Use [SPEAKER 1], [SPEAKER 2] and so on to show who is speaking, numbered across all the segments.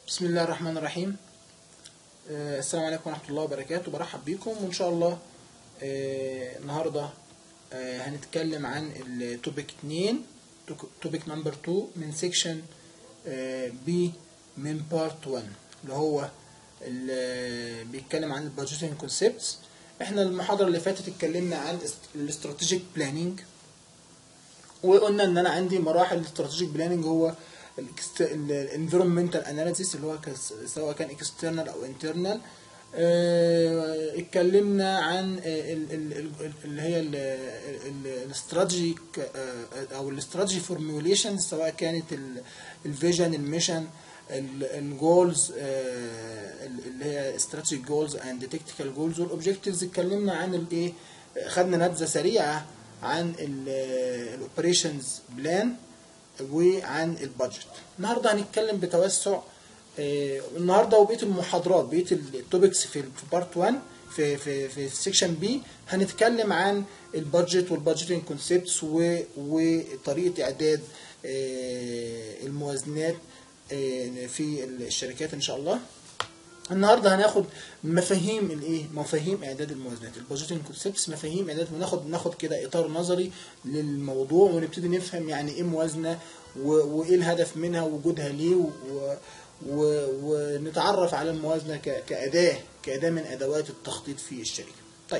[SPEAKER 1] بسم الله الرحمن الرحيم آه، السلام عليكم ورحمة الله وبركاته برحب بيكم وإن شاء الله آه، النهاردة آه، هنتكلم عن التوبيك 2 توبيك نمبر 2 من سيكشن بي من بارت 1 اللي هو اللي بيتكلم عن البادجيتنج كونسبتس احنا المحاضرة اللي فاتت اتكلمنا عن الاستراتيجيك بلاننج وقلنا ان انا عندي مراحل الاستراتيجيك بلاننج هو الانفيرمنتال اناليسيس اللي هو كس- سواء كان اكسترنال او انترنال اتكلمنا عن ال- ال- ال- اللي هي الاستراتيجيك او الاستراتيجي فورميوليشن سواء كانت الفيجن الميشن الجولز اللي هي استراتيجيك جولز اند تكتيكال جولز والاوبجكتيفز اتكلمنا عن الايه خدنا نبذه سريعه عن الاوبريشنز بلان وعن البادجت النهارده هنتكلم بتوسع آه، النهارده وبقيه المحاضرات بقيه التوبكس في في بارت 1 في في في سيكشن بي هنتكلم عن البادجت والبادجيتنج كونسبتس وطريقه اعداد آه، الموازنات آه، في الشركات ان شاء الله النهارده هناخد مفاهيم الايه مفاهيم اعداد الموازنات البادجيتنج كونسبتس مفاهيم اعداد وناخد ناخد كده اطار نظري للموضوع ونبتدي نفهم يعني ايه موازنه و- وايه الهدف منها ووجودها ليه و- و- ونتعرف على الموازنه ك- كاداه كاداه من ادوات التخطيط في الشركه طيب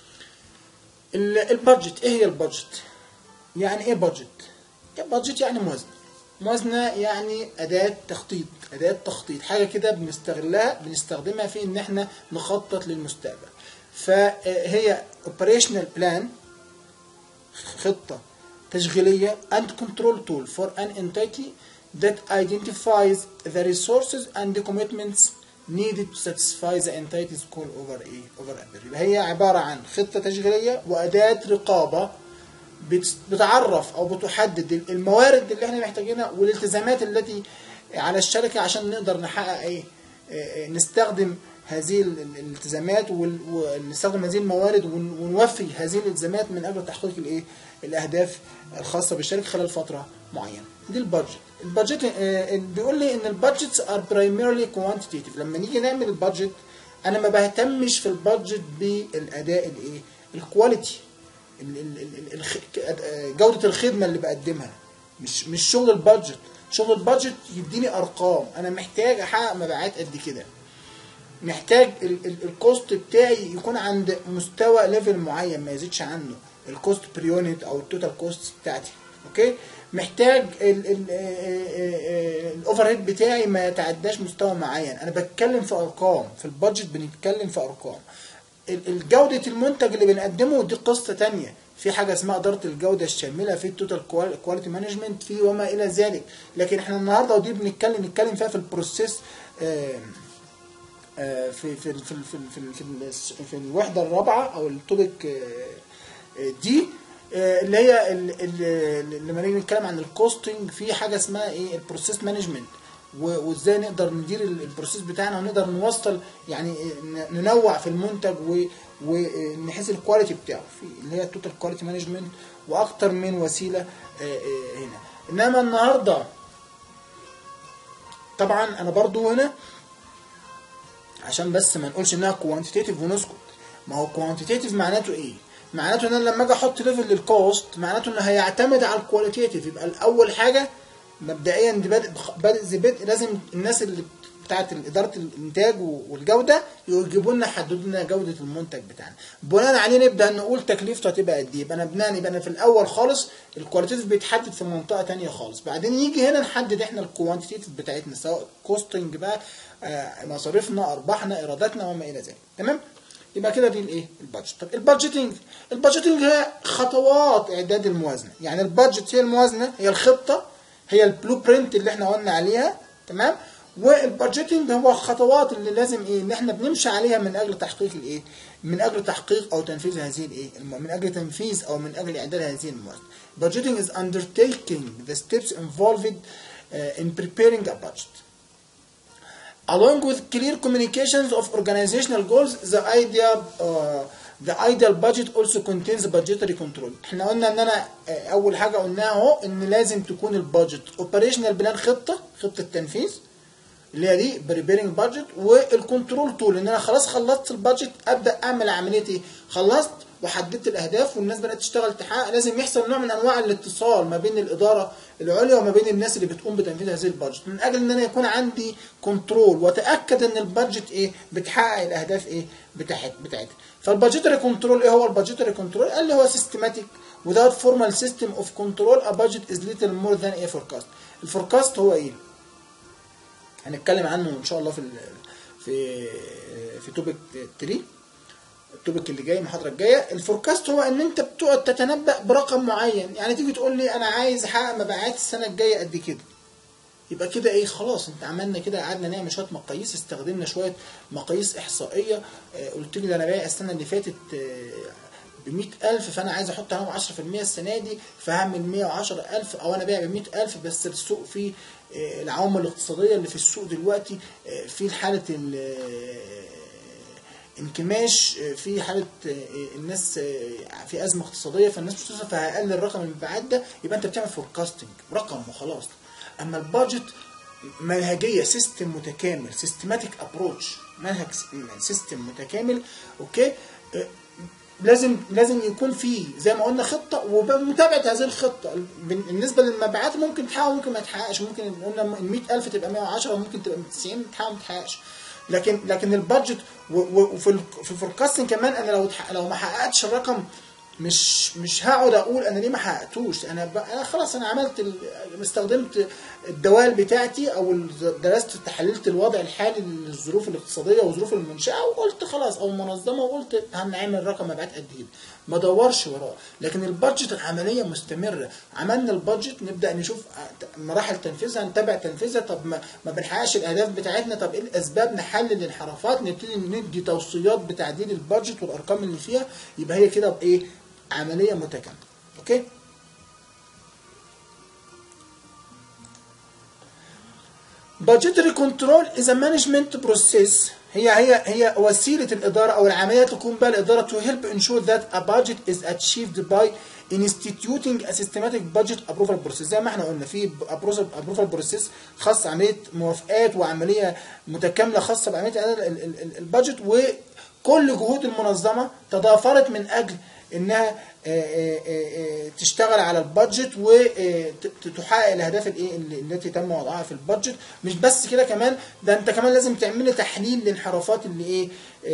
[SPEAKER 1] ال- البادجت ايه هي البادجت يعني ايه بادجت بادجت يعني موازنه موازنه يعني اداه تخطيط اداه تخطيط حاجه كده بنستغلها بنستخدمها في ان احنا نخطط للمستقبل فهي operational plan خطه تشغيليه and control tool for an entity that identifies the resources and the commitments needed to satisfy the entity's goal over a over a period. هي عباره عن خطه تشغيليه واداه رقابه بت- بتعرف او بتحدد الموارد اللي احنا محتاجينها والالتزامات التي على الشركه عشان نقدر نحقق ايه آه، آه، نستخدم هذه ال- ال- الالتزامات وال- ونستخدم هذه الموارد ون- ونوفي هذه الالتزامات من اجل تحقيق الايه الاهداف الخاصه بالشركه خلال فتره معينه دي البادجت البادجت آه، بيقول لي ان البادجتس ار برايمرلي كوانتيتيف لما نيجي نعمل البادجت انا ما بهتمش في البادجت بالاداء الايه الكواليتي ال- ال- ال- الخ- جودة الخدمة اللي بقدمها مش مش شغل البادجت شغل البادجت يديني ارقام انا محتاج احقق مبيعات قد كده محتاج ال- ال- الكوست بتاعي يكون عند مستوى ليفل معين ما يزيدش عنه الكوست بير يونت او التوتال كوست بتاعتي اوكي محتاج الاوفر هيد بتاعي ما يتعداش مستوى معين انا بتكلم في ارقام في البادجت بنتكلم في ارقام ال- الجودة المنتج اللي بنقدمه دي قصة تانية في حاجة اسمها إدارة الجودة الشاملة في التوتال كواليتي مانجمنت في وما إلى ذلك لكن احنا النهاردة ودي بنتكلم نتكلم فيها في البروسيس آه، آه، في في في في في, في, في, في الوحدة الرابعة أو التوبيك آه، آه، دي آه، اللي هي ال- ال- لما نيجي نتكلم عن الكوستنج في حاجة اسمها ايه البروسيس مانجمنت و- وازاي نقدر ندير ال- البروسيس بتاعنا ونقدر نوصل يعني ن- ننوع في المنتج و- ونحس الكواليتي بتاعه في اللي هي التوتال كواليتي مانجمنت واكتر من وسيله آه، آه، هنا انما النهارده طبعا انا برضو هنا عشان بس ما نقولش انها كوانتيتيف ونسكت ما هو كوانتيتيف معناته ايه معناته ان انا لما اجي احط ليفل للكوست معناته انه هيعتمد على الكواليتيف يبقى الاول حاجه مبدئيا دي بادئ بادئ زي بدء لازم الناس اللي بتاعت اداره الانتاج والجوده يجيبوا لنا يحددوا لنا جوده المنتج بتاعنا بناء عليه نبدا نقول تكلفته هتبقى قد ايه يبقى انا بناء يبقى انا في الاول خالص الكواليتيف بيتحدد في منطقه تانية خالص بعدين يجي هنا نحدد احنا الكوانتيتيف بتاعتنا سواء كوستنج بقى آه، مصاريفنا ارباحنا ايراداتنا وما الى ذلك تمام يبقى كده دي الايه البادجت طب البادجيتنج البادجيتنج هي خطوات اعداد الموازنه يعني البادجت هي الموازنه هي الخطه هي البلو برنت اللي احنا قلنا عليها تمام والبادجيتنج هو الخطوات اللي لازم ايه ان احنا بنمشي عليها من اجل تحقيق الايه من اجل تحقيق او تنفيذ هذه الايه الم- من اجل تنفيذ او من اجل اعداد هذه الموازنه budgeting is undertaking the steps involved uh, in preparing a budget along with clear communications of organizational goals the idea uh, the ideal budget also contains budgetary control احنا قلنا ان انا آه، اول حاجه قلناها اهو ان لازم تكون البادجت اوبريشنال بلان خطه خطه تنفيذ اللي هي دي بريبيرنج بادجت والكنترول تول ان انا خلاص خلصت البادجت ابدا اعمل عمليه ايه خلصت وحددت الاهداف والناس بدات تشتغل تحقق لازم يحصل نوع من انواع الاتصال ما بين الاداره العليا وما بين الناس اللي بتقوم بتنفيذ هذه البادجت من اجل ان انا يكون عندي كنترول واتاكد ان البادجت ايه بتحقق الاهداف ايه بتاعت بتاعتها فالبادجيتري كنترول ايه هو البادجيتري كنترول قال لي هو سيستماتيك without formal system of control a budget is little more than a forecast الفوركاست هو ايه هنتكلم عنه ان شاء الله في ال في في توبيك 3 التوبيك اللي جاي المحاضره الجايه الفوركاست هو ان انت بتقعد تتنبأ برقم معين يعني تيجي تقول لي انا عايز احقق مبيعات السنه الجايه قد كده يبقى كده ايه خلاص انت عملنا كده قعدنا نعمل شويه مقاييس استخدمنا شويه مقاييس احصائيه اه قلت لي ده انا بايع السنه اللي فاتت ب 100000 فانا عايز احط عليهم 10% السنه دي فهعمل 110000 او انا بايع ب 100000 بس السوق فيه اه العوامل الاقتصاديه اللي في السوق دلوقتي اه في حاله انكماش في حاله الناس في ازمه اقتصاديه فالناس مش تصرف فهقلل رقم المبيعات ده يبقى انت بتعمل فوركاستنج رقم وخلاص اما البادجت منهجيه سيستم متكامل سيستماتيك ابروتش منهج سيستم متكامل اوكي لازم لازم يكون في زي ما قلنا خطه ومتابعه هذه الخطه بالنسبه للمبيعات ممكن تحقق وممكن ما تحققش ممكن قلنا ال 100000 تبقى 110 وممكن تبقى 90 تحقق ما تحققش لكن لكن البادجت وفي في الفوركاستنج كمان انا لو لو ما حققتش الرقم مش مش هقعد اقول انا ليه ما حققتوش انا انا خلاص انا عملت استخدمت الدوال بتاعتي او درست تحللت الوضع الحالي للظروف الاقتصاديه وظروف المنشاه وقلت خلاص او المنظمه وقلت هنعمل رقم مبيعات قد كده ما دورش وراه لكن البادجت عمليه مستمره عملنا البادجت نبدا نشوف مراحل تنفيذها نتابع تنفيذها طب ما, ما بنحققش الاهداف بتاعتنا طب ايه الاسباب نحلل الانحرافات نبتدي ندي توصيات بتعديل البادجت والارقام اللي فيها يبقى هي كده بايه عمليه متكامله اوكي budgetary control is a management process هي هي هي وسيله الاداره او العمليه تقوم بها الاداره to help ensure that a budget is achieved by instituting a systematic budget approval process زي ما احنا قلنا في approval process خاص عمليه موافقات وعمليه متكامله خاصه بعمليه البادجت وكل جهود المنظمه تضافرت من اجل انها تشتغل على البادجت وتحقق الاهداف الايه التي تم وضعها في البادجت مش بس كده كمان ده انت كمان لازم تعمل لي تحليل للانحرافات اللي ايه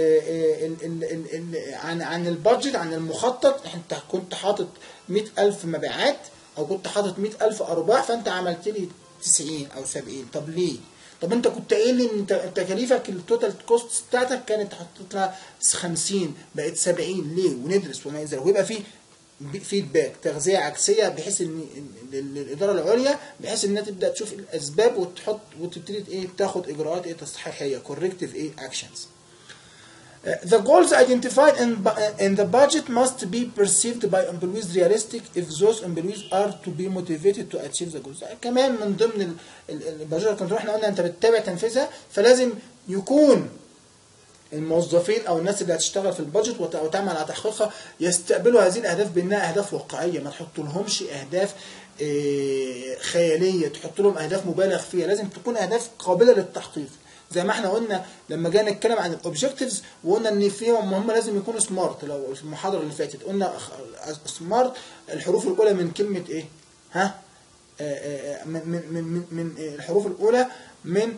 [SPEAKER 1] عن عن البادجت عن المخطط انت كنت حاطط 100000 مبيعات او كنت حاطط 100000 ارباح فانت عملت لي 90 او 70 طب ليه؟ طب انت كنت قايل لي ان تكاليفك التوتال كوست بتاعتك كانت حطيت لها 50 بقت 70 ليه وندرس وما يزال ويبقى في فيدباك تغذيه عكسيه بحيث ان الاداره العليا بحيث انها تبدا تشوف الاسباب وتحط وتبتدي ايه تاخد اجراءات ايه تصحيحيه كوركتيف ايه اكشنز The goals identified in, in the budget must be perceived by employees realistic if those employees are to be motivated to achieve the goals. كمان من ضمن البادجت كنترول احنا قلنا انت بتتابع تنفيذها فلازم يكون الموظفين او الناس اللي هتشتغل في البادجت وتعمل على تحقيقها يستقبلوا هذه الاهداف بانها اهداف واقعيه ما تحط لهمش اهداف خياليه تحط لهم اهداف مبالغ فيها لازم تكون اهداف قابله للتحقيق زي ما احنا قلنا لما جينا نتكلم عن الاوبجكتيفز وقلنا ان فيهم هم لازم يكونوا سمارت لو في المحاضره اللي فاتت قلنا سمارت الحروف الاولى من كلمه ايه ها من من من من الحروف الاولى من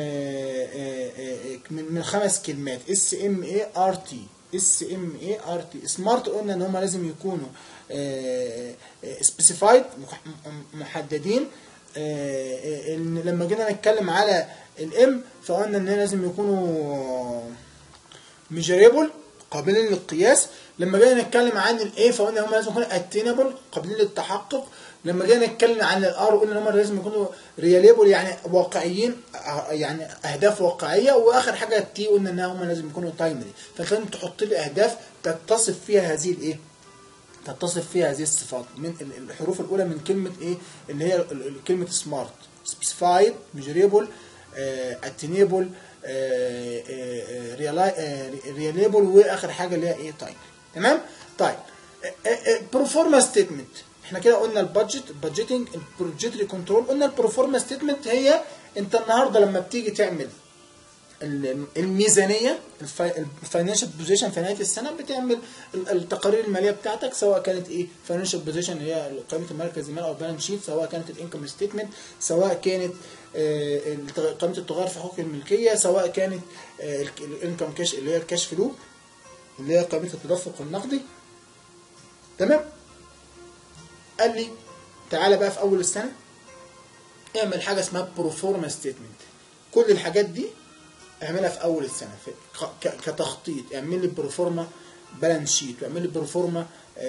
[SPEAKER 1] من من خمس كلمات اس ام اي ار تي اس ام اي ار تي سمارت قلنا ان هم لازم يكونوا سبيسيفايد محددين لما جينا نتكلم على الام فقلنا ان لازم يكونوا ميجريبل قابلين للقياس لما جينا نتكلم عن الاي فقلنا هم لازم يكونوا اتينبل قابلين للتحقق لما جينا نتكلم عن الار قلنا هم لازم يكونوا رياليبل يعني واقعيين يعني اهداف واقعيه واخر حاجه التي قلنا ان هم لازم يكونوا تايمري فلازم تحط لي اهداف تتصف فيها هذه الايه تتصف فيها هذه الصفات من الحروف الاولى من كلمه ايه اللي هي كلمه سمارت سبيسيفايد ميجريبل اتينيبل ريليبل واخر حاجه اللي هي ايه تايم تمام طيب بروفورما ستيتمنت احنا كده قلنا البادجت البادجيتنج البروجيتري كنترول قلنا البروفورما ستيتمنت هي انت النهارده لما بتيجي تعمل ال- الميزانيه الفاينانشال بوزيشن في نهايه السنه بتعمل ال- التقارير الماليه بتاعتك سواء كانت ايه فاينانشال بوزيشن اللي هي قائمه المركز المالي او البالانس شيت سواء كانت الانكم ستيتمنت سواء كانت آه، الت- قائمه التغير في حقوق الملكيه سواء كانت الانكم كاش اللي هي الكاش فلو اللي هي قائمه التدفق النقدي تمام قال لي تعالى بقى في اول السنه اعمل حاجه اسمها بروفورما ستيتمنت كل الحاجات دي اعملها في اول السنه في ك- ك- كتخطيط اعمل لي بروفورما بالانس شيت واعمل لي بروفورما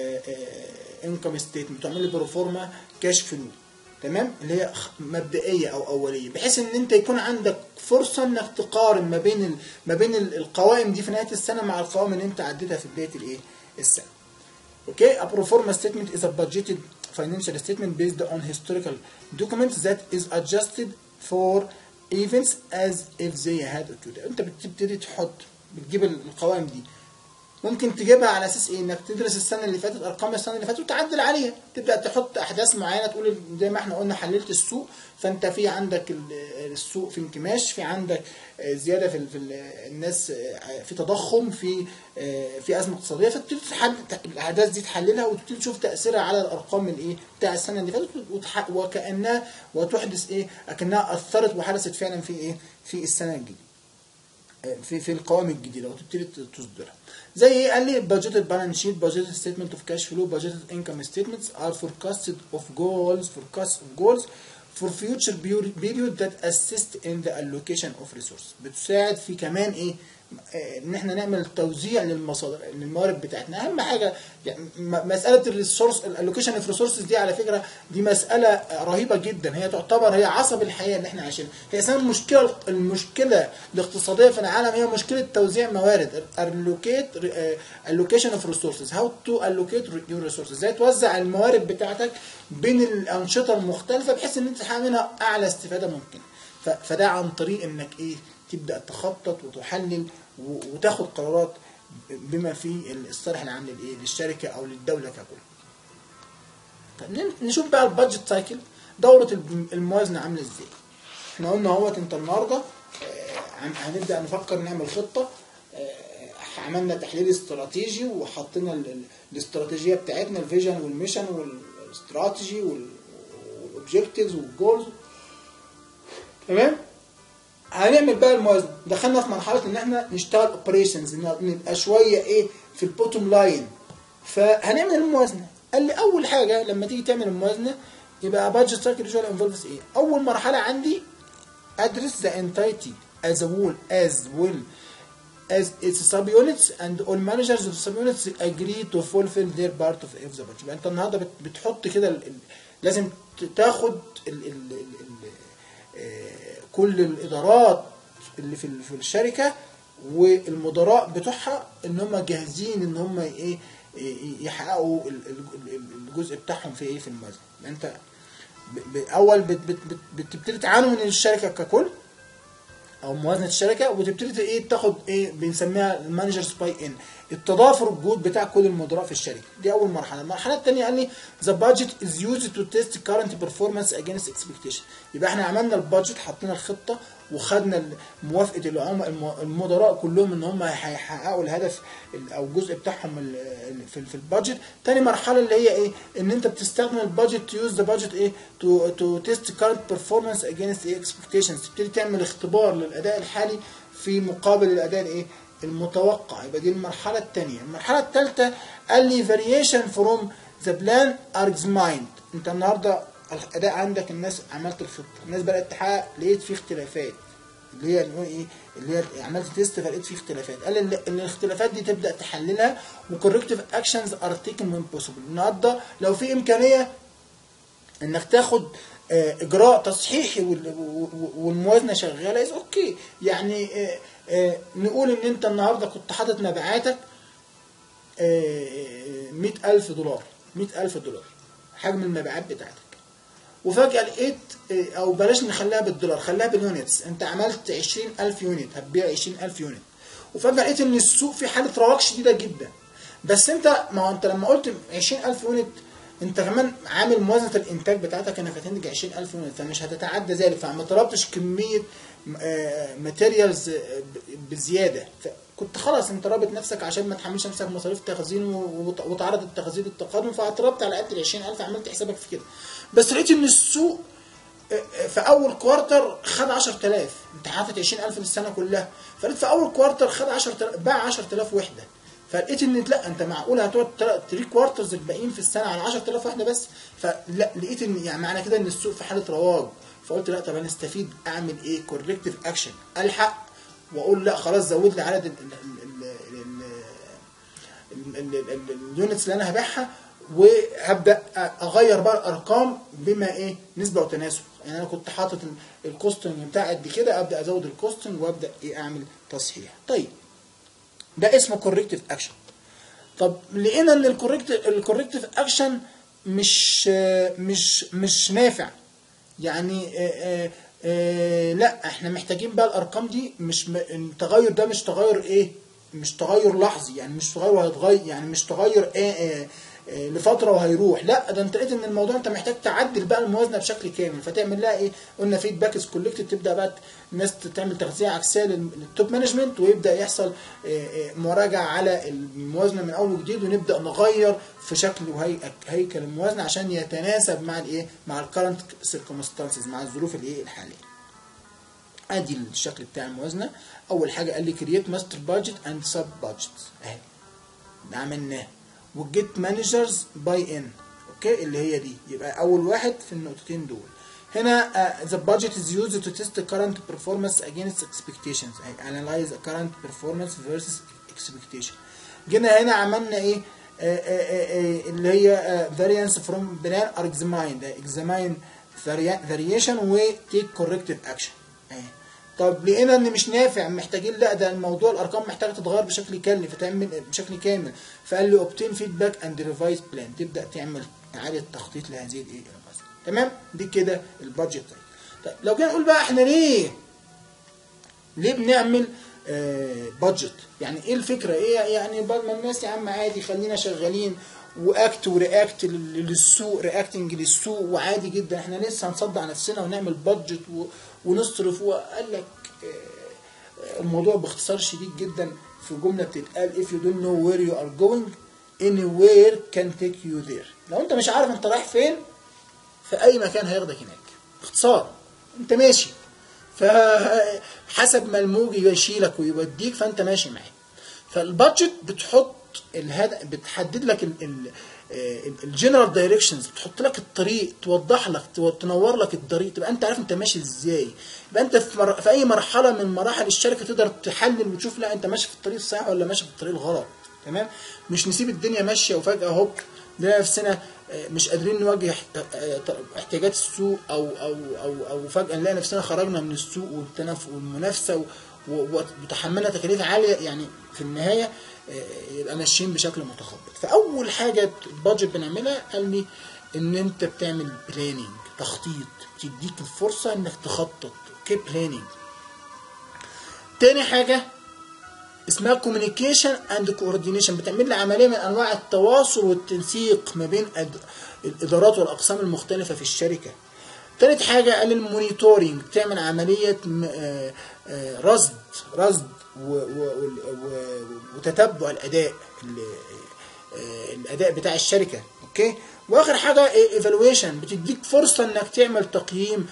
[SPEAKER 1] انكم ستيتمنت واعمل لي بروفورما كاش فلو تمام اللي هي خ- مبدئيه او اوليه بحيث ان انت يكون عندك فرصه انك تقارن ما بين ال... ما بين ال- القوائم دي في نهايه السنه مع القوائم اللي انت عديتها في بدايه الايه السنه Okay, a pro forma statement is a budgeted financial statement based on historical documents that is adjusted for events as if they had occurred. انت بتبتدي تحط بتجيب القوائم دي ممكن تجيبها على اساس ايه انك تدرس السنه اللي فاتت ارقام السنه اللي فاتت وتعدل عليها تبدا تحط احداث معينه تقول زي ما احنا قلنا حللت السوق فانت في عندك ال- السوق في انكماش في عندك آه، زياده في ال- في ال- الناس آه، في تضخم في آه، في ازمه اقتصاديه فتبتدي تحل الاحداث دي تحللها وتبتدي تشوف تاثيرها على الارقام الايه بتاع السنه اللي فاتت وتح- وكانها وتحدث ايه اكنها اثرت وحدثت فعلا في ايه في السنه الجديده في في القوائم الجديده وتبتدي تصدرها زي ايه قال لي budgeted balance sheet budgeted statement of cash flow budgeted income statements are forecasted of goals forecast of goals for future period period that assist in the allocation of resources بتساعد في كمان ايه آه، ان احنا نعمل توزيع للمصادر للموارد بتاعتنا اهم حاجه يعني م- مساله الريسورس الالوكيشن اوف ريسورسز دي على فكره دي مساله رهيبه جدا هي تعتبر هي عصب الحياه اللي احنا عايشينها هي اساسا المشكله المشكله الاقتصاديه في العالم هي مشكله توزيع موارد allocate allocation of resources how to allocate your resources ازاي توزع الموارد بتاعتك بين الانشطه المختلفه بحيث ان انت تحقق منها اعلى استفاده ممكن ف- فده عن طريق انك ايه تبدا تخطط وتحلل و- وتاخد قرارات بما فيه الصالح العام للايه للشركه او للدوله ككل طب ن- نشوف بقى البادجت سايكل دوره الم- الموازنه عامله ازاي احنا قلنا اهوت انت النهارده آه، هن- هنبدا نفكر نعمل خطه آه، عملنا تحليل استراتيجي وحطينا ال- ال- الاستراتيجيه بتاعتنا الفيجن والميشن والاستراتيجي والاوبجكتيفز والجولز تمام هنعمل بقى الموازنه دخلنا في مرحله ان احنا نشتغل اوبريشنز نبقى شويه ايه في البوتوم لاين فهنعمل الموازنه قال لي اول حاجه لما تيجي تعمل الموازنه يبقى بادجت سايكل يوجوال انفولفز ايه اول مرحله عندي address the entity as a whole as well as its subunits and all managers of subunits agree to fulfill their part of of the budget يبقى انت النهارده بت- بتحط كده ال- ال- لازم ت- تاخد ال ال ال ال آه، كل الادارات اللي في ال- في الشركه والمدراء بتوعها ان هم جاهزين ان هم ايه إيه- يحققوا ال- ال- ال- الجزء بتاعهم في ايه في الموازنه يبقى انت ب- ب- اول بت- بت- بت- بتبتدي تعانوا من الشركه ككل او موازنه الشركه وتبتدي ايه تاخد ايه بنسميها المانجرز باي ان التضافر الجهود بتاع كل المدراء في الشركه دي اول مرحله المرحله الثانيه قال لي ذا budget is used to test current performance against expectation يبقى احنا عملنا البادجت حطينا الخطه وخدنا ال- موافقه العم- الم- المدراء كلهم ان هم هيحققوا الهدف ال- او الجزء بتاعهم ال- ال- في في البادجت تاني مرحله اللي هي ايه ان انت بتستخدم البادجت تيوز ذا بادجت ايه تو تو تيست current performance against ايه expectations تبتدي تعمل اختبار للاداء الحالي في مقابل الاداء الايه المتوقع يبقى دي المرحله الثانيه المرحله الثالثه قال لي variation from the plan are examined انت النهارده الاداء عندك الناس عملت الخطه الناس بدات تحقق لقيت فيه اختلافات اللي هي نقول ايه اللي هي عملت تيست فلقيت فيه اختلافات قال ان إن الاختلافات دي تبدا تحللها وكوركتيف اكشنز ار تيكن وين بوسيبل النهارده لو في امكانيه انك تاخد آه، اجراء تصحيحي وال- و- والموازنه شغاله از اوكي يعني آه، آه، نقول ان انت النهارده كنت حاطط مبيعاتك مئة ألف دولار مئة ألف دولار حجم المبيعات بتاعتك وفجأة لقيت آه، أو بلاش نخليها بالدولار خليها باليونتس أنت عملت عشرين ألف يونت هتبيع عشرين ألف يونت وفجأة لقيت إن السوق في حالة رواج شديدة جدا بس أنت ما هو أنت لما قلت عشرين ألف يونت انت كمان عامل موازنه الانتاج بتاعتك انك هتنتج 20000 يونت فمش هتتعدى ذلك فما طلبتش كميه ماتيريالز بزياده كنت خلاص انت رابط نفسك عشان ما تحملش نفسك مصاريف تخزين وت- وتعرض التخزين للتقادم فاعترضت على قد ال 20000 عملت حسابك في كده بس لقيت ان السوق في اول كوارتر خد 10000 انت حاطط 20000 للسنه كلها فلقيت في اول كوارتر خد 10000 باع 10000 وحده فلقيت ان لا انت معقول هتقعد 3 كوارترز الباقيين في السنه على 10000 وحده بس فلا لقيت ان يعني معنى كده ان السوق في حاله رواج فقلت لا طب انا استفيد اعمل ايه كوركتيف اكشن الحق واقول لا خلاص زود لي عدد ال- ال- ال- ال- ال- ال- ال- اليونتس اللي انا هبيعها وهبدا اغير بقى الارقام بما ايه نسبه وتناسب يعني انا كنت حاطط ال- الكوستنج بتاع قد كده ابدا ازود الكوستنج وابدا ايه اعمل تصحيح طيب ده اسمه كوركتيف اكشن طب لقينا ان الكوركتيف الكوركتيف اكشن مش مش مش نافع يعني آه، آه، آه، لا احنا محتاجين بقى الارقام دي مش م... التغير ده مش تغير ايه مش تغير لحظي يعني مش تغير هيتغير يعني مش تغير ايه, إيه إيه لفتره وهيروح لا ده انت لقيت ان الموضوع انت محتاج تعدل بقى الموازنه بشكل كامل فتعمل لها ايه قلنا فيدباك از كولكتد تبدا بقى الناس تعمل تغذيه عكسيه لل- للتوب مانجمنت ويبدا يحصل إيه إيه مراجعه على الموازنه من اول وجديد ونبدا نغير في شكل وهيكل الموازنه عشان يتناسب مع الايه مع الكرنت سيركمستانسز مع الظروف الايه الحاليه ادي الشكل بتاع الموازنه اول حاجه قال لي كرييت ماستر بادجت اند سب بادجت اهي ده عملناه وجيت مانجرز باي ان اوكي اللي هي دي يبقى اول واحد في النقطتين دول هنا uh, the budget is used to test the current performance against expectations أي analyze the current performance versus expectation جينا هنا عملنا ايه آه، آه، آه، آه، اللي هي آه، variance from plan are examined آه، examine varia- variation و take corrective action اهي طب لقينا ان مش نافع محتاجين لا ده الموضوع الارقام محتاجه تتغير بشكل كامل فتعمل بشكل كامل فقال لي اوبتين فيدباك اند ريفايز بلان تبدا تعمل اعاده تخطيط لهذه الايه المسألة. تمام دي كده البادجت طيب لو جينا نقول بقى احنا ليه ليه بنعمل بادجت يعني ايه الفكره ايه يعني بدل ما الناس يا عم عادي خلينا شغالين واكت ورياكت للسوق رياكتنج للسوق وعادي جدا احنا لسه هنصدع نفسنا ونعمل بادجت و- ونصرف وقال لك آه، الموضوع باختصار شديد جدا في جمله بتتقال if you don't know where you are going anywhere can take you there لو انت مش عارف انت رايح فين في اي مكان هياخدك هناك باختصار انت ماشي فحسب ما الموج يشيلك ويوديك فانت ماشي معاه فالبادجت بتحط الهدف بتحدد لك الجنرال دايركشنز بتحط لك الطريق توضح لك تو- تنور لك الطريق تبقى انت عارف انت ماشي ازاي يبقى انت في, مر... في اي مرحله من مراحل الشركه تقدر تحلل وتشوف لا انت ماشي في الطريق الصحيح ولا ماشي في الطريق الغلط تمام مش نسيب الدنيا ماشيه وفجاه هوب نلاقي نفسنا آه، مش قادرين نواجه احت- آه، احتياجات السوق او او او او فجاه نلاقي نفسنا خرجنا من السوق والتنف والمنافسه و- و- وتحملنا تكاليف عاليه يعني في النهايه آه، يبقى ماشيين بشكل متخبط فاول حاجه البادجت بنعملها قال لي ان انت بتعمل بلاننج تخطيط بتديك الفرصه انك تخطط اوكي بلاننج تاني حاجه اسمها كوميونيكيشن اند كوردينيشن بتعمل لي عمليه من انواع التواصل والتنسيق ما بين أد... الادارات والاقسام المختلفه في الشركه تالت حاجه قال المونيتورنج بتعمل عمليه م- آه، آه، رصد رصد و... و... و... وتتبع الاداء ال- آه، الاداء بتاع الشركه اوكي واخر حاجه ايفالويشن بتديك فرصه انك تعمل تقييم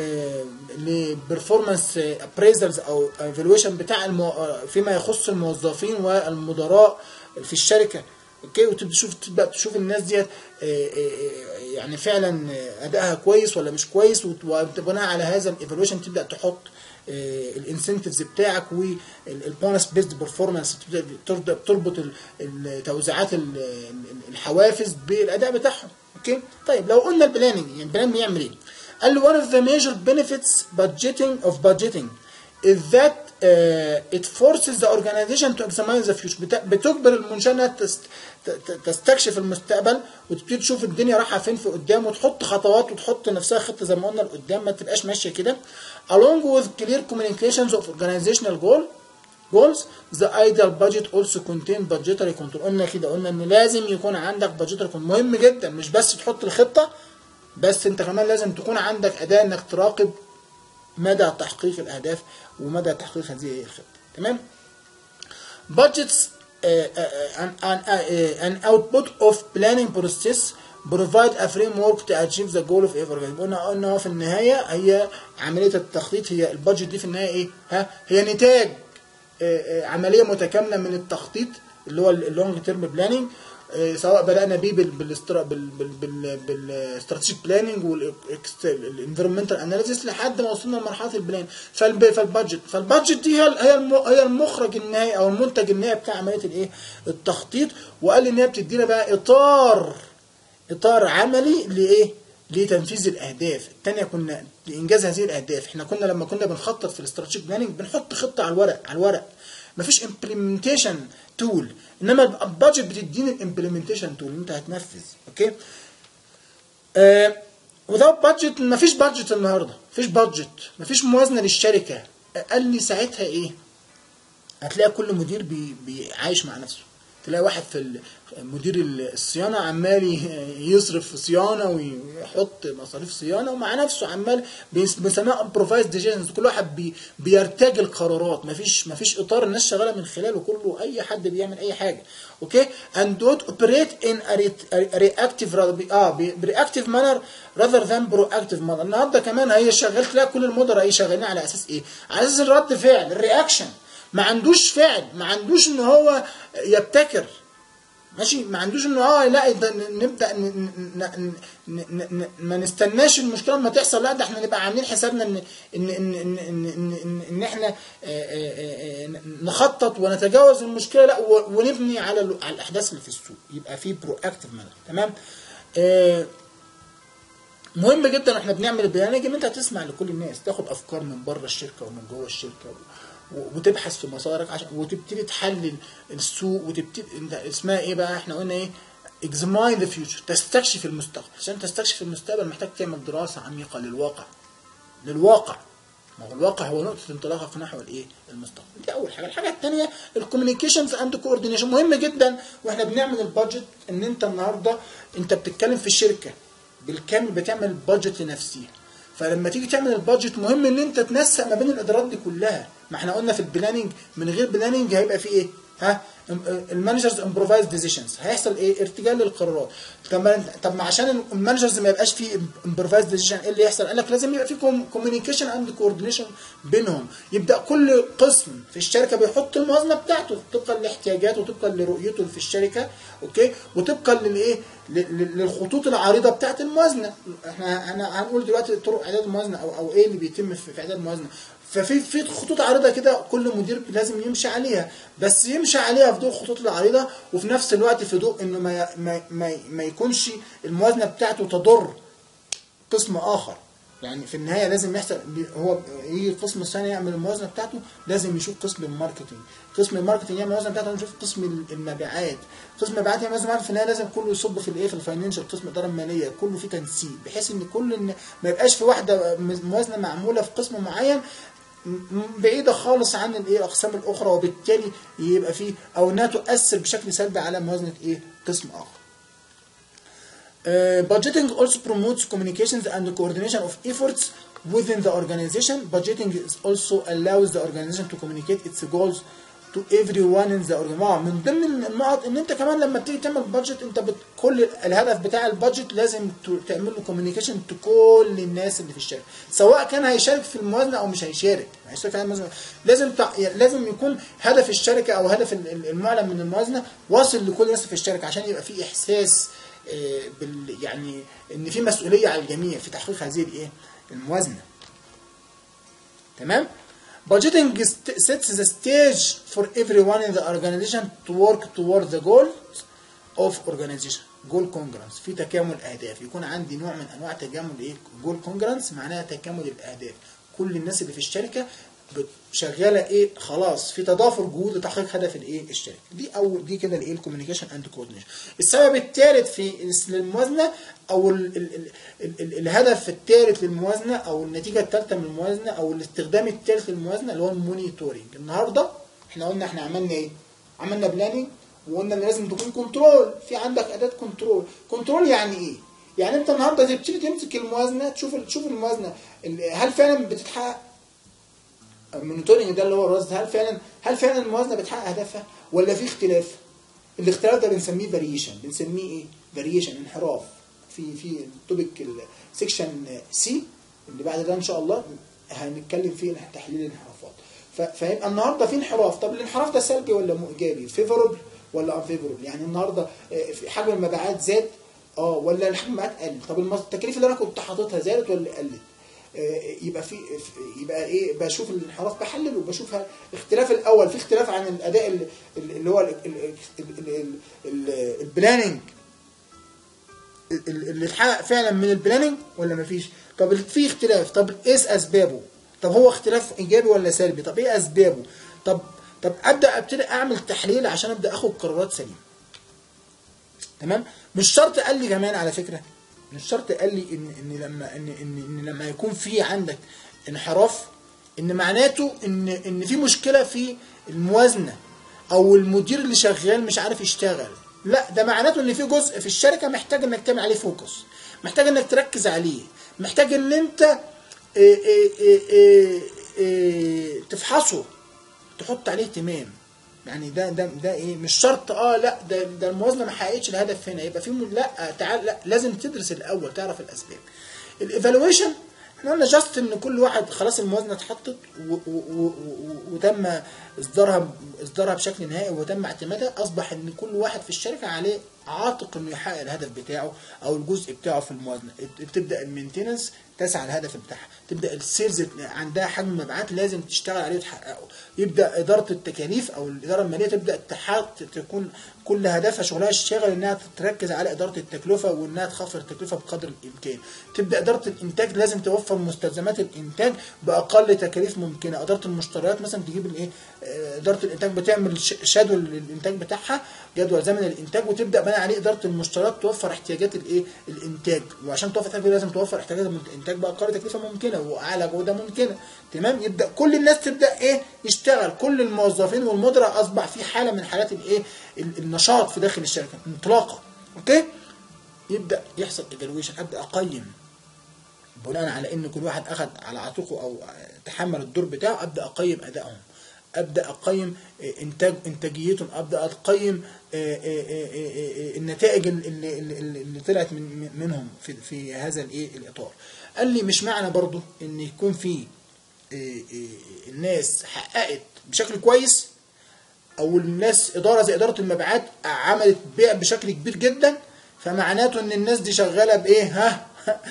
[SPEAKER 1] لبرفورمانس ابريزرز او ايفالويشن بتاع المو... آه، فيما يخص الموظفين والمدراء في الشركه اوكي وتبدا تشوف تبدا تشوف الناس ديت آه، آه، آه، يعني فعلا آه، ادائها كويس ولا مش كويس وت- وبناء على هذا الايفالويشن تبدا تحط الانسنتفز بتاعك والبونس بيزد برفورمانس تبدا تربط ال- التوزيعات ال- ال- الحوافز بالاداء بتاعهم اوكي طيب لو قلنا البلاننج يعني البلان بيعمل ايه قال لي one of the major benefits budgeting of budgeting is that uh, it forces the organization to examine the future بت- بتجبر المنشأة انها تست- ت- ت- تستكشف المستقبل وتبتدي تشوف الدنيا رايحه فين في قدام وتحط خطوات وتحط نفسها خطه زي ما قلنا لقدام ما تبقاش ماشيه كده along with clear communications of organizational goal goals the ideal budget also contain budgetary control قلنا كده قلنا ان لازم يكون عندك budgetary control مهم جدا مش بس تحط الخطه بس انت كمان لازم تكون عندك اداه انك تراقب مدى تحقيق الاهداف ومدى تحقيق هذه الخطه تمام budgets uh, uh, an, an, uh, an output of planning process provide a framework to achieve the goal of every قلنا قلنا في النهايه هي عمليه التخطيط هي البادجت دي في النهايه ايه ها هي نتاج عمليه متكامله من التخطيط اللي هو اللونج تيرم بلاننج سواء بدانا بيه بالاستراتيجيك بلاننج والانفيرمنتال اناليسيس لحد ما وصلنا لمرحله البلان فالبادجت فالبادجت دي هي هي المخرج النهائي او المنتج النهائي بتاع عمليه الايه التخطيط وقال ان هي بتدينا بقى اطار اطار عملي لايه لتنفيذ الاهداف الثانيه كنا لانجاز هذه الاهداف احنا كنا لما كنا بنخطط في الاستراتيجيك بلاننج بنحط خطه على الورق على الورق مفيش امبلمنتيشن تول انما البادجت بتديني الامبلمنتيشن تول انت هتنفذ اوكي آه without budget مفيش بادجت النهارده مفيش بادجت مفيش موازنه للشركه قال لي ساعتها ايه هتلاقي كل مدير بي بيعايش مع نفسه تلاقي واحد في مدير الصيانه عمال يصرف في صيانه ويحط مصاريف صيانه ومع نفسه عمال بنسميها امبروفايز ديسيجنز كل واحد بي بيرتجل القرارات مفيش مفيش اطار الناس شغاله من خلاله كله اي حد بيعمل اي حاجه اوكي اند دوت اوبريت ان رياكتيف اه برياكتيف مانر راذر ذان برو اكتيف مانر النهارده كمان هي شغال تلاقي كل المدراء ايه شغالين على اساس ايه؟ على اساس الرد فعل الرياكشن ما عندوش فعل ما عندوش ان هو يبتكر ماشي ما عندوش ان اه لا ده نبدا ن ن ن ما نستناش المشكله ما تحصل لا ده احنا نبقى عاملين حسابنا ان ان ان ان, إن, إن, إن احنا نخطط ونتجاوز المشكله لا ونبني على على الاحداث اللي في السوق يبقى في برو اكتيف مانر تمام آه مهم جدا احنا بنعمل البرنامج ان انت هتسمع لكل الناس تاخد افكار من بره الشركه ومن جوه الشركه وتبحث في مسارك عشان وتبتدي تحلل السوق وتبتدي انت اسمها ايه بقى احنا قلنا ايه examine the future تستكشف المستقبل عشان تستكشف المستقبل محتاج تعمل دراسه عميقه للواقع للواقع ما هو الواقع هو نقطه انطلاقك نحو الايه المستقبل دي اول حاجه الحاجه الثانيه الكوميونيكيشنز اند كوردينيشن مهم جدا واحنا بنعمل البادجت ان انت النهارده انت بتتكلم في الشركه بالكامل بتعمل بادجت لنفسها فلما تيجي تعمل البادجت مهم ان انت تنسق ما بين الادارات دي كلها ما احنا قلنا في البلاننج من غير بلاننج هيبقى في ايه ها المانجرز امبروفايز ديسيشنز هيحصل ايه ارتجال للقرارات طب طب ما عشان المانجرز ما يبقاش في امبروفايز ديسيشن ايه اللي يحصل قال لك لازم يبقى في كوميونيكيشن اند كوردينيشن بينهم يبدا كل قسم في الشركه بيحط الموازنه بتاعته طبقا لاحتياجاته وطبقا لرؤيته في الشركه اوكي وطبقا للايه للخطوط العريضه بتاعت الموازنه احنا انا هنقول دلوقتي طرق اعداد الموازنه او او ايه اللي بيتم في اعداد الموازنه ففي في خطوط عريضه كده كل مدير لازم يمشي عليها بس يمشي عليها في ضوء الخطوط العريضه وفي نفس الوقت في ضوء انه ما ما ما, ما يكونش الموازنه بتاعته تضر قسم اخر يعني في النهايه لازم يحصل هو يجي القسم الثاني يعمل الموازنه بتاعته لازم يشوف قسم الماركتنج قسم الماركتنج يعمل الموازنه بتاعته لازم يشوف قسم المبيعات قسم المبيعات يعمل الموازنه في النهايه لازم كله يصب في الايه في الفاينانشال قسم الاداره الماليه كله فيه تنسيق بحيث ان كل إن ما يبقاش في واحده موازنه معموله في قسم معين بعيدة خالص عن الايه الاقسام الاخرى وبالتالي يبقى فيه او انها تؤثر بشكل سلبي على موازنة ايه قسم اخر. Uh, budgeting also promotes communications and coordination of efforts within the organization. Budgeting is also allows the organization to communicate its goals to everyone in the organization. من ضمن النقط ان انت كمان لما بتيجي تعمل بادجت انت بت... كل الهدف بتاع البادجت لازم تعمل له كوميونيكيشن تو كل الناس اللي في الشركه سواء كان هيشارك في الموازنه او مش هيشارك هيشارك في الموازنه لازم تع... لازم يكون هدف الشركه او هدف المعلن من الموازنه واصل لكل الناس في الشركه عشان يبقى في احساس بال يعني ان في مسؤوليه على الجميع في تحقيق هذه الايه الموازنه تمام Budgeting sets the stage for everyone in the organization to work toward the goals of organization. جول كونجرانس في تكامل اهداف يكون عندي نوع من انواع تكامل ايه جول كونجرانس معناها تكامل الاهداف كل الناس اللي في الشركه شغاله ايه خلاص في تضافر جهود لتحقيق هدف الايه الشركه دي او دي كده الايه الكوميونيكيشن اند كوردينيشن السبب الثالث في الموازنه او ال ال ال ال الهدف الثالث للموازنه او النتيجه الثالثه من الموازنه او الاستخدام الثالث للموازنه اللي هو المونيتورنج النهارده احنا قلنا احنا عملنا ايه عملنا بلاننج وقلنا ان لازم تكون كنترول في عندك اداه كنترول كنترول يعني ايه يعني انت النهارده تبتدي تمسك الموازنه تشوف تشوف الموازنه ال- هل فعلا بتتحقق المونيتورنج ده اللي هو الرصد هل فعلا هل فعلا الموازنه بتحقق هدفها ولا في اختلاف الاختلاف ده بنسميه فاريشن بنسميه ايه فاريشن انحراف في في التوبيك سيكشن سي اللي بعد ده ان شاء الله هنتكلم فيه تحليل الانحرافات ف- فيبقى النهارده في انحراف طب الانحراف ده سلبي ولا م- ايجابي فيفوربل ولا انفيفوربل يعني النهارده آه، في حجم المبيعات زاد اه ولا حجم المبيعات قل طب المص- التكاليف اللي انا كنت حاططها زادت ولا قلت آه، يبقى في يبقى ايه بشوف الانحراف بحلل وبشوف ه- اختلاف الاول في اختلاف عن الاداء ال- ال- اللي هو ال- ال- ال- ال- ال- البلاننج ال- ال- اللي اتحقق فعلا من البلاننج ولا مفيش طب في اختلاف طب ايه اسبابه طب هو اختلاف ايجابي ولا سلبي طب ايه اسبابه طب طب ابدا ابتدي اعمل تحليل عشان ابدا اخد قرارات سليمه تمام مش شرط قال لي كمان على فكره مش شرط قال لي ان ان لما ان ان, إن لما يكون في عندك انحراف ان معناته ان ان في مشكله في الموازنه او المدير اللي شغال مش عارف يشتغل لا ده معناته ان في جزء في الشركه محتاج انك تعمل عليه فوكس محتاج انك تركز عليه محتاج ان انت إيه إيه إيه إيه إيه تفحصه تحط عليه اهتمام يعني ده ده ده ايه مش شرط اه لا ده ده الموازنه ما حققتش الهدف هنا يبقى في م- لا تعال لا لازم تدرس الاول تعرف الاسباب الايفالويشن احنا قلنا جاست ان كل واحد خلاص الموازنه اتحطت و- و- و- و- وتم اصدارها اصدارها بشكل نهائي وتم اعتمادها اصبح ان كل واحد في الشركه عليه عاتق انه يحقق الهدف بتاعه او الجزء بتاعه في الموازنه تبدا المينتنس تسعى الهدف بتاعها تبدا السيلز عندها حجم مبيعات لازم تشتغل عليه وتحققه يبدا اداره التكاليف او الاداره الماليه تبدا تحط تكون كل هدفها شغلها الشاغل انها تركز على اداره التكلفه وانها تخفض التكلفه بقدر الامكان تبدا اداره الانتاج لازم توفر مستلزمات الانتاج باقل تكاليف ممكنه اداره المشتريات مثلا تجيب الايه آه، اداره الانتاج بتعمل شادول للانتاج بتاعها جدول زمن الانتاج وتبدا بناء عليه اداره المشتريات توفر احتياجات الايه الانتاج وعشان توفر احتياجات لازم توفر احتياجات الانتاج باقل تكلفه ممكنه واعلى جوده ممكنه تمام يبدا كل الناس تبدا ايه يشتغل كل الموظفين والمدراء اصبح في حاله من حالات الايه ال- النشاط في داخل الشركه انطلاقه اوكي يبدا يحصل ايفالويشن ابدا اقيم بناء على ان كل واحد اخذ على عاتقه او تحمل الدور بتاعه ابدا اقيم ادائهم ابدا اقيم آه، انتاج انتاجيتهم ابدا اقيم آه، آه، آه، آه، آه، النتائج اللي, اللي, اللي اللي طلعت من من- منهم في في هذا الايه الاطار قال لي مش معنى برضو ان يكون في آه، آه، الناس حققت بشكل كويس او الناس اداره زي اداره المبيعات عملت بيع بشكل كبير جدا فمعناته ان الناس دي شغاله بايه ها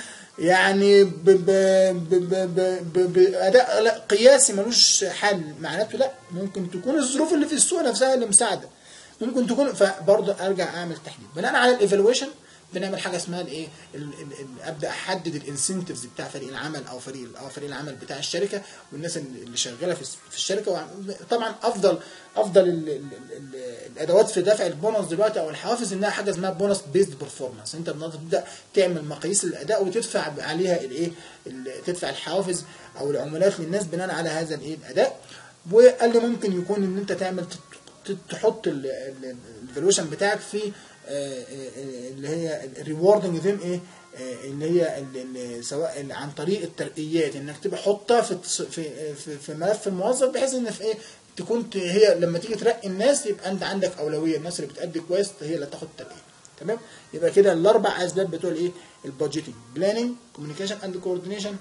[SPEAKER 1] يعني ب ب ب ب ب ب باداء لا قياسي ملوش حل معناته لا ممكن تكون الظروف اللي في السوق نفسها اللي مساعده ممكن تكون فبرضه ارجع اعمل تحليل بناء على الايفالويشن بنعمل حاجه اسمها الايه ال- ال- ال- ابدا احدد الانسنتفز بتاع فريق العمل او فريق او فريق العمل بتاع الشركه والناس اللي اللي شغاله في في الشركه وع- طبعا افضل افضل ال ال ال الادوات في دفع البونص دلوقتي او الحوافز انها حاجه اسمها بونص بيزد برفورمانس انت النهارده تبدا تعمل مقاييس الاداء وتدفع عليها الايه ال- تدفع الحوافز او العمولات للناس بناء على هذا الايه الاداء وقال لي ممكن يكون ان انت تعمل تت- تحط الفالويشن بتاعك في آه، آه، اللي هي الريوردنج ذيم ايه آه، اللي هي ال- ال- سواء ال- عن طريق الترقيات انك تبقى حطها في التص- في في, في ملف الموظف بحيث ان في ايه تكون ت- هي لما تيجي ترقي الناس يبقى انت عندك اولويه الناس اللي بتأدي كويس هي اللي تاخد الترقيه تمام يبقى كده الاربع اسباب بتوع الايه البادجيتنج بلاننج كوميونيكيشن اند كوردينيشن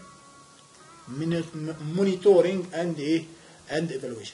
[SPEAKER 1] مونيتورنج اند ايه اند ايفالويشن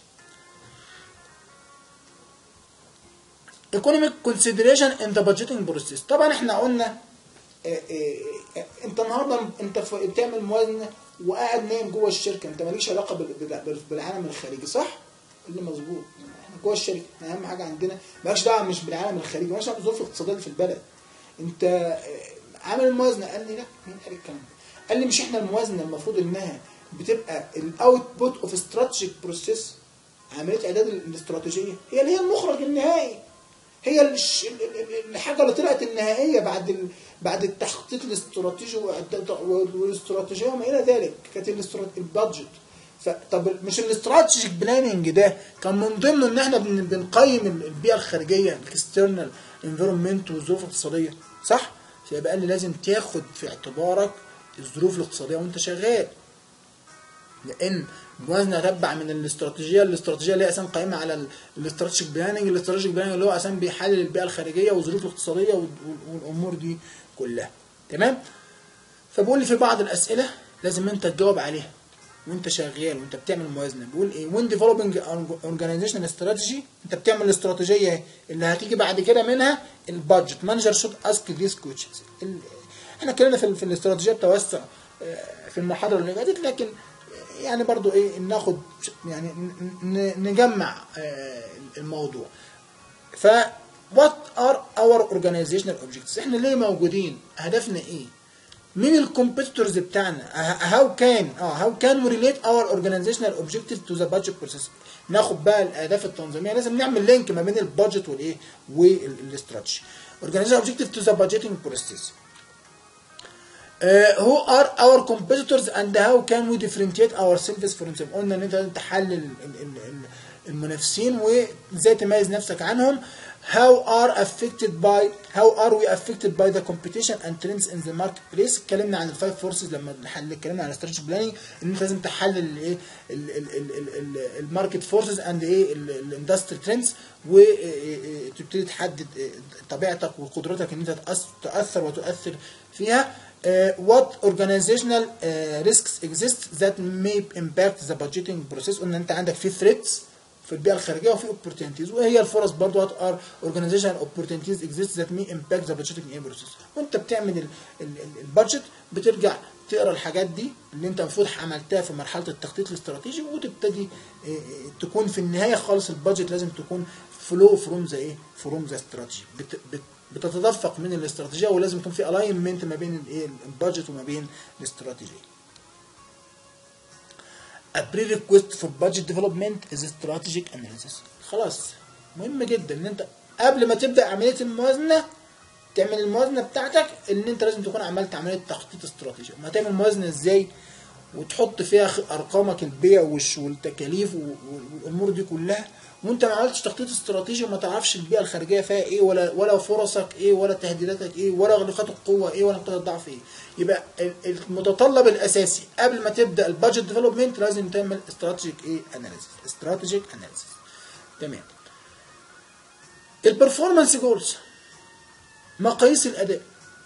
[SPEAKER 1] economic consideration in the budgeting process طبعا احنا قلنا اه اه اه انت النهارده انت ف- بتعمل موازنه وقاعد نايم جوه الشركه انت مالكش علاقه بال- بال- بالعالم الخارجي صح؟ اللي مظبوط احنا جوه الشركه احنا اهم حاجه عندنا مالكش دعوه مش بالعالم الخارجي مالكش دعوه بالظروف الاقتصاديه اللي في البلد انت اه، عامل الموازنه قال لي لا مين قال الكلام ده؟ قال لي مش احنا الموازنه المفروض انها بتبقى الاوتبوت اوف استراتيجيك بروسيس عمليه اعداد الاستراتيجيه هي اللي هي المخرج النهائي هي الش- ال- ال- ال- الحاجه اللي طلعت النهائيه بعد ال... بعد التخطيط الاستراتيجي والإعداد- والاستراتيجيه وما الى ذلك كانت الاسترات- البادجت طب مش الاستراتيجيك بلاننج ده كان من ضمنه ان احنا بن- بنقيم ال- البيئه الخارجيه الاكسترنال انفيرمنت والظروف الاقتصاديه صح؟ فيبقى قال لي لازم تاخد في اعتبارك الظروف الاقتصاديه وانت شغال لان الموازنه تبع من الاستراتيجيه الاستراتيجيه اللي هي اساسا قائمه على الاستراتيجيك بلاننج الاستراتيجيك بلاننج اللي هو اساسا بيحلل البيئه الخارجيه والظروف الاقتصاديه وال- وال- والامور دي كلها تمام فبقول لي في بعض الاسئله لازم انت تجاوب عليها وانت شغال وانت بتعمل موازنه بيقول ايه وين ديفلوبينج اورجانيزيشنال استراتيجي انت بتعمل الاستراتيجيه اهي اللي هتيجي بعد كده منها البادجت مانجر شود اسك ذيس كويشنز احنا اتكلمنا في, ال- في الاستراتيجيه بتوسع آه، في المحاضره اللي فاتت لكن يعني برضو ايه ناخد يعني ن- ن- نجمع آه، الموضوع ف what are our organizational objectives احنا ليه موجودين هدفنا ايه مين الكومبيتيتورز بتاعنا هاو كان اه هاو كان وي ريليت اور اورجانيزيشنال اوبجكتيف تو ذا بادجت بروسيس ناخد بقى الاهداف التنظيميه لازم نعمل لينك ما بين البادجت والايه والاستراتيجي اورجانيزيشنال اوبجكتيف تو ذا بادجيتنج بروسيس who are our competitors and how can we differentiate ourselves from them قلنا ان انت تحلل ال- ال- ال- المنافسين وازاي تميز نفسك عنهم how are affected by how are we affected by the competition and trends in the marketplace اتكلمنا عن الفايف فورسز لما نحل اتكلمنا عن الاستراتيجي بلاننج ان انت لازم تحلل الايه الماركت فورسز اند ايه الاندستري ترندز وتبتدي تحدد آه، طبيعتك وقدرتك ان انت تأث- تاثر وتؤثر فيها Uh, what organizational uh, risks exist that may impact the budgeting process قلنا انت عندك في threats في البيئه الخارجيه وفي opportunities وهي الفرص برضو what are organizational opportunities exist that may impact the budgeting process وانت بتعمل ال- ال- ال- البادجت بترجع تقرا الحاجات دي اللي انت المفروض عملتها في مرحله التخطيط الاستراتيجي وتبتدي اه، اه، تكون في النهايه خالص البادجت لازم تكون فلو فروم ذا ايه فروم ذا استراتيجي بتتدفق من الاستراتيجيه ولازم يكون في الاينمنت ما بين الايه البادجت وما بين الاستراتيجيه A prerequisite for budget development is strategic analysis. خلاص مهم جدا ان انت قبل ما تبدا عمليه الموازنه تعمل الموازنه بتاعتك ان انت لازم تكون عملت عمليه تخطيط استراتيجي ما تعمل موازنه ازاي وتحط فيها خ- ارقامك البيع والش- والتكاليف و- والامور دي كلها وانت ما عملتش تخطيط استراتيجي وما تعرفش البيئه الخارجيه فيها ايه ولا ولا فرصك ايه ولا تهديداتك ايه ولا نقاط القوه ايه ولا نقاط الضعف ايه يبقى ال- المتطلب الاساسي قبل ما تبدا البادجت ديفلوبمنت لازم تعمل استراتيجيك ايه اناليسيس استراتيجيك اناليسيس تمام البرفورمانس جولز مقاييس الاداء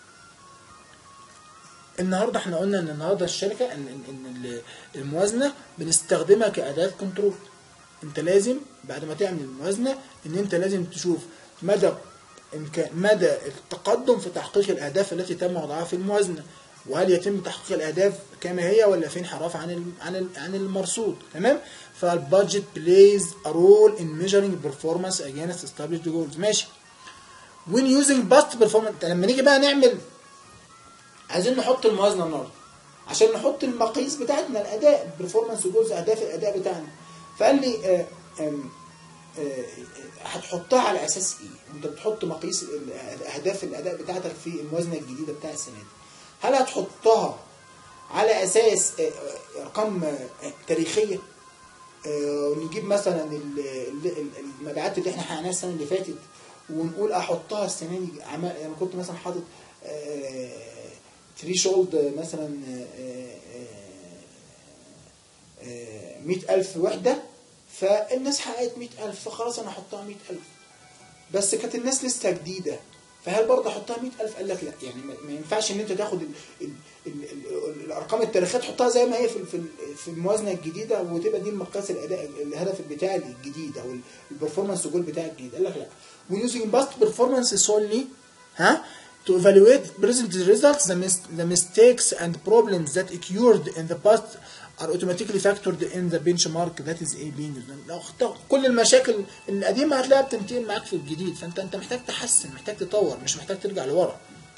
[SPEAKER 1] النهارده احنا قلنا ان النهارده الشركه ان ان إن الموازنه بنستخدمها كاداه كنترول انت لازم بعد ما تعمل الموازنه ان انت لازم تشوف مدى إمكان مدى التقدم في تحقيق الاهداف التي تم وضعها في الموازنه وهل يتم تحقيق الاهداف كما هي ولا في انحراف عن ال عن ال عن المرصود تمام فالبادجت بلايز ا رول ان ميجرنج performance against established goals ماشي when using past performance لما نيجي بقى نعمل عايزين نحط الموازنه النهارده عشان نحط المقاييس بتاعتنا الاداء البرفورمانس جزء اهداف الاداء بتاعنا فقال لي آه، آم، آه، هتحطها على اساس ايه؟ انت بتحط مقاييس ال- اهداف الاداء بتاعتك في الموازنه الجديده بتاع السنه دي هل هتحطها على اساس آه، آه، ارقام آه، تاريخيه آه، ونجيب مثلا ال- ال- ال- المبيعات اللي احنا حققناها السنه اللي فاتت ونقول احطها السنه دي عم- انا كنت مثلا حاطط ثري شولد مثلا آه، آه، 100000 وحده فالناس حققت 100000 فخلاص انا احطها 100000 بس كانت الناس لسه جديده فهل برضه احطها 100000 قال لك لا يعني ما ما ينفعش ان انت تاخد ال ال ال ال الارقام التاريخيه تحطها زي ما هي في في في الموازنه الجديده وتبقى دي المقياس الاداء الهدف بتاعي الجديد او البرفورمانس جول بتاعي الجديد قال لك لا when using past performance solely ها to evaluate present results the, mis the mistakes and problems that occurred in the past are automatically factored in the benchmark that is a being used. لو اختار كل المشاكل القديمه هتلاقيها بتنتقل معاك في الجديد فانت انت محتاج تحسن محتاج تطور مش محتاج ترجع لورا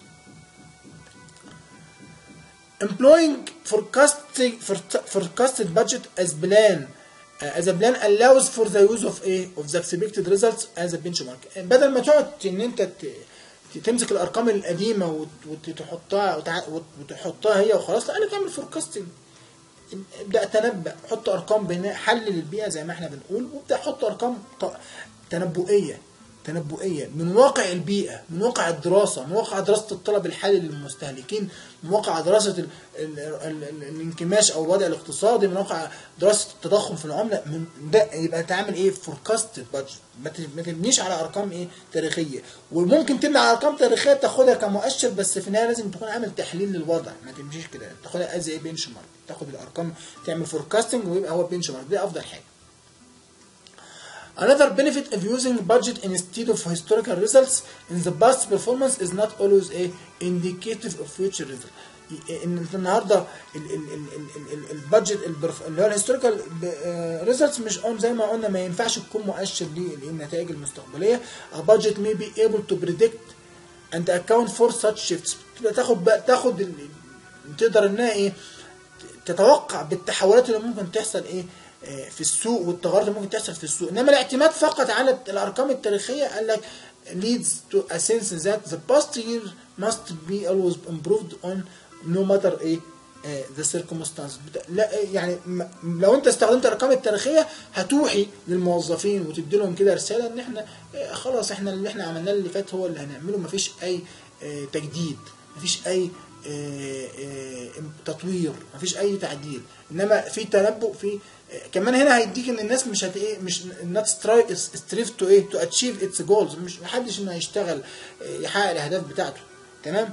[SPEAKER 1] employing forecasting forecasted budget as plan uh, as a plan allows for the use of a of the expected results as a benchmark بدل ما تقعد ان انت ت- ت- تمسك الارقام القديمه وت- وتحطها وتع- وتحطها هي وخلاص لا انا تعمل فوركاستنج ابدا تنبأ حط ارقام بناء حلل البيئه زي ما احنا بنقول وابدا حط ارقام ط- تنبؤيه تنبؤيه من واقع البيئه من واقع الدراسه من واقع دراسه الطلب الحالي للمستهلكين من واقع دراسه ال ال ال ال الانكماش او الوضع الاقتصادي من واقع دراسه التضخم في العمله من ده يبقى تعمل ايه فوركاست بادجت ما ت- ما تبنيش على ارقام ايه تاريخيه وممكن تبني على ارقام تاريخيه تاخدها كمؤشر بس في النهايه لازم تكون عامل تحليل للوضع ما تمشيش كده تاخدها از ايه بنش مارك تاخد الارقام تعمل فوركاستنج ويبقى هو بنش مارك دي افضل حاجه Another benefit of using budget instead of historical results in the past performance is not always a indicative of future result. ان انت النهارده ال- ال- ال- ال- ال- البادجت البرف- اللي هو الهيستوريكال ريزلتس مش اون زي ما قلنا ما ينفعش تكون مؤشر للنتائج المستقبليه. A budget may be able to predict and account for such shifts. تبقى تاخد بقى تاخد ال- ال- تقدر انها ايه تتوقع بالتحولات اللي ممكن تحصل ايه آه، في السوق والتغيرات اللي ممكن تحصل في السوق انما الاعتماد فقط على الارقام التاريخيه قال لك leads to a sense that the past year must be always improved on no matter ايه آه، the circumstances بتا- لا آه، يعني م- لو انت استخدمت الارقام التاريخيه هتوحي للموظفين وتدي لهم كده رساله ان احنا آه، خلاص احنا اللي احنا عملناه اللي فات هو اللي هنعمله مفيش اي آه، تجديد مفيش اي آه، آه، تطوير مفيش اي تعديل انما في تنبؤ في آه، كمان هنا هيديك ان الناس مش هت ايه مش not strive strive to ايه to achieve its goals مش محدش انه هيشتغل آه، يحقق الاهداف بتاعته تمام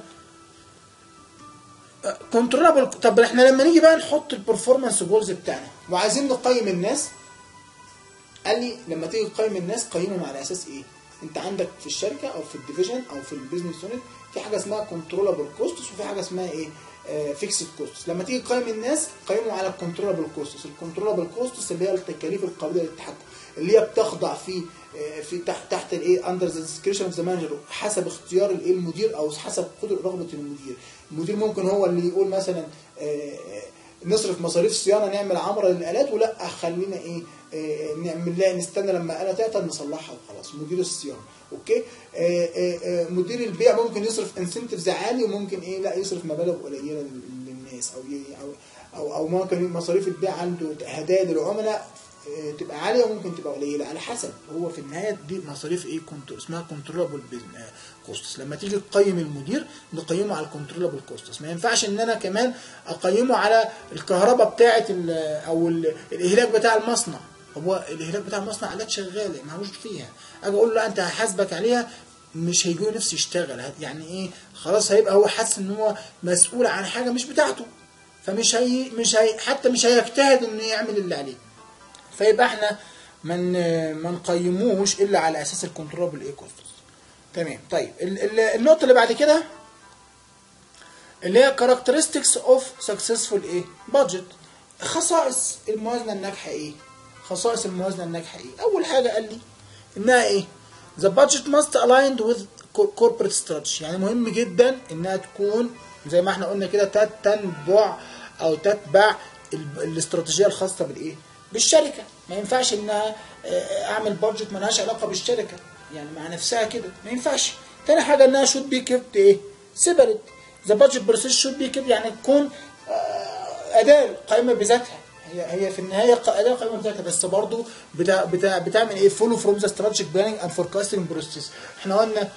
[SPEAKER 1] كنترولابل طب احنا لما نيجي بقى نحط البرفورمانس جولز بتاعنا وعايزين نقيم الناس قال لي لما تيجي تقيم الناس قيمهم على اساس ايه؟ انت عندك في الشركه او في الديفيجن او في البيزنس يونت في حاجه اسمها كنترولابل كوستس وفي حاجه اسمها ايه؟ فيكسد كوستس لما تيجي تقيم الناس قيمهم على الكنترولابل كوستس الكنترولابل كوستس اللي هي التكاليف القابله للتحكم اللي هي بتخضع في آه، في تحت تحت الايه اندر ذا ديسكريشن اوف ذا مانجر حسب اختيار الايه المدير او حسب قدر رغبه المدير المدير ممكن هو اللي يقول مثلا آه، نصرف مصاريف صيانه نعمل عمره للالات ولا خلينا ايه آه، نعمل لها نستنى لما اله تعطل نصلحها وخلاص مدير الصيانه اوكي آه، آه، آه، مدير البيع ممكن يصرف انسنتفز عالي وممكن ايه لا يصرف مبالغ قليله لل- للناس او ي- او او او ممكن مصاريف البيع عنده هدايا للعملاء آه، تبقى عاليه وممكن تبقى قليله على حسب هو في النهايه دي مصاريف ايه كنت اسمها كنترولابل كوستس لما تيجي تقيم المدير نقيمه على الكنترولابل كوستس ما ينفعش ان انا كمان اقيمه على الكهرباء بتاعه ال- او ال- الاهلاك بتاع المصنع هو الاهلاك بتاع المصنع الات شغاله مالوش فيها اجي اقول له لا انت هحاسبك عليها مش هيجي له نفسه يشتغل هت- يعني ايه خلاص هيبقى هو حاسس ان هو مسؤول عن حاجه مش بتاعته فمش هي مش هي حتى مش هيجتهد انه يعمل اللي عليه فيبقى احنا من ما نقيموش الا على اساس الكنترولابل ايه كوستس تمام طيب ال- ال- النقطه اللي بعد كده اللي هي characteristics of successful ايه budget خصائص الموازنه الناجحه ايه خصائص الموازنه الناجحه ايه اول حاجه قال لي انها ايه the budget must aligned with co- corporate strategy يعني مهم جدا انها تكون زي ما احنا قلنا كده تت- تنبع او تتبع ال- الاستراتيجيه الخاصه بالايه بالشركه ما ينفعش انها آه، اعمل بادجت ملهاش علاقه بالشركه يعني مع نفسها كده ما ينفعش تاني حاجه انها should be kept ايه سيبريت ذا بادجت بروسيس should be kept يعني تكون آه، اداه قائمه بذاتها هي هي في النهايه ق- اداه قائمه بذاتها بس برضو بتاع بتاع بتعمل ايه فولو فروم ذا استراتيجيك بلاننج اند فوركاستنج بروسيس احنا قلنا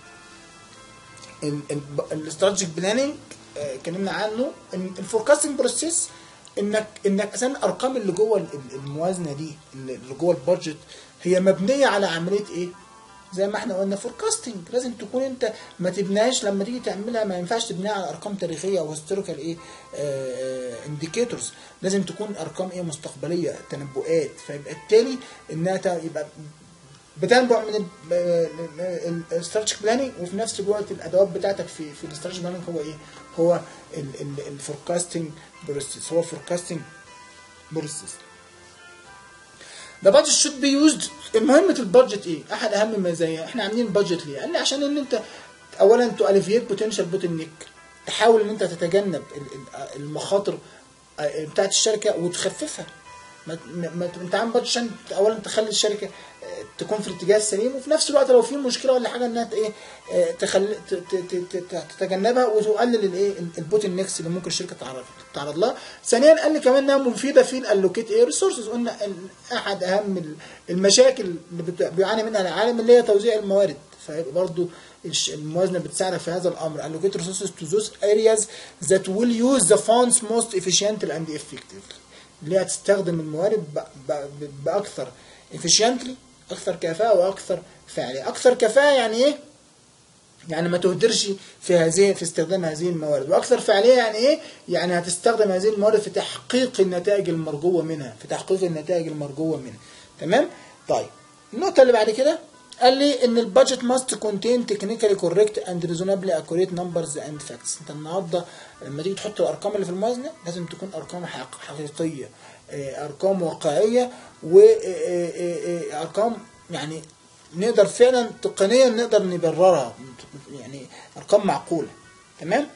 [SPEAKER 1] الاستراتيجيك بلاننج اتكلمنا عنه ان الفوركاستنج بروسيس انك انك اساسا الارقام اللي جوه ال- ال- الموازنه دي اللي اللي جوه البادجت هي مبنيه على عمليه ايه؟ زي ما احنا قلنا فوركاستنج لازم تكون انت ما تبناش لما تيجي تعملها ما ينفعش تبنيها على ارقام تاريخيه او هيستوريكال ايه انديكيتورز لازم تكون ارقام ايه مستقبليه تنبؤات فيبقى التالي انها ت- يبقى بتنبع من الاستراتيجيك بلاننج وفي نفس الوقت الادوات بتاعتك في في الاستراتيجيك بلاننج هو ايه؟ هو الفوركاستنج بروسيس هو الفوركاستنج بروسيس ده بادجت شود بي يوزد مهمة البادجت ايه؟ احد اهم المزايا احنا عاملين البادجت ليه؟ قال لي عشان ان انت اولا تو اليفيت بوتنشال بوتل نيك تحاول ان انت تتجنب ال- ال- المخاطر بتاعت الشركه وتخففها ما ما- ما- انت عامل بادجت عشان اولا تخلي الشركه تكون في الاتجاه السليم وفي نفس الوقت لو في مشكله ولا حاجه انها ت- ايه آه، تخل... ت- ت- ت- ت- تتجنبها وتقلل الايه البوتل نكس اللي ممكن الشركه تعرض تتعرض لها ثانيا قال لي كمان انها مفيده في الالوكيت ايه ريسورسز قلنا ال- احد اهم ال- المشاكل اللي بت- بيعاني منها العالم اللي هي توزيع الموارد فيبقى برضه الش- الموازنه بتساعدك في هذا الامر allocate resources to those areas that will use the funds most efficiently and effectively اللي هي تستخدم الموارد ب- ب- باكثر efficiently اكثر كفاءه واكثر فعاليه اكثر كفاءه يعني ايه يعني ما تهدرش في هذه في استخدام هذه الموارد واكثر فعاليه يعني ايه يعني هتستخدم هذه الموارد في تحقيق النتائج المرجوه منها في تحقيق النتائج المرجوه منها تمام طيب النقطه اللي بعد كده قال لي ان البادجت ماست كونتين تكنيكالي كوريكت اند ريزونابلي اكوريت نمبرز اند فاكتس انت النهارده لما تيجي تحط الارقام اللي في الموازنه لازم تكون ارقام حق- حقيقيه آه، ارقام واقعيه وارقام يعني نقدر فعلا تقنيا نقدر نبررها يعني ارقام معقوله تمام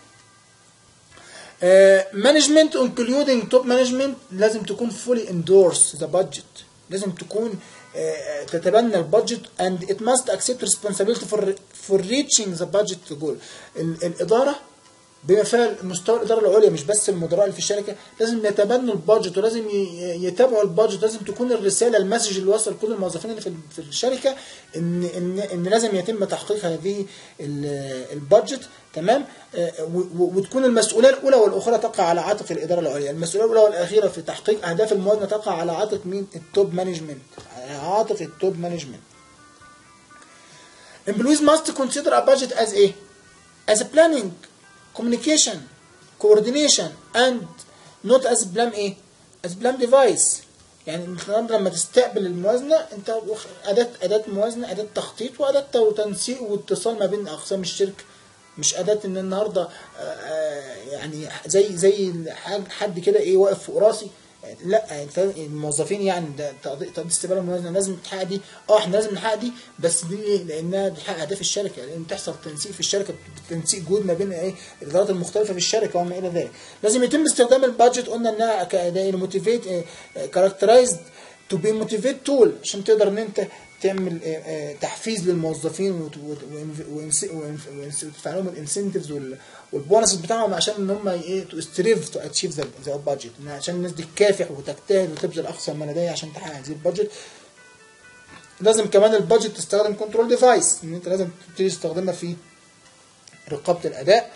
[SPEAKER 1] مانجمنت انكلودنج توب مانجمنت لازم تكون فولي اندورس ذا بادجت لازم تكون آه، تتبنى البادجت and it must accept responsibility for for reaching the budget goal ال- الاداره بما فيها مستوى الاداره العليا مش بس المدراء اللي في الشركه لازم يتبنوا البادجت ولازم ي- يتابعوا البادجت لازم تكون الرساله المسج اللي وصل لكل الموظفين اللي في في الشركه ان ان ان لازم يتم تحقيق هذه ال- البادجت تمام آه، و- و- وتكون المسؤوليه الاولى والاخرى تقع على عاتق الاداره العليا المسؤوليه الاولى والاخيره في تحقيق اهداف الموازنه تقع على عاتق مين التوب مانجمنت على عاتق التوب مانجمنت Employees must consider a budget as a as a planning, communication, coordination and not as plan ايه as plan device يعني انت النهارده لما تستقبل الموازنه انت واخ- اداه اداه موازنه اداه تخطيط واداه تنسيق واتصال ما بين اقسام الشركه مش اداه ان النهارده آه، آه، يعني زي زي حد- حد كده ايه واقف فوق راسي لا انت الموظفين يعني ده تقضي تقضي استقبال الموازنه لازم تحقق دي اه احنا لازم نحقق دي بس دي ليه؟ لانها بتحقق اهداف الشركه لان تحصل تنسيق في الشركه تنسيق جهود ما بين ايه الادارات المختلفه في الشركه وما الى ذلك لازم يتم استخدام البادجت قلنا انها كاداه موتيفيت كاركترايزد تو بي موتيفيت تول عشان تقدر ان انت تعمل آه، آه، تحفيز للموظفين وت- وت- وإنف- وإنس- وإنف- وإنس- وتدفع لهم الانسنتفز والبونسز بتاعهم عشان ان هم ايه تو ستريف تو اتشيف ذا بادجت عشان الناس دي تكافح وتجتهد وتبذل اقصى ما لديها عشان تحقق هذه البادجت لازم كمان البادجت تستخدم كنترول ديفايس ان انت لازم تبتدي تستخدمها في رقابه الاداء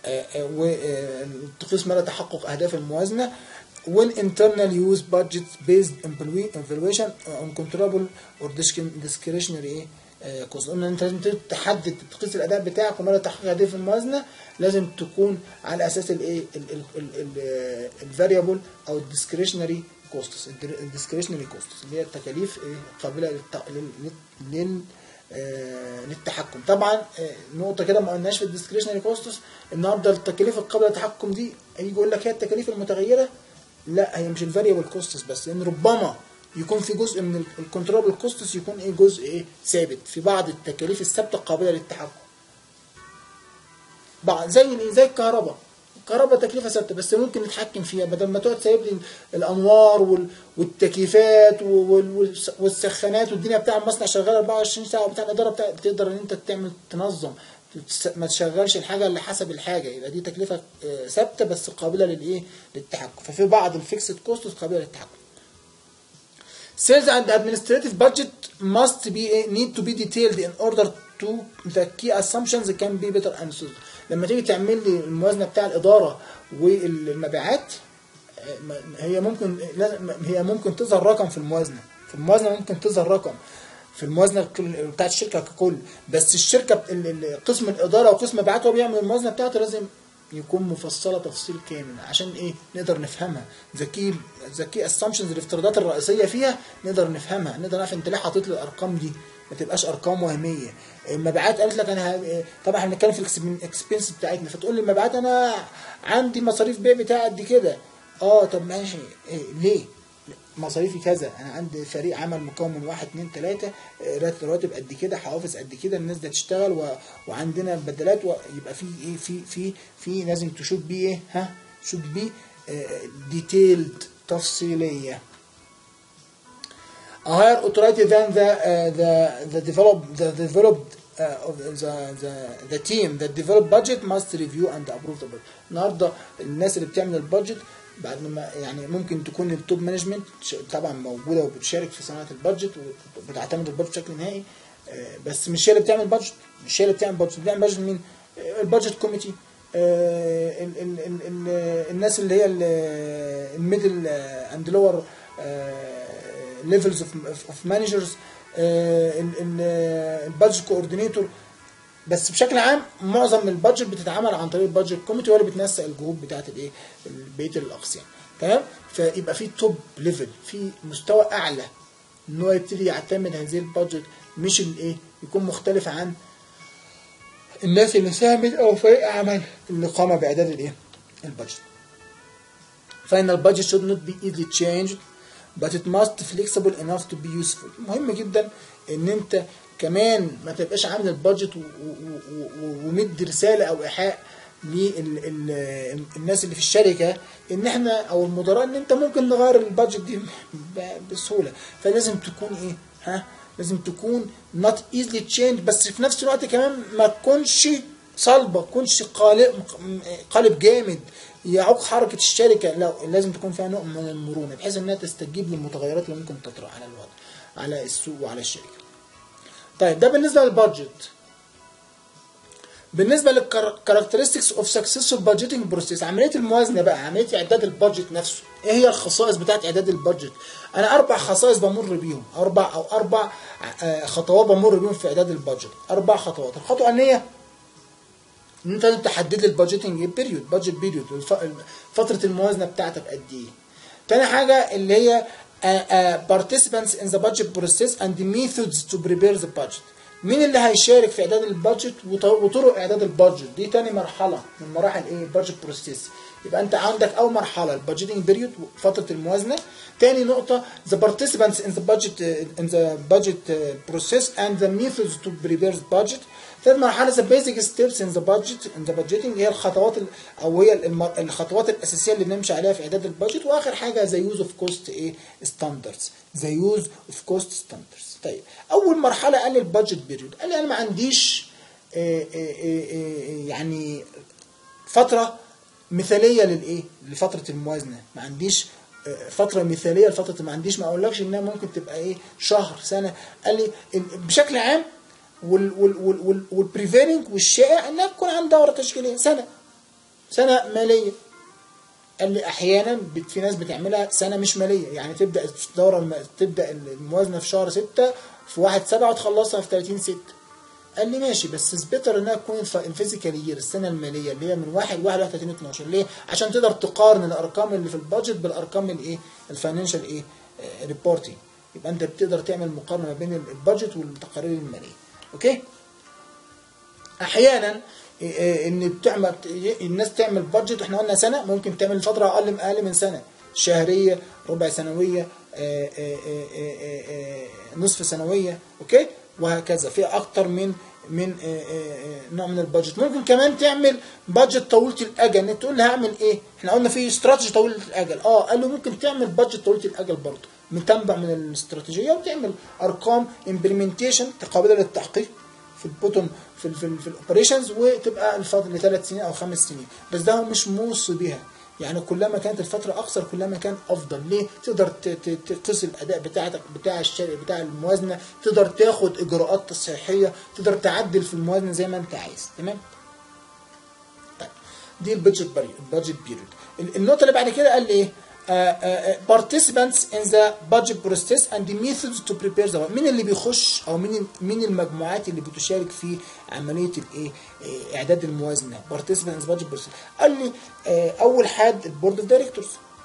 [SPEAKER 1] وتقيس مدى تحقق اهداف الموازنه when internal use budget based employee evaluation on controllable or discre- discretionary ايه آه، cost قلنا انت لازم تحدد تقيس الاداء بتاعك ومدى تحقيق اهداف الموازنه لازم تكون على اساس الايه الفاريبل او الديسكريشنري كوستس الديسكريشنري كوستس اللي هي التكاليف ايه قابله للت- لل- لل آه، للتحكم طبعا آه، نقطه كده ما قلناش في الديسكريشنري كوستس النهارده التكاليف القابله للتحكم دي يجي يقول لك هي التكاليف المتغيره لا هي مش الفاريبل كوستس بس لان ربما يكون في جزء من الكنترول كوستس يكون ايه جزء ايه ثابت في بعض التكاليف الثابته قابله للتحكم بعض زي الايه زي الكهرباء الكهرباء تكلفه ثابته بس ممكن نتحكم فيها بدل ما تقعد سايب لي الانوار وال- والتكييفات وال- وال- والسخانات والدنيا بتاع المصنع شغاله 24 ساعه وبتاع الاداره بتاع تقدر ان انت تعمل تنظم تس- ما تشغلش الحاجه اللي حسب الحاجه يبقى دي تكلفه آه، ثابته بس قابله للايه للتحكم ففي بعض الفيكسد كوست قابله للتحكم Sales and administrative budget must be need to be detailed in order to the key assumptions can be better understood. لما تيجي تعمل لي الموازنه بتاع الاداره والمبيعات آه، ما- هي ممكن لازم- هي ممكن تظهر رقم في الموازنه في الموازنه ممكن تظهر رقم في الموازنه الكل- بتاعت الشركه ككل بس الشركه بت- ال- ال- قسم الاداره وقسم المبيعات هو بيعمل الموازنه بتاعته لازم يكون مفصله تفصيل كامل عشان ايه نقدر نفهمها ذكي ذكي اسامبشنز الافتراضات الرئيسيه فيها نقدر نفهمها نقدر نعرف انت ليه حاطط لي الارقام دي ما تبقاش ارقام وهميه المبيعات قالت لك انا ه- طبعا احنا بنتكلم في الاكسبنس بتاعتنا فتقول لي المبيعات انا عندي مصاريف بيع بتاع قد كده اه طب ماشي إيه ليه مصاريفي كذا انا عندي فريق عمل مكون من واحد اتنين تلاته آه، رات- رواتب قد كده حوافز قد كده الناس دي هتشتغل و... وعندنا بدلات ويبقى في ايه في في في لازم تشوف بيه ايه ها شوف بيه ديتيلد تفصيليه a higher authority than the uh, the the develop the developed uh, of the, the the team that develop budget must review and approve the budget. النهارده الناس اللي بتعمل البادجت بعد ما يعني ممكن تكون التوب مانجمنت طبعا موجوده وبتشارك في صناعه البادجت وبتعتمد البادجت بشكل نهائي آه، بس مش هي اللي بتعمل بادجت مش هي اللي بتعمل بادجت بتعمل بادجت مين؟ آه، البادجت كوميتي آه، ال- ال- ال- ال- الناس اللي هي الميدل اند لور ليفلز اوف مانجرز البادجت كوردينيتور بس بشكل عام معظم البادجت بتتعمل عن طريق البادجت كوميتي ولا بتنسق الجهود بتاعت الايه بقيه الاقسام تمام فيبقى في توب ليفل في مستوى اعلى ان هو يبتدي يعتمد هذه البادجت مش الايه يكون مختلف عن الناس اللي ساهمت او فريق عمل اللي قام باعداد الايه البادجت final budget should not be easily changed but it must flexible enough to be useful مهم جدا ان انت كمان ما تبقاش عامل البادجت و- و- و- ومدي رساله او ايحاء للناس اللي في الشركه ان احنا او المدراء ان انت ممكن نغير البادجت دي ب- بسهوله فلازم تكون ايه ها لازم تكون not easily changed بس في نفس الوقت كمان ما تكونش صلبه تكونش قالب قالب جامد يعوق حركه الشركه لا لازم تكون فيها نوع من المرونه بحيث انها تستجيب للمتغيرات اللي ممكن تطرأ على الوضع على السوق وعلى الشركه طيب ده بالنسبه للبادجت بالنسبه للكاركترستكس اوف سكسسفول بادجيتنج بروسيس عمليه الموازنه بقى عمليه اعداد البادجت نفسه ايه هي الخصائص بتاعت اعداد البادجت انا اربع خصائص بمر بيهم اربع او اربع آه، خطوات بمر بيهم في اعداد البادجت اربع خطوات الخطوه الاولانيه ان انت لازم تحدد لي البادجيتنج بيريود بادجت بيريود فتره الموازنه بتاعتك قد ايه تاني حاجه اللي هي uh, uh, participants in the budget process and the methods to prepare the budget مين اللي هيشارك في اعداد البادجت وط- وطرق اعداد البادجت دي تاني مرحله من مراحل ايه البادجت بروسيس يبقى انت عندك اول مرحله البادجيتنج بيريود فتره الموازنه تاني نقطه the participants in the budget uh, in the budget uh, process and the methods to prepare the budget ثالث مرحله the basic steps in the budget in the budgeting هي الخطوات ال- او هي الم- الخطوات الاساسيه اللي بنمشي عليها في اعداد البادجت واخر حاجه the use of cost ايه standards the use of cost standards طيب اول مرحله قال لي البادجت بيريود قال لي انا ما عنديش آه، آه، آه، آه، يعني فتره مثاليه للايه لفتره الموازنه ما عنديش آه، فتره مثاليه لفتره ما عنديش ما اقولكش انها ممكن تبقى ايه شهر سنه قال لي ال- بشكل عام وال وال وال وال والبريفيرنج والشائع انها تكون عن دوره تشكيليه سنه سنه ماليه قال لي احيانا بت- في ناس بتعملها سنه مش ماليه يعني تبدا الدوره الم- تبدا الموازنه في شهر 6 في 1 7 وتخلصها في 30 6 قال لي ماشي بس سبيتر انها تكون الفيزيكال يير السنه الماليه اللي هي من 1 1 31 12 ليه؟ عشان تقدر تقارن الارقام اللي في البادجت بالارقام الايه؟ الفاينانشال ايه؟ ريبورتنج يبقى انت بتقدر تعمل مقارنه ما بين البادجت والتقارير الماليه اوكي؟ احيانا إيه إيه ان بتعمل الناس تعمل بادجت احنا قلنا سنه ممكن تعمل فتره اقل من اقل من سنه شهريه ربع سنويه آه، آه، آه، آه، آه، نصف سنويه اوكي وهكذا في اكتر من من آه، آه، آه، نوع من البادجت ممكن كمان تعمل بادجت طويله الاجل انت تقول لي هعمل ايه احنا قلنا في استراتيجي طويله الاجل اه قال له ممكن تعمل بادجت طويله الاجل برضه متنبع من الاستراتيجيه وتعمل ارقام امبلمنتيشن قابله للتحقيق في البوتوم في ال في, ال في الاوبريشنز وتبقى الفضل لثلاث سنين او خمس سنين بس ده هو مش موصي بها يعني كلما كانت الفتره اقصر كلما كان افضل ليه تقدر ت- ت- تقيس الاداء بتاعتك بتاع الشركه بتاع الموازنه تقدر تاخد اجراءات تصحيحيه تقدر تعدل في الموازنه زي ما انت عايز تمام طيب دي البادجت بيريود البادجت بيريود النقطه اللي بعد كده قال لي ايه Uh, uh, participants in the budget process and the methods to prepare the مين اللي بيخش او مين مين المجموعات اللي بتشارك في عمليه الايه آه، اعداد الموازنه participants in the budget process قال لي آه، اول حد البورد اوف دايركتورز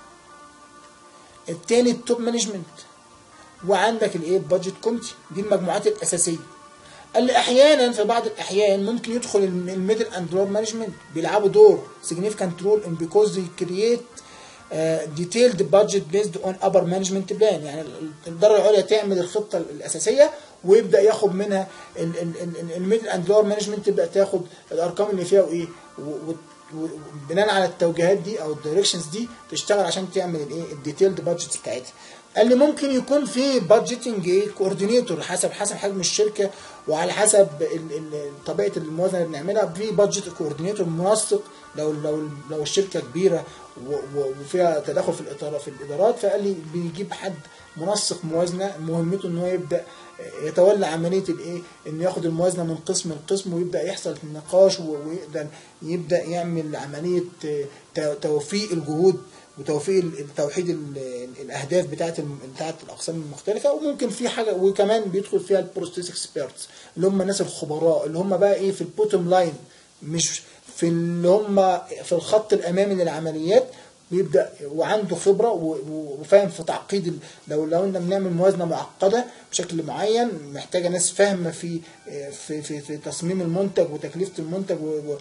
[SPEAKER 1] الثاني التوب مانجمنت وعندك الايه البادجت كوميتي دي المجموعات الاساسيه قال لي احيانا في بعض الاحيان ممكن يدخل الميدل اند لور مانجمنت بيلعبوا دور significant role in because they create uh, detailed budget based on upper management plan يعني الاداره العليا تعمل الخطه الاساسيه ويبدا ياخد منها الميدل اند لور مانجمنت تبدا تاخد الارقام اللي فيها وايه و- و- وبناء على التوجيهات دي او الدايركشنز دي تشتغل عشان تعمل الايه الديتيلد بادجت بتاعتها قال لي ممكن يكون في بادجيتنج ايه كوردينيتور حسب حسب حجم الشركه وعلى حسب ال- ال- طبيعه الموازنه اللي بنعملها في بادجت كوردينيتور منسق لو لو لو الشركه كبيره و- و- وفيها تداخل في الاداره في الادارات فقال لي بيجيب حد منسق موازنه مهمته ان هو يبدا يتولى عمليه الايه ان ياخد الموازنه من قسم لقسم ويبدا يحصل نقاش و- ويقدر يبدا يعمل عمليه ت- توفيق الجهود وتوفيق ال- توحيد ال- ال- الاهداف بتاعه الم- بتاعه الاقسام المختلفه وممكن في حاجه وكمان بيدخل فيها البروسيس اكسبيرتس اللي هم الناس الخبراء اللي هم بقى ايه في البوتوم لاين مش في اللي هم في الخط الامامي للعمليات ويبدا وعنده خبره و- و- وفاهم في تعقيد ال- لو لو قلنا بنعمل موازنه معقده بشكل معين محتاجه ناس فاهمه في في في, في تصميم المنتج وتكلفه المنتج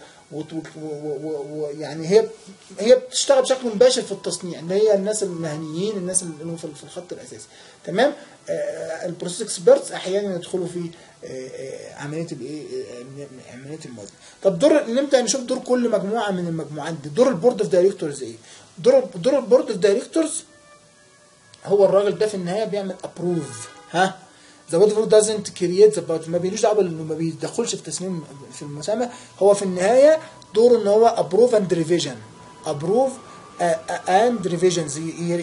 [SPEAKER 1] ويعني هي هي بتشتغل بشكل مباشر في التصنيع اللي هي الناس المهنيين الناس اللي هم في في الخط الاساسي تمام البروسيس اكسبيرتس احيانا يدخلوا في آه، آه، عمليه الايه آه، عمليه الموازنه طب دور نبدا نشوف دور كل مجموعه من المجموعات دي دور البورد اوف دايركتورز ايه دور دور البورد اوف دايركتورز هو الراجل ده في النهايه بيعمل ابروف ها ذا بورد اوف دازنت كرييت ذا بادجت ما بيلوش دعوه انه ما بيدخلش في تصميم في المسامه هو في النهايه دوره ان هو ابروف اند ريفيجن ابروف اند ريفيجنز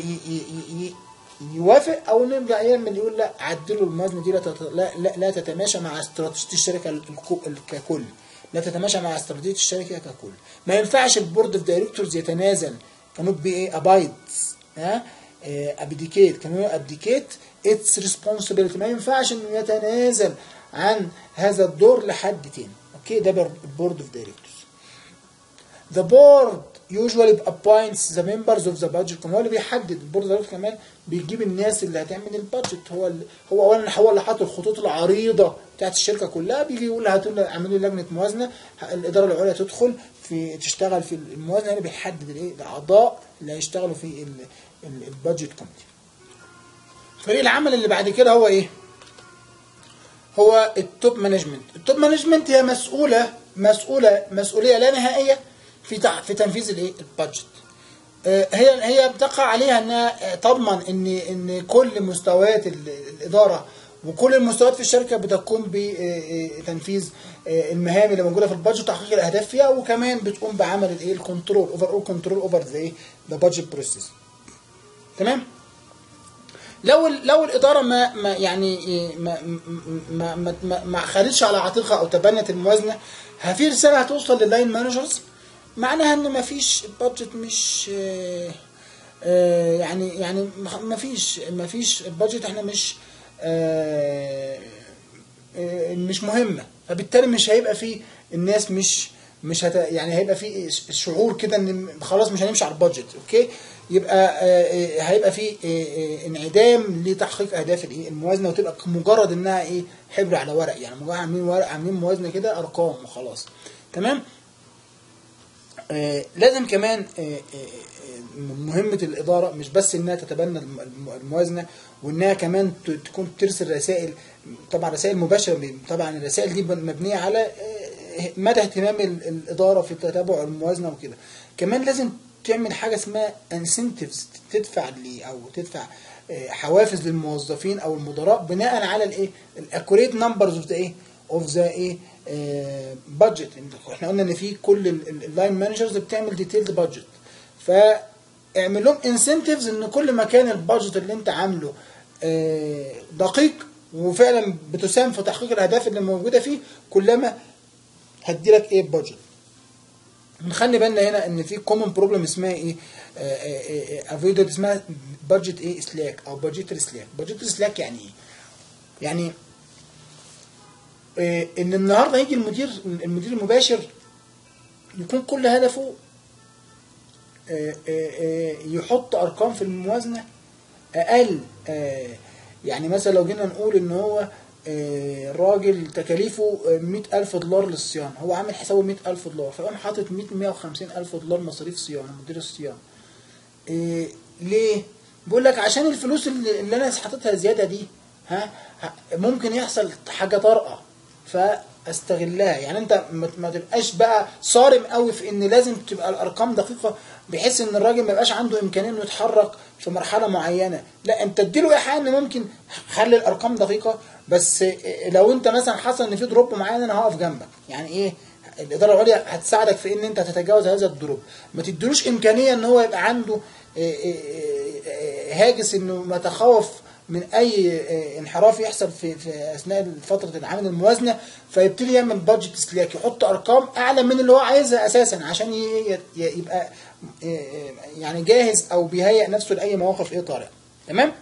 [SPEAKER 1] يوافق او نرجع يعمل يقول لا عدلوا الموازنه دي لا تت- لا, لا, لا تتماشى مع استراتيجيه الشركه الكو- ككل لا تتماشى مع استراتيجيه الشركه ككل ما ينفعش البورد اوف دايركتورز يتنازل كانوا بي ايه ابايد ها ابديكيت كانوا ابديكيت اتس ريسبونسبيلتي ما ينفعش انه يتنازل عن هذا الدور لحد تاني اوكي ده البورد اوف دايركتورز The board usually appoints the members of the budget هو اللي بيحدد البورد ده كمان بيجيب الناس اللي هتعمل البادجت هو اللي هو اولا هو اللي حاطط الخطوط العريضه بتاعت الشركه كلها بيجي يقول هاتوا لنا اعملوا لي لجنه موازنه الاداره العليا تدخل في تشتغل في الموازنه اللي بيحدد الايه الاعضاء اللي هيشتغلوا في ال- ال- البادجت كوميتي فريق العمل اللي بعد كده هو ايه هو التوب مانجمنت التوب مانجمنت هي مسؤوله مسؤوله مسؤوليه لا نهائيه في تع- في تنفيذ الايه البادجت آه، هي هي بتقع عليها انها آه، تضمن ان ان كل مستويات ال- الاداره وكل المستويات في الشركه بتقوم بتنفيذ المهام اللي موجوده في البادجت وتحقيق الاهداف فيها وكمان بتقوم بعمل الايه الكنترول اوفر اول كنترول اوفر ذا ايه ذا بادجت بروسيس تمام لو ال- لو الاداره ما ما يعني إيه ما ما ما, ما, ما خدتش على عاتقها او تبنت الموازنه ها في رساله هتوصل لللاين مانجرز معناها ان ما فيش البادجت مش آه، آه، يعني يعني ما فيش ما فيش البادجت احنا مش آه، آه، مش مهمه فبالتالي مش هيبقى في الناس مش مش هت يعني هيبقى في شعور كده ان خلاص مش هنمشي على البادجت اوكي يبقى آه، آه، هيبقى في آه، آه، انعدام لتحقيق اهداف الايه الموازنه وتبقى مجرد انها ايه حبر على ورق يعني مجرد عاملين ورق عاملين موازنه كده ارقام وخلاص تمام آه، لازم كمان آه، آه، آه، مهمة الإدارة مش بس إنها تتبنى الم- الم- الموازنة وإنها كمان ت- تكون ترسل رسائل طبعا رسائل مباشرة طبعا الرسائل دي مبنية على آه، مدى اهتمام ال- الإدارة في تتابع الموازنة وكده كمان لازم تعمل حاجة اسمها انسنتيفز تدفع لي أو تدفع آه، حوافز للموظفين أو المدراء بناء على الإيه الأكوريت نمبرز أوف ذا إيه اوف ذا ايه بادجت احنا قلنا ان في كل اللاين مانجرز بتعمل ديتيلد بادجت فاعمل لهم انسنتيفز ان كل ما كان البادجت اللي انت عامله آه، دقيق وفعلا بتساهم في تحقيق الاهداف اللي موجوده فيه كلما هدي لك ايه بادجت نخلي بالنا هنا ان في كومن بروبلم اسمها ايه افويدد اسمها بادجت ايه سلاك او بادجت سلاك بادجت سلاك يعني ايه يعني آه، ان النهارده يجي المدير المدير المباشر يكون كل هدفه آه، آه، آه، يحط ارقام في الموازنه اقل آه، يعني مثلا لو جينا نقول ان هو آه، راجل تكاليفه مئة ألف دولار للصيانة هو عامل حسابه مئة ألف دولار فقام حاطط مئة مئة وخمسين ألف دولار مصاريف صيانة مدير الصيانة إيه ليه؟ بيقول لك عشان الفلوس اللي, اللي انا حاططها زياده دي ها ه- ممكن يحصل حاجه طارئه استغلها يعني انت ما ما تبقاش بقى صارم قوي في ان لازم تبقى الارقام دقيقه بحيث ان الراجل ما يبقاش عنده امكانيه انه يتحرك في مرحله معينه لا انت اديله ايحاء ان ممكن خلي الارقام دقيقه بس لو انت مثلا حصل ان في دروب معين انا هقف جنبك يعني ايه الاداره العليا هتساعدك في ان انت تتجاوز هذا الدروب ما تديلوش امكانيه ان هو يبقى عنده إيه إيه إيه هاجس انه متخوف من اي انحراف يحصل في في اثناء فتره العمل الموازنه فيبتدي يعمل بادجت استهلاك يحط ارقام اعلى من اللي هو عايزها اساسا عشان ي- ي- يبقى يعني جاهز او بيهيئ نفسه لاي مواقف ايه طارئه تمام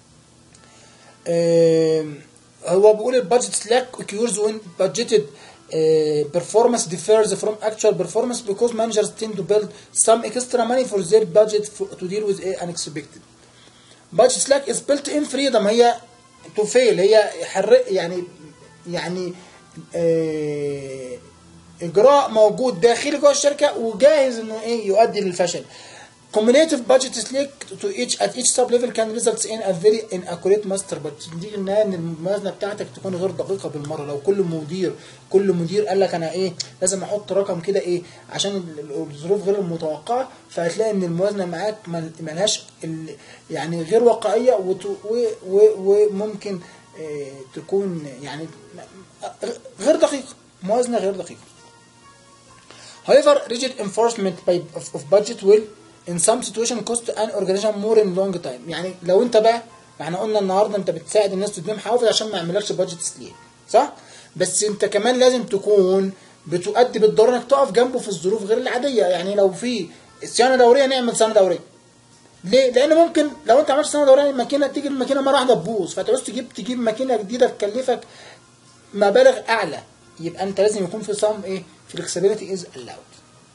[SPEAKER 1] آم، هو بيقول البادجت سلاك occurs when budgeted uh, performance differs from actual performance because managers tend to build some extra money for their budget for, to deal with a unexpected. budget slack is built in freedom هي to fail هي حر يعني يعني آه اجراء موجود داخلي جوه الشركه وجاهز انه ايه يؤدي للفشل. Cumulative budget slack to each at each sub level can result in a very inaccurate master budget دي النهايه ان الموازنه بتاعتك تكون غير دقيقه بالمره لو كل مدير كل مدير قال لك انا ايه لازم احط رقم كده ايه عشان ال- ال- الظروف غير المتوقعه فهتلاقي ان الموازنه معاك مل- ملهاش ال- يعني غير واقعيه وت- و- و- وممكن آه، تكون يعني غير دقيقه موازنه غير دقيقه However, rigid enforcement by, of, of budget will in some situation cost an organization more in long time. يعني لو انت بقى احنا قلنا النهارده انت بتساعد الناس تديهم حوافز عشان ما يعملكش بادجت سليك صح؟ بس انت كمان لازم تكون بتؤدي بالضروره انك تقف جنبه في الظروف غير العاديه يعني لو في صيانه دوريه نعمل صيانه دوريه. ليه؟ لان ممكن لو انت عملت صيانه دوريه الماكينه تيجي الماكينه مره واحده تبوظ فتعوز تجيب تجيب ماكينه جديده تكلفك مبالغ اعلى يبقى انت لازم يكون في صم ايه flexibility is allowed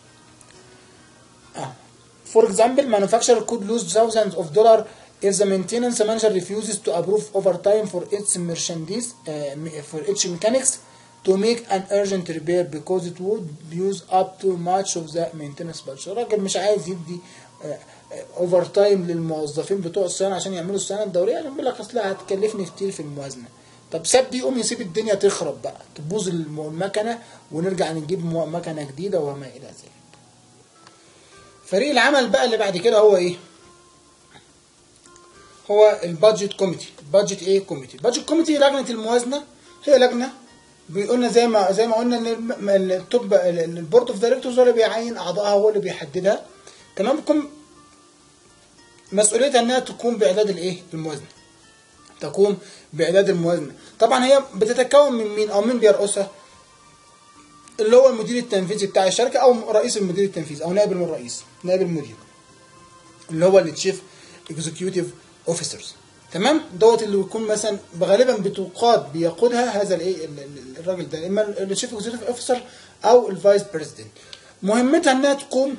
[SPEAKER 1] اه For example, manufacturer could lose thousands of dollars if the maintenance manager refuses to approve overtime for its merchandise, uh, for its mechanics to make an urgent repair because it would use up too much of the maintenance budget. الراجل مش عايز يدي اوفر تايم للموظفين بتوع الصيانه عشان يعملوا الصيانه الدوريه عشان بيقول لك اصل هتكلفني كتير في الموازنه. طب ساب دي يقوم يسيب الدنيا تخرب بقى تبوظ الم- المكنه ونرجع نجيب مو- مكنه جديده وما الى ذلك. فريق العمل بقى اللي بعد كده هو ايه؟ هو البادجت كوميتي، البادجت ايه كوميتي؟ البادجت كوميتي لجنه الموازنه هي لجنه قلنا زي ما زي ما قلنا ان الم- التوب البورد اوف دايركتورز هو اللي بيعين اعضائها هو اللي بيحددها تمام كم مسؤوليتها انها تقوم باعداد الايه؟ الموازنه. تقوم باعداد الموازنه. طبعا هي بتتكون من مين او مين بيرقصها؟ اللي هو المدير التنفيذي بتاع الشركه او رئيس المدير التنفيذي او نائب الرئيس نائب المدير اللي هو التشيف اكزيكيوتيف اوفيسرز تمام دوت اللي بيكون مثلا غالبا بتقاد بيقودها هذا الايه ال- ال- الراجل ده اما التشيف اكزيكيوتيف اوفيسر او الفايس بريزيدنت مهمتها انها تكون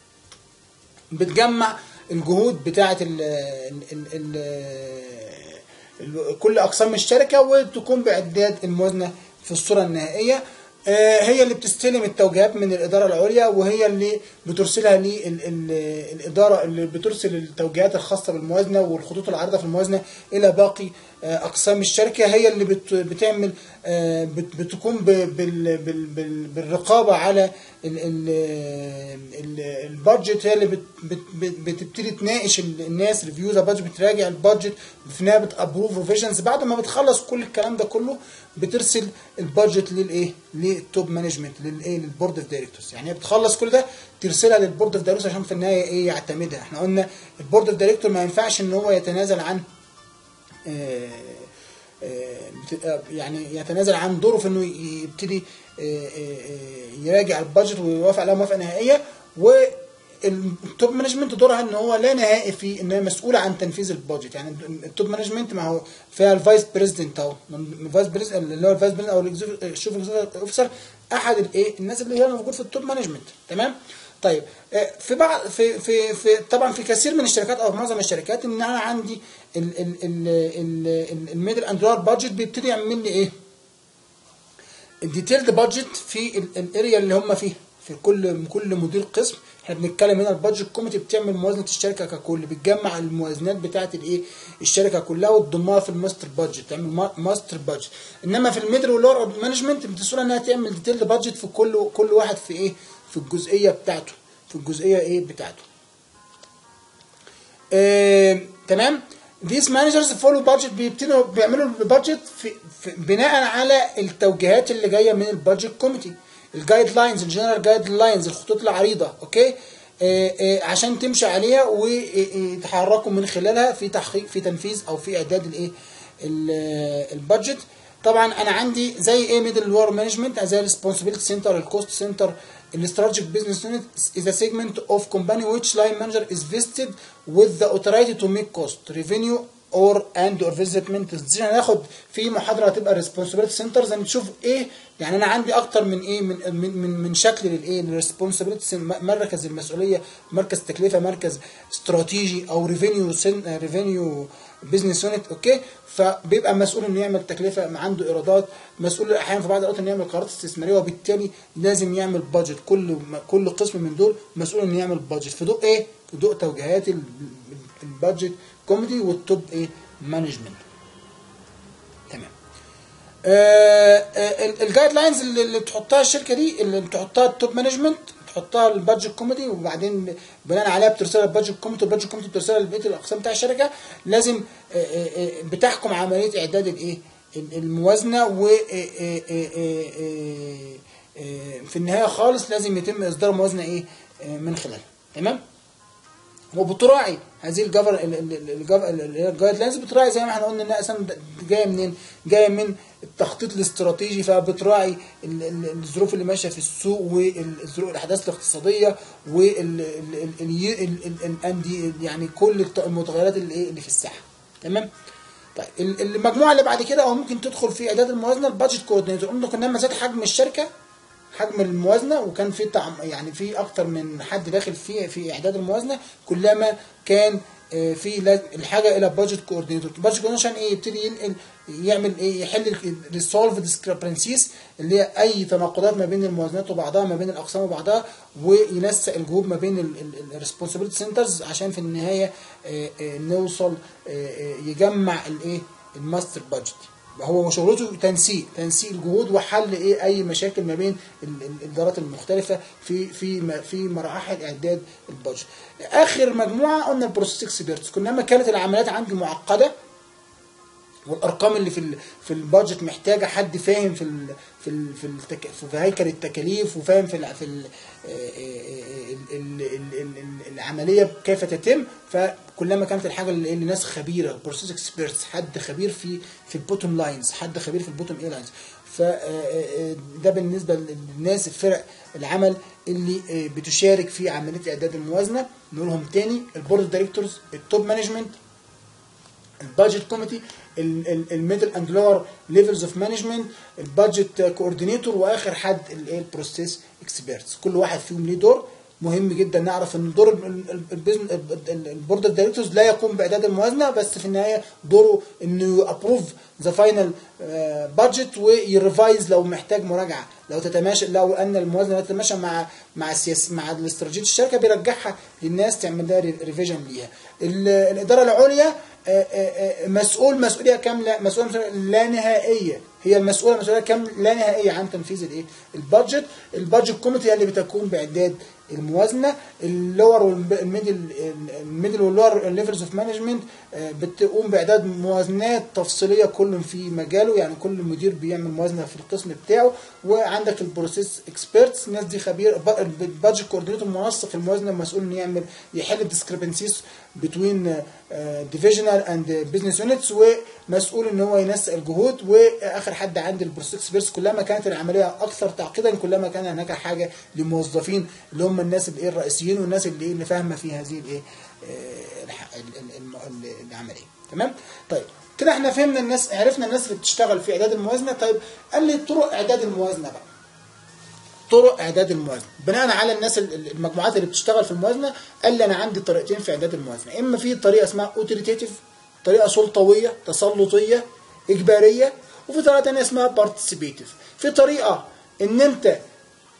[SPEAKER 1] بتجمع الجهود بتاعه ال ال ال ال كل اقسام الشركه وتقوم باعداد الموازنه في الصوره النهائيه آه، هي اللي بتستلم التوجيهات من الاداره العليا وهي اللي بترسلها للاداره اللي بترسل التوجيهات الخاصه بالموازنه والخطوط العارضه في الموازنه الى باقي آه، اقسام الشركه هي اللي بت- بتعمل آه، بت- بتقوم ب- بال- بال- بال- بالرقابه على ال- ال- ال- البادجت هي اللي بت- بت- بت- بتبتدي تناقش ال- الناس ريفيو ذا بادجت بتراجع البادجت في انها بتابروف ريفيجنز بعد ما بتخلص كل الكلام ده كله بترسل البادجت للايه؟ للتوب مانجمنت للايه؟ للبورد اوف دايركتورز يعني هي بتخلص كل ده ترسلها للبورد اوف دايركتورز عشان في النهايه ايه يعتمدها احنا قلنا البورد اوف دايركتور ما ينفعش ان هو يتنازل عن آه، آه، بت- آه، يعني يتنازل عن دوره في انه ي- يبتدي آه، آه، آه، يراجع البادجت ويوافق عليها موافقه نهائيه والتوب مانجمنت دورها ان هو لا نهائي في انها مسؤوله عن تنفيذ البادجت يعني التوب مانجمنت ما هو فيها الفايس بريزيدنت اهو الفايس بريزيدنت اللي هو الفايس بريزيدنت او الشوف اوفيسر احد الايه الناس اللي هي موجود في التوب مانجمنت تمام طيب آه، في بعض في في في طبعا في كثير من الشركات او في معظم الشركات ان انا عندي الميدل اند لور بادجت بيبتدي يعمل لي ايه؟ الديتيلد بادجت في الاريا اللي هم فيها في كل كل مدير قسم احنا بنتكلم هنا البادجت كوميتي بتعمل موازنه الشركه ككل بتجمع الموازنات بتاعه الايه الشركه كلها وتضمها في الماستر بادجت تعمل ما- ماستر بادجت انما في الميدل واللور مانجمنت مسؤوله انها تعمل ديتيلد بادجت في كل كل واحد في ايه في الجزئيه بتاعته في الجزئيه ايه بتاعته آه، تمام these managers follow budget بيبتدوا بيعملوا البادجت في, في بناء على التوجيهات اللي جايه من البادجت كوميتي الجايد لاينز الجنرال جايد لاينز الخطوط العريضه اوكي آه، آه، عشان تمشي عليها ويتحركوا من خلالها في تحقيق في تنفيذ او في اعداد الايه ال- البادجت طبعا انا عندي زي ايه ميدل وور مانجمنت زي الريسبونسبيلتي سنتر الكوست سنتر الاستراتيجيك بزنس يونت is a segment of company which line manager is vested with the authority to make cost revenue or and or investment decision هناخد في محاضره هتبقى responsibility centers هنشوف ايه يعني انا عندي اكتر من ايه من من من, من شكل للايه الريسبونسبيلتي مركز المسؤوليه مركز تكلفه مركز استراتيجي او ريفينيو ريفينيو بزنس يونت اوكي فبيبقى مسؤول انه يعمل تكلفه عنده ايرادات مسؤول احيانا في بعض الاوقات انه يعمل قرارات استثماريه وبالتالي لازم يعمل بادجت كل كل قسم من دول مسؤول انه يعمل بادجت في ضوء ايه؟ في ضوء توجيهات ال- البادجت كوميتي والتوب ايه؟ مانجمنت تمام الجايد لاينز اللي اللي بتحطها الشركه دي اللي بتحطها التوب مانجمنت بتحطها البادجت كوميتي وبعدين بناء عليها بترسلها البادجت كوميتي والبادجت كوميتي بترسلها لبقيه الاقسام بتاع الشركه لازم آه، آه، آه، بتحكم عمليه اعداد الايه ال- الموازنه و آه، آه، آه، آه، آه، آه، في النهايه خالص لازم يتم اصدار موازنه ايه آه، من خلالها تمام وبتراعي هذه الجفر الجايد لاينز بتراعي زي ما احنا قلنا انها اصلا جايه منين؟ جايه من التخطيط الاستراتيجي فبتراعي ال- ال- الظروف اللي ماشيه في السوق والظروف الاحداث الاقتصاديه وال ال- ال- ال- ال- ال- يعني كل الت- المتغيرات اللي ايه اللي في الساحه تمام؟ طيب ال- المجموعه اللي بعد كده او ممكن تدخل في اعداد الموازنه البادجت كوردينيتور قلنا كنا زاد حجم الشركه حجم الموازنه وكان في طعم يعني في اكتر من حد داخل في في اعداد الموازنه كلما كان آه، في لاز- الحاجه الى بادجت كوردينيتور البادجت كوردينيتور عشان ايه يبتدي ينقل يعمل ايه يحل ريسولف ديسكريبنسيز اللي هي اي تناقضات ما بين الموازنات وبعضها ما بين الاقسام وبعضها وينسق الجهود ما بين الريسبونسبيلتي سنترز عشان في النهايه آه، آه، نوصل آه، آه، يجمع الايه الماستر بادجت هو شغلته تنسيق تنسيق الجهود وحل ايه اي مشاكل ما بين ال- ال- الادارات المختلفه في في م- في مراحل اعداد البادجت اخر مجموعه قلنا البروسيس اكسبيرتس كلما كانت العمليات عندي معقده والارقام اللي في ال- في البادجت محتاجه حد فاهم في ال في ال في, التك في هيكل التكاليف وفاهم في ال في ال ال ال ال ال العمليه كيف تتم فكلما كانت الحاجه اللي لناس خبيره بروسيس اكسبيرتس حد خبير في في البوتوم لاينز حد خبير في البوتوم اي لاينز فده بالنسبه للناس الفرق العمل اللي آه، بتشارك في عمليه اعداد الموازنه نقولهم تاني البورد دايركتورز التوب مانجمنت البادجت كوميتي الميدل اند لور ليفلز اوف مانجمنت البادجت كوردينيتور واخر حد الايه البروسيس اكسبيرتس كل واحد فيهم ليه دور مهم جدا نعرف ان دور البورد اوف دايركتورز لا يقوم باعداد الموازنه بس في النهايه دوره انه ابروف ذا فاينل بادجت ويرفايز لو محتاج مراجعه لو تتماشى لو ان الموازنه لا تتماشى مع مع السياس مع الاستراتيجيه الشركه بيرجعها للناس تعمل لها ريفيجن ليها ال- الاداره العليا آه، آه، آه، مسؤول مسؤوليه كامله مسؤول مسؤولية لا نهائيه هي المسؤوله مسؤوليه كامله لا نهائيه عن تنفيذ الايه البادجت البادجت كوميتي هي اللي بتقوم باعداد الموازنه اللور والميدل الميدل واللور ليفلز اوف مانجمنت بتقوم باعداد موازنات تفصيليه كل في مجاله يعني كل مدير بيعمل موازنه في القسم بتاعه وعندك البروسيس اكسبيرتس الناس دي خبير البادجت كوردينيتور منسق الموازنه مسؤول انه يعمل يحل الديسكريبنسيز بتوين ديفيجنال اند بزنس يونتس ومسؤول ان هو ينسق الجهود واخر حد عند البروسيس اكسبيرتس كلما كانت العمليه اكثر تعقيدا كلما كان هناك حاجه لموظفين اللي هم الناس الايه الرئيسيين والناس اللي ايه اللي فاهمه في هذه الايه آه، الح- ال- ال- الم- ال- العمليه تمام طيب كده احنا فهمنا الناس عرفنا الناس اللي بتشتغل في اعداد الموازنه طيب قال لي طرق اعداد الموازنه بقى طرق اعداد الموازنه بناء على الناس ال- ال- المجموعات اللي بتشتغل في الموازنه قال لي انا عندي طريقتين في اعداد الموازنه اما في طريقه اسمها اوتوريتيف طريقه سلطويه تسلطيه اجباريه وفي طريقه ثانيه اسمها بارتيسيبيتيف في طريقه ان انت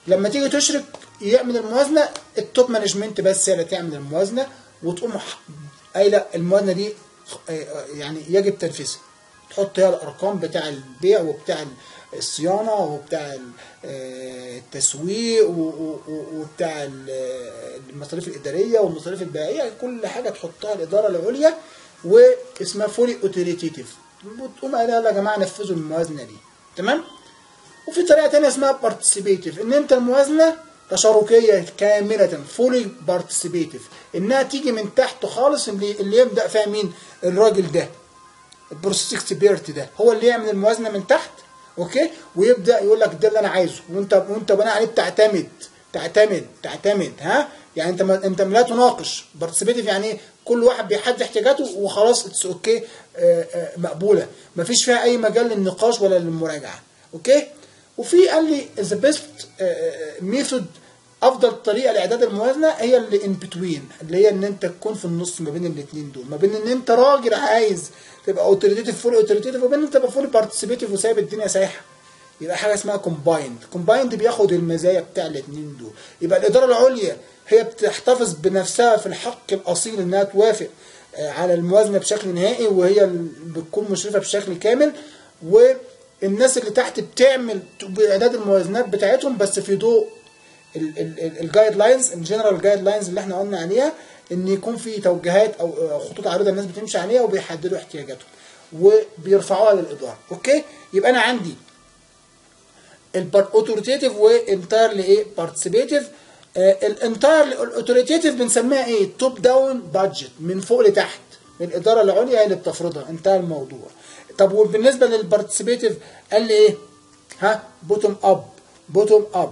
[SPEAKER 1] لما تيجي تشرك يعمل الموازنه التوب مانجمنت بس هي اللي تعمل الموازنه وتقوم ح- قايله الموازنه دي خ- آه، يعني يجب تنفيذها تحط هي الارقام بتاع البيع وبتاع الصيانه وبتاع ال- آه، التسويق و- و- و- وبتاع ال- آه، المصاريف الاداريه والمصاريف البيعيه كل حاجه تحطها الاداره العليا واسمها فولي اوتوريتيف وتقوم قايله يلا يا جماعه نفذوا الموازنه دي تمام وفي طريقه تانية اسمها بارتيسيبيتيف ان انت الموازنه تشاركيه كامله فولي بارتيسيبيتيف انها تيجي من تحت خالص اللي, اللي يبدا فيها مين الراجل ده البروسيس اكسبيرت ده هو اللي يعمل الموازنه من تحت اوكي ويبدا يقول لك ده اللي انا عايزه وانت وانت بناء عليه بتعتمد تعتمد تعتمد ها يعني انت ما انت لا تناقش بارتيسيبيتيف يعني ايه كل واحد بيحدد احتياجاته وخلاص اتس اوكي مقبوله مفيش فيها اي مجال للنقاش ولا للمراجعه اوكي وفي قال لي ذا بيست ميثود افضل طريقه لاعداد الموازنه هي اللي ان بتوين اللي هي ان انت تكون في النص ما بين الاثنين دول ما بين ان انت راجل عايز تبقى اوتوريتيف فول اوتوريتيف وبين ان انت تبقى فول بارتيسيبيتيف وسايب الدنيا سايحه يبقى حاجه اسمها كومبايند كومبايند بياخد المزايا بتاع الاثنين دول يبقى الاداره العليا هي بتحتفظ بنفسها في الحق الاصيل انها توافق آه، على الموازنه بشكل نهائي وهي ال- بتكون مشرفه بشكل كامل والناس اللي تحت بتعمل اعداد الموازنات بتاعتهم بس في ضوء الجايد لاينز الجنرال جايد لاينز اللي احنا قلنا عليها ان يكون في توجيهات او أو خطوط عريضه الناس بتمشي عليها وبيحددوا احتياجاتهم وبيرفعوها للاداره اوكي يبقى انا عندي الاوتوريتيف وانتايرلي ايه بارتيسيبيتيف الانتايرلي الاوتوريتيف بنسميها ايه توب داون بادجت من فوق لتحت الاداره العليا هي اللي بتفرضها انتهى الموضوع طب وبالنسبه للبارتيسيبيتيف قال لي ايه ها بوتوم اب بوتوم اب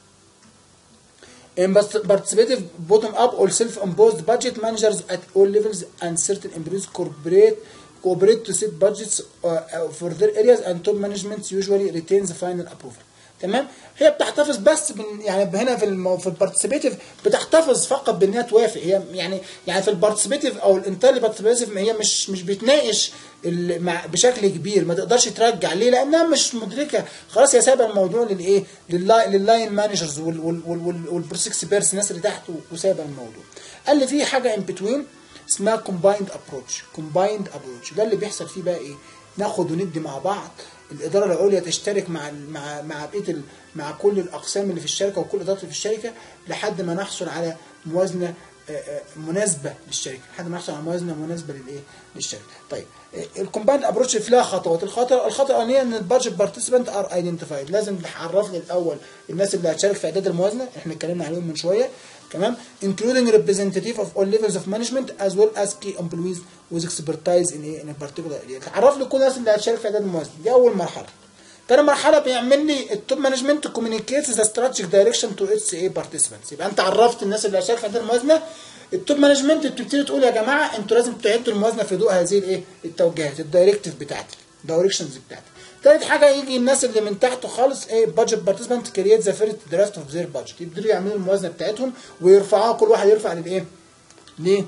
[SPEAKER 1] In participative bottom-up or self-imposed budget managers at all levels and certain employees cooperate cooperate to set budgets uh, uh, for their areas and top management usually retains the final approval. تمام هي بتحتفظ بس بن يعني هنا في المو... في البارتيسيبيتيف بتحتفظ فقط بانها توافق هي يعني يعني في البارتيسيبيتيف او الانترلي بارتيسيبيتيف هي مش مش بتناقش ال- مع بشكل كبير ما تقدرش ترجع ليه لانها مش مدركه خلاص هي سايبه الموضوع للايه لللاين لللاين مانجرز والبروسكس بيرس الناس اللي تحت وسايبه الموضوع قال لي في حاجه ان بتوين اسمها كومبايند ابروتش كومبايند ابروتش ده اللي بيحصل فيه بقى ايه ناخد وندي مع بعض الاداره العليا تشترك مع ال- مع مع بقيه ال- مع كل الاقسام اللي في الشركه وكل ادارات اللي في الشركه لحد ما نحصل على موازنه آه، آه، مناسبه للشركه لحد ما نحصل على موازنه مناسبه للايه للشركه طيب الكومبايند ابروتش فيها خطوات الخطوه الخطوه الاولانيه ان البادجت بارتيسيبنت ار ايدنتيفايد لازم نعرف لي الاول الناس اللي هتشارك في اعداد الموازنه احنا اتكلمنا عليهم من شويه تمام including representative of all levels of management as well as key employees with expertise in a, in a particular area تعرف لي كل الناس اللي هتشارك في اعداد الموازنه دي اول مرحله تاني مرحله بيعمل لي التوب مانجمنت كوميونيكيتس ذا استراتيجيك دايركشن تو اتس اي بارتيسيبنتس يبقى انت عرفت الناس اللي هتشارك في اعداد الموازنه التوب مانجمنت بتبتدي تقول يا جماعه انتوا لازم تعدوا الموازنه في ضوء هذه الايه التوجيهات الدايركتيف بتاعتي الدايركشنز بتاعتي تالت حاجه يجي الناس اللي من تحت خالص ايه بادجت بارتيسيبنت كرييت ذا فيرست درافت اوف ذير بادجت يبتدوا يعملوا الموازنه بتاعتهم ويرفعوها كل واحد يرفع للايه ليه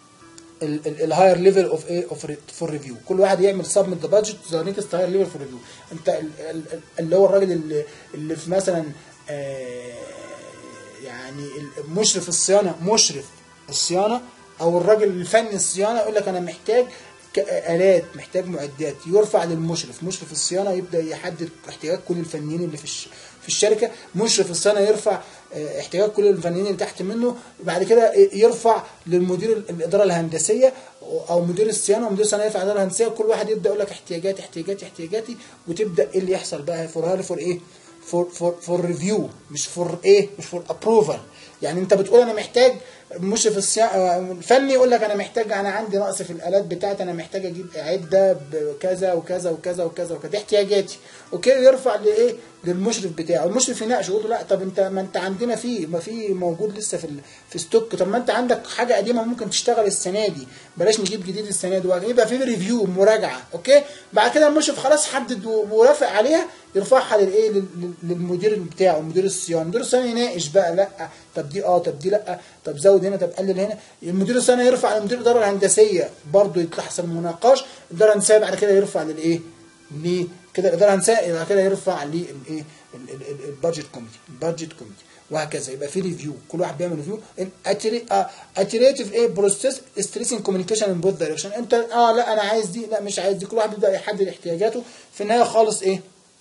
[SPEAKER 1] الهاير ليفل اوف ايه اوف فور ريفيو كل واحد يعمل سبميت ذا بادجت ذا نيكست هاير ليفل فور ريفيو انت ال- ال- ال- اللي هو الراجل اللي, اللي في مثلا آه، يعني ال- مشرف الصيانه مشرف الصيانه او الراجل الفني الصيانه يقول لك انا محتاج ك- الات محتاج معدات يرفع للمشرف مشرف الصيانه يبدا يحدد احتياجات كل الفنيين اللي في الش... في الشركه مشرف الصيانه يرفع آه، احتياجات كل الفنيين اللي تحت منه بعد كده يرفع للمدير ال- الاداره الهندسيه او مدير الصيانه ومدير الصيانه يرفع الاداره الهندسيه كل واحد يبدا يقول لك احتياجاتي احتياجاتي احتياجاتي وتبدا ايه اللي يحصل بقى فور فور ايه فور فور فور ريفيو مش فور ايه مش فور ابروفال يعني انت بتقول انا محتاج مشرف الصيانه الفني يقول لك انا محتاج انا عندي نقص في الالات بتاعتي انا محتاج اجيب عده بكذا وكذا وكذا وكذا وكذا دي احتياجاتي اوكي يرفع لايه للمشرف بتاعه المشرف يناقش يقول له لا طب انت ما انت عندنا في ما في موجود لسه في ال- في ستوك طب ما انت عندك حاجه قديمه ممكن تشتغل السنه دي بلاش نجيب جديد السنه دي يبقى في ريفيو مراجعه اوكي بعد كده المشرف خلاص حدد و- ووافق عليها يرفعها للايه لل- لل- للمدير بتاعه مدير الصيانه مدير الصيانه يناقش بقى لا طب دي اه طب دي لا طب زود هنا طب قلل هنا المدير الصيانه يرفع لمدير الاداره الهندسيه برضه تحصل مناقش الاداره الهندسيه بعد كده يرفع للايه ليه كده الاداره الهندسيه بعد كده يرفع للايه البادجت كوميتي البادجت كوميتي وهكذا يبقى في ريفيو كل واحد بيعمل ريفيو اتريتيف ايه بروسيس ستريسنج كوميونيكيشن ان بوث دايركشن انت اه لا انا عايز دي لا مش عايز دي كل واحد بيبدا يحدد احتياجاته في النهايه خالص ايه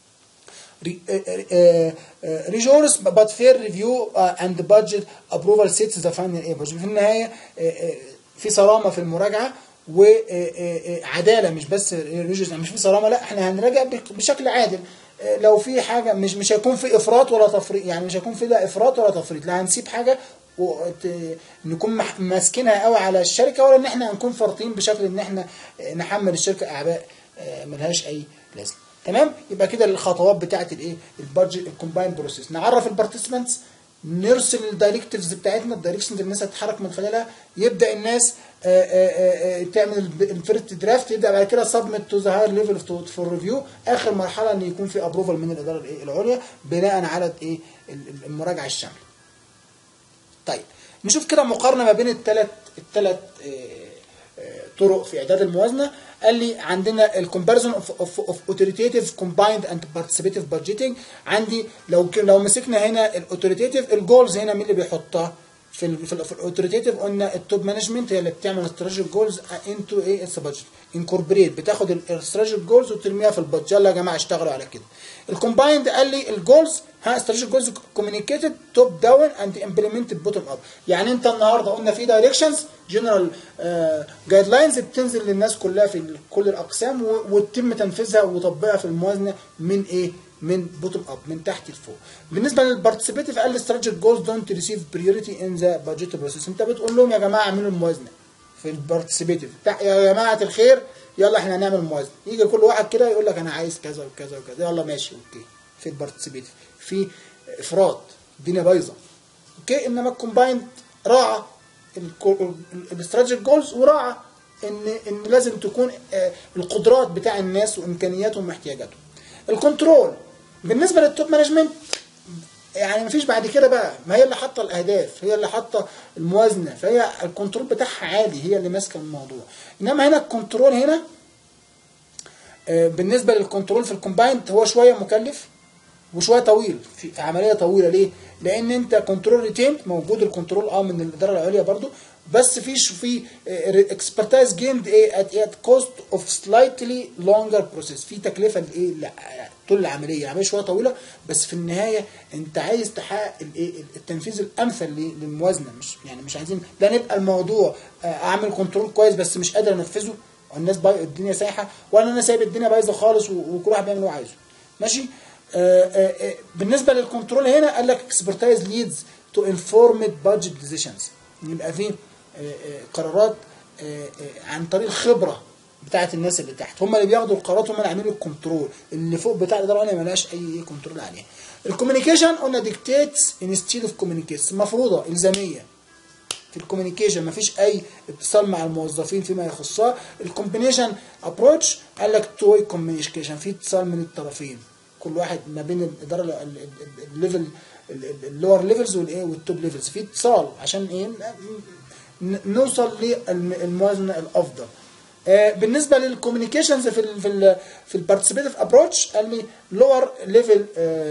[SPEAKER 1] ريجورس بات فير ريفيو اند بادجت ابروفال سيتس ذا فاينل ايه في النهايه في صرامه في المراجعه وعداله مش بس ريجورس مش في صرامه لا احنا هنراجع بشكل عادل لو في حاجه مش مش هيكون في افراط ولا تفريط يعني مش هيكون في لا افراط ولا تفريط لا هنسيب حاجه نكون ماسكينها قوي على الشركه ولا ان احنا هنكون فرطين بشكل ان احنا نحمل الشركه اعباء ملهاش اي لازمه تمام يبقى كده الخطوات بتاعه الايه البادجت الكومباين بروسيس نعرف البارتيسيبانتس نرسل الدايركتيفز بتاعتنا الدايركشنز اللي الناس هتتحرك من خلالها يبدا الناس آآ آآ تعمل الفيرست درافت يبدا بعد كده سبميت تو ذا هاير ليفل فور ريفيو اخر مرحله ان يكون في ابروفال من الاداره الايه العليا بناء على ايه المراجعه الشامله طيب نشوف كده مقارنه ما بين الثلاث الثلاث طرق في اعداد الموازنه قال لي عندنا الكومباريزون اوف اوف اوثوريتيف كومبايند اند بارتيسيبيتيف بادجيتنج عندي لو لو مسكنا هنا الاوثوريتيف الجولز هنا مين اللي بيحطها في ال في الاوثوريتيف قلنا التوب مانجمنت هي اللي بتعمل استراتيجيك جولز انتو ايه اتس بادجت انكوربريت بتاخد الاستراتيجيك جولز وترميها في البادجت يلا يا جماعه اشتغلوا على كده الكومبايند قال لي الجولز ها استراتيجيك جولز كوميونيكيتد توب داون اند امبلمنتد بوتوم اب يعني انت النهارده قلنا في دايركشنز جنرال جايد لاينز بتنزل للناس كلها في كل الاقسام ويتم تنفيذها وتطبيقها في الموازنه من ايه من بوتوم اب من تحت لفوق بالنسبه للبارتيسيبيتيف قال استراتيجيك جولز دونت ريسيف بريوريتي ان ذا بادجت بروسيس انت بتقول لهم يا جماعه اعملوا الموازنه في البارتيسيبيتيف يا جماعه الخير يلا احنا هنعمل موازنه يجي كل واحد كده يقول لك انا عايز كذا وكذا وكذا يلا ماشي اوكي في البارتيسيبيتيف في افراط الدنيا بايظه اوكي انما الكومبايند راعى الاستراتيجيك جولز وراعى ان ان لازم تكون القدرات بتاع الناس وامكانياتهم واحتياجاتهم الكنترول بالنسبه للتوب مانجمنت يعني مفيش بعد كده بقى ما هي اللي حاطه الاهداف هي اللي حاطه الموازنه فهي الكنترول بتاعها عالي هي اللي ماسكه الموضوع انما هنا الكنترول هنا بالنسبه للكنترول في الكومبايند هو شويه مكلف وشويه طويل في عمليه طويله ليه؟ لان انت كنترول ريتين موجود الكنترول اه من الاداره العليا برضو بس في في اكسبرتايز جيند ايه ات ات كوست اوف سلايتلي لونجر بروسيس في تكلفه لايه لا طول العمليه عمليه شويه طويله بس في النهايه انت عايز تحقق الايه التنفيذ الامثل للموازنه مش يعني مش عايزين لا نبقى الموضوع اعمل كنترول كويس بس مش قادر انفذه والناس باي الدنيا سايحه ولا انا سايب الدنيا بايظه خالص وكل واحد بيعمل اللي هو عايزه ماشي آآ آآ بالنسبه للكنترول هنا قال لك اكسبرتايز ليدز تو انفورمد بادجت ديسيشنز يبقى في قرارات عن طريق الخبره بتاعت الناس اللي تحت هم اللي بياخدوا القرارات هم اللي عاملين الكنترول اللي فوق بتاع الاداره العليا ملهاش اي كنترول عليها الكوميونيكيشن قلنا ديكتيتس انستيد اوف كوميونيكيتس مفروضه الزاميه في الكوميونيكيشن مفيش اي اتصال مع الموظفين فيما يخصها الكومبينيشن ابروتش قال لك توي كوميونيكيشن في اتصال من الطرفين كل واحد ما بين الاداره الليفل اللور ليفلز والايه والتوب ليفلز في اتصال عشان ايه نوصل للموازنه الافضل آه بالنسبه للكوميونيكيشنز في ال في ال في البارتيسيبيتيف ابروتش قال لي لور ليفل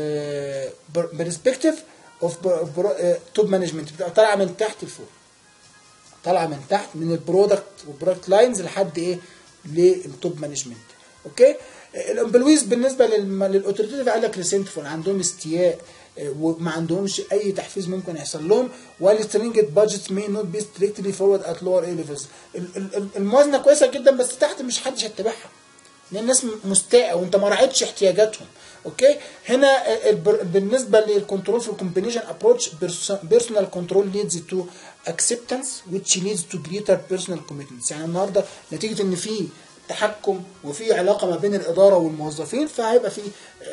[SPEAKER 1] برسبكتيف اوف توب مانجمنت طالعه من تحت لفوق طالعه من تحت من البرودكت والبرودكت لاينز لحد ايه للتوب مانجمنت اوكي الامبلويز بالنسبه للاوتوريتيف قال لك ريسنتفول عندهم استياء وما عندهمش اي تحفيز ممكن يحصل لهم والسترينجت بادجت مي نوت بي ستريكتلي فورورد ات لور اي ليفلز الموازنه كويسه جدا بس تحت مش حدش هيتبعها لان الناس مستاءه وانت ما راعيتش احتياجاتهم اوكي هنا بالنسبه للكنترول في الكومبينيشن ابروتش بيرسونال كنترول ليدز تو acceptance which leads to greater personal commitments يعني النهارده نتيجه ان في تحكم وفي علاقه ما بين الاداره والموظفين فهيبقى في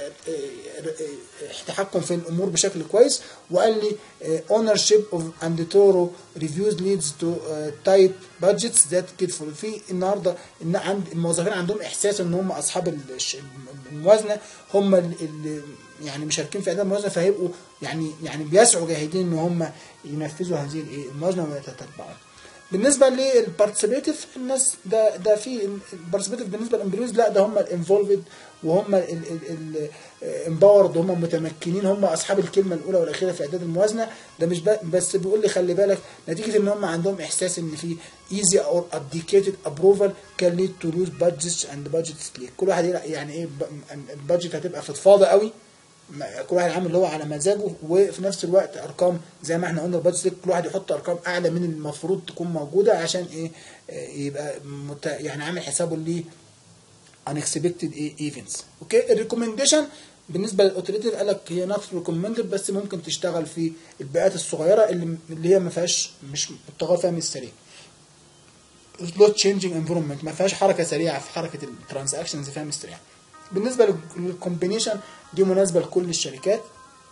[SPEAKER 1] تحكم في الامور بشكل كويس وقال لي ownership of and thorough reviews leads to tight budgets that get full في النهارده ان عند الموظفين عندهم احساس ان هم اصحاب الموازنه هم اللي يعني مشاركين في اداء الموازنه فهيبقوا يعني يعني بيسعوا جاهدين ان هم ينفذوا هذه الايه الموازنه ويتتبعوها بالنسبه للبارتيسيبيتيف الناس ده ده في البارتيسيبيتيف بالنسبه للامبلويز لا ده هم الانفولفد وهم الامباورد هم متمكنين هم اصحاب الكلمه الاولى والاخيره في اعداد الموازنه ده مش بس بيقول لي خلي بالك نتيجه ان هم عندهم احساس ان في ايزي اور اديكيتد ابروفال كان ليد تو لوز بادجتس اند بادجت سليك كل واحد يعني ايه البادجت هتبقى فضفاضه قوي كل واحد عامل اللي هو على مزاجه وفي نفس الوقت ارقام زي ما احنا قلنا البادجت كل واحد يحط ارقام اعلى من المفروض تكون موجوده عشان ايه يبقى مت... يعني عامل حسابه ليه unexpected ايفنتس اوكي الريكومنديشن بالنسبه للاوتوريتيف قال لك هي نوت ريكومندد بس ممكن تشتغل في البيئات الصغيره اللي اللي هي ما فيهاش مش التغير فيها مش سريع سلوت تشينجينج انفيرمنت ما فيهاش حركه سريعه في حركه الترانزاكشنز فيها مش سريعه بالنسبه للكومبينيشن دي مناسبه لكل الشركات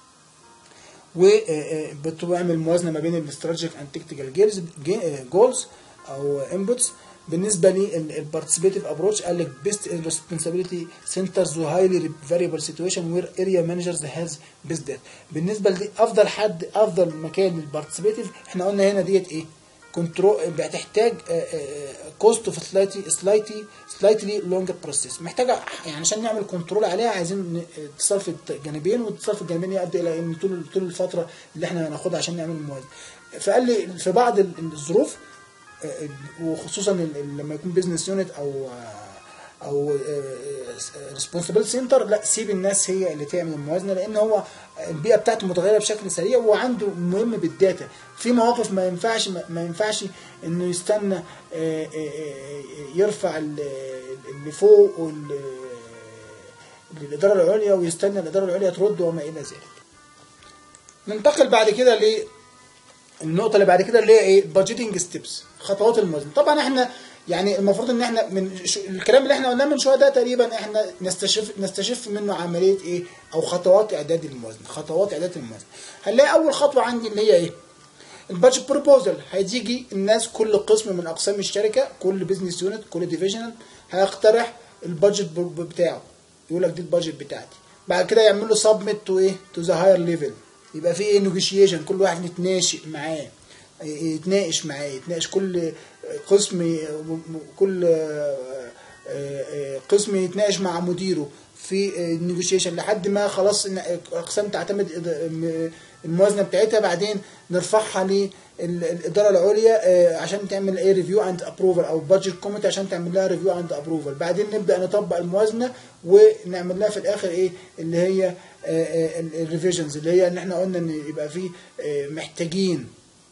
[SPEAKER 1] وبتعمل موازنه ما بين الاستراتيجيك اند تكتيكال جولز او انبوتس بالنسبه للبارتيسيبيتيف ابروتش قال لك بيست ريسبونسابيلتي سنترز وهايلي فاريبل سيتويشن وير اريا مانجرز هاز بيست دات بالنسبه لافضل حد افضل مكان للبارتيسيبيتيف احنا قلنا هنا ديت ايه كنترول بتحتاج كوست اوف سلايتلي سلايتلي سلايتلي لونجر بروسيس محتاجه يعني عشان نعمل كنترول عليها عايزين اتصال في الجانبين واتصال في الجانبين يؤدي الى ان طول طول الفتره اللي احنا هناخدها عشان نعمل الموازنه فقال لي في بعض الظروف وخصوصا لما يكون بزنس يونت او او ريسبونسبل سنتر لا سيب الناس هي اللي تعمل الموازنه لان هو البيئه بتاعته متغيره بشكل سريع وعنده مهم بالداتا في مواقف ما ينفعش ما ينفعش انه يستنى يرفع اللي فوق للاداره العليا ويستنى الاداره العليا ترد وما الى ذلك ننتقل بعد كده ل النقطة اللي بعد كده اللي هي ايه؟ بادجيتنج ستيبس خطوات الموازنة، طبعا احنا يعني المفروض ان احنا من الكلام اللي احنا قلناه من شويه ده تقريبا احنا نستشف نستشف منه عمليه ايه؟ او خطوات اعداد الموازنه، خطوات اعداد الموازنه. هنلاقي اول خطوه عندي اللي هي ايه؟ البادجت بروبوزل هتيجي الناس كل قسم من اقسام الشركه كل بزنس يونت كل ديفيجنال هيقترح البادجت بتاعه يقول لك دي البادجت بتاعتي بعد كده يعمل له سبميت تو ايه؟ تو ذا هاير ليفل يبقى في ايه نيجوشيشن كل واحد يتناشق معاه يتناقش معاه يتناقش كل قسم كل قسم يتناقش مع مديره في النيجوشيشن لحد ما خلاص الاقسام تعتمد الموازنه بتاعتها بعدين نرفعها للاداره العليا عشان تعمل ايه ريفيو اند ابروفال او بادجت كوميتي عشان تعمل لها ريفيو اند ابروفال بعدين نبدا نطبق الموازنه ونعمل لها في الاخر ايه اللي هي الريفيجنز اللي هي ان احنا قلنا ان يبقى في محتاجين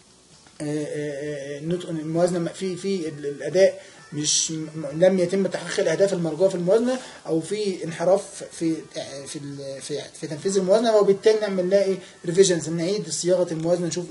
[SPEAKER 1] الموازنه في في الاداء مش لم يتم تحقيق الاهداف المرجوه في الموازنه او في انحراف في في في, في تنفيذ الموازنه وبالتالي نعمل لها ايه ريفيجنز نعيد صياغه الموازنه نشوف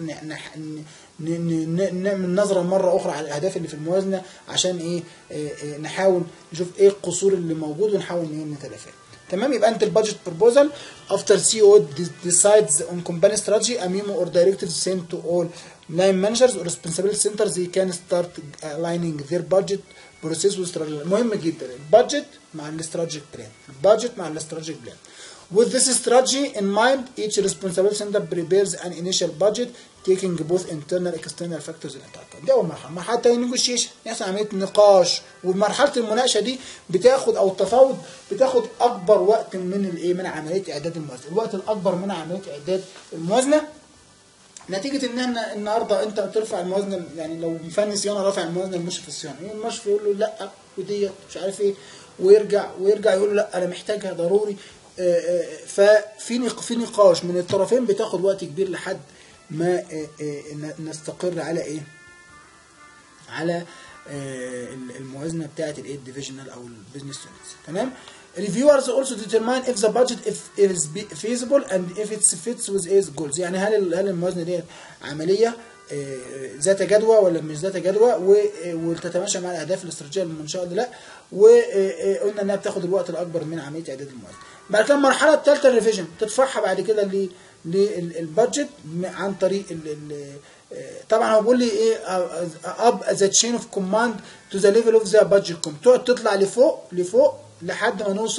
[SPEAKER 1] نعمل نظره مره اخرى على الاهداف اللي في الموازنه عشان ايه نحاول نشوف ايه القصور اللي موجود ونحاول نتلافاه تمام يبقى انت البادجت بروبوزال after CEO decides on company strategy a memo or directives sent to all line managers or responsibility centers they can start aligning their budget process with strategy مهم جدا البادجت مع الاستراتيجيك بلان البادجت مع الاستراتيجيك بلان With this strategy in mind, each responsibility center prepares an initial budget taking both internal and external factors into account. دي أول مرحلة، مرحلة تانية نيجوشيشن، يحصل عملية نقاش، ومرحلة المناقشة دي بتاخد أو التفاوض بتاخد أكبر وقت من الإيه؟ من عملية إعداد الموازنة، الوقت الأكبر من عملية إعداد الموازنة نتيجة إن احنا النهاردة أنت بترفع الموازنة يعني لو مفني صيانة رافع الموازنة المشرف الصيانة، المشرف يقول له لأ وديت مش عارف إيه ويرجع ويرجع يقول له لأ أنا محتاجها ضروري ففي في نقاش من الطرفين بتاخد وقت كبير لحد ما نستقر على ايه على الموازنه بتاعه الايه ديفيجنال او البيزنس يونتس تمام reviewers also determine if the budget if it is feasible and if it fits with its goals يعني هل هل الموازنه دي عمليه ذات جدوى ولا مش ذات جدوى وتتماشى مع الاهداف الاستراتيجيه للمنشاه ولا لا وقلنا انها بتاخد الوقت الاكبر من عمليه اعداد الموازنه بعد كده المرحله الثالثه الريفيجن تدفعها بعد كده للبادجت عن طريق ال ال طبعا هو بيقول لي ايه اب ذا تشين اوف كوماند تو ذا ليفل اوف ذا بادجت كوم تقعد تطلع لفوق لفوق لحد ما نوصل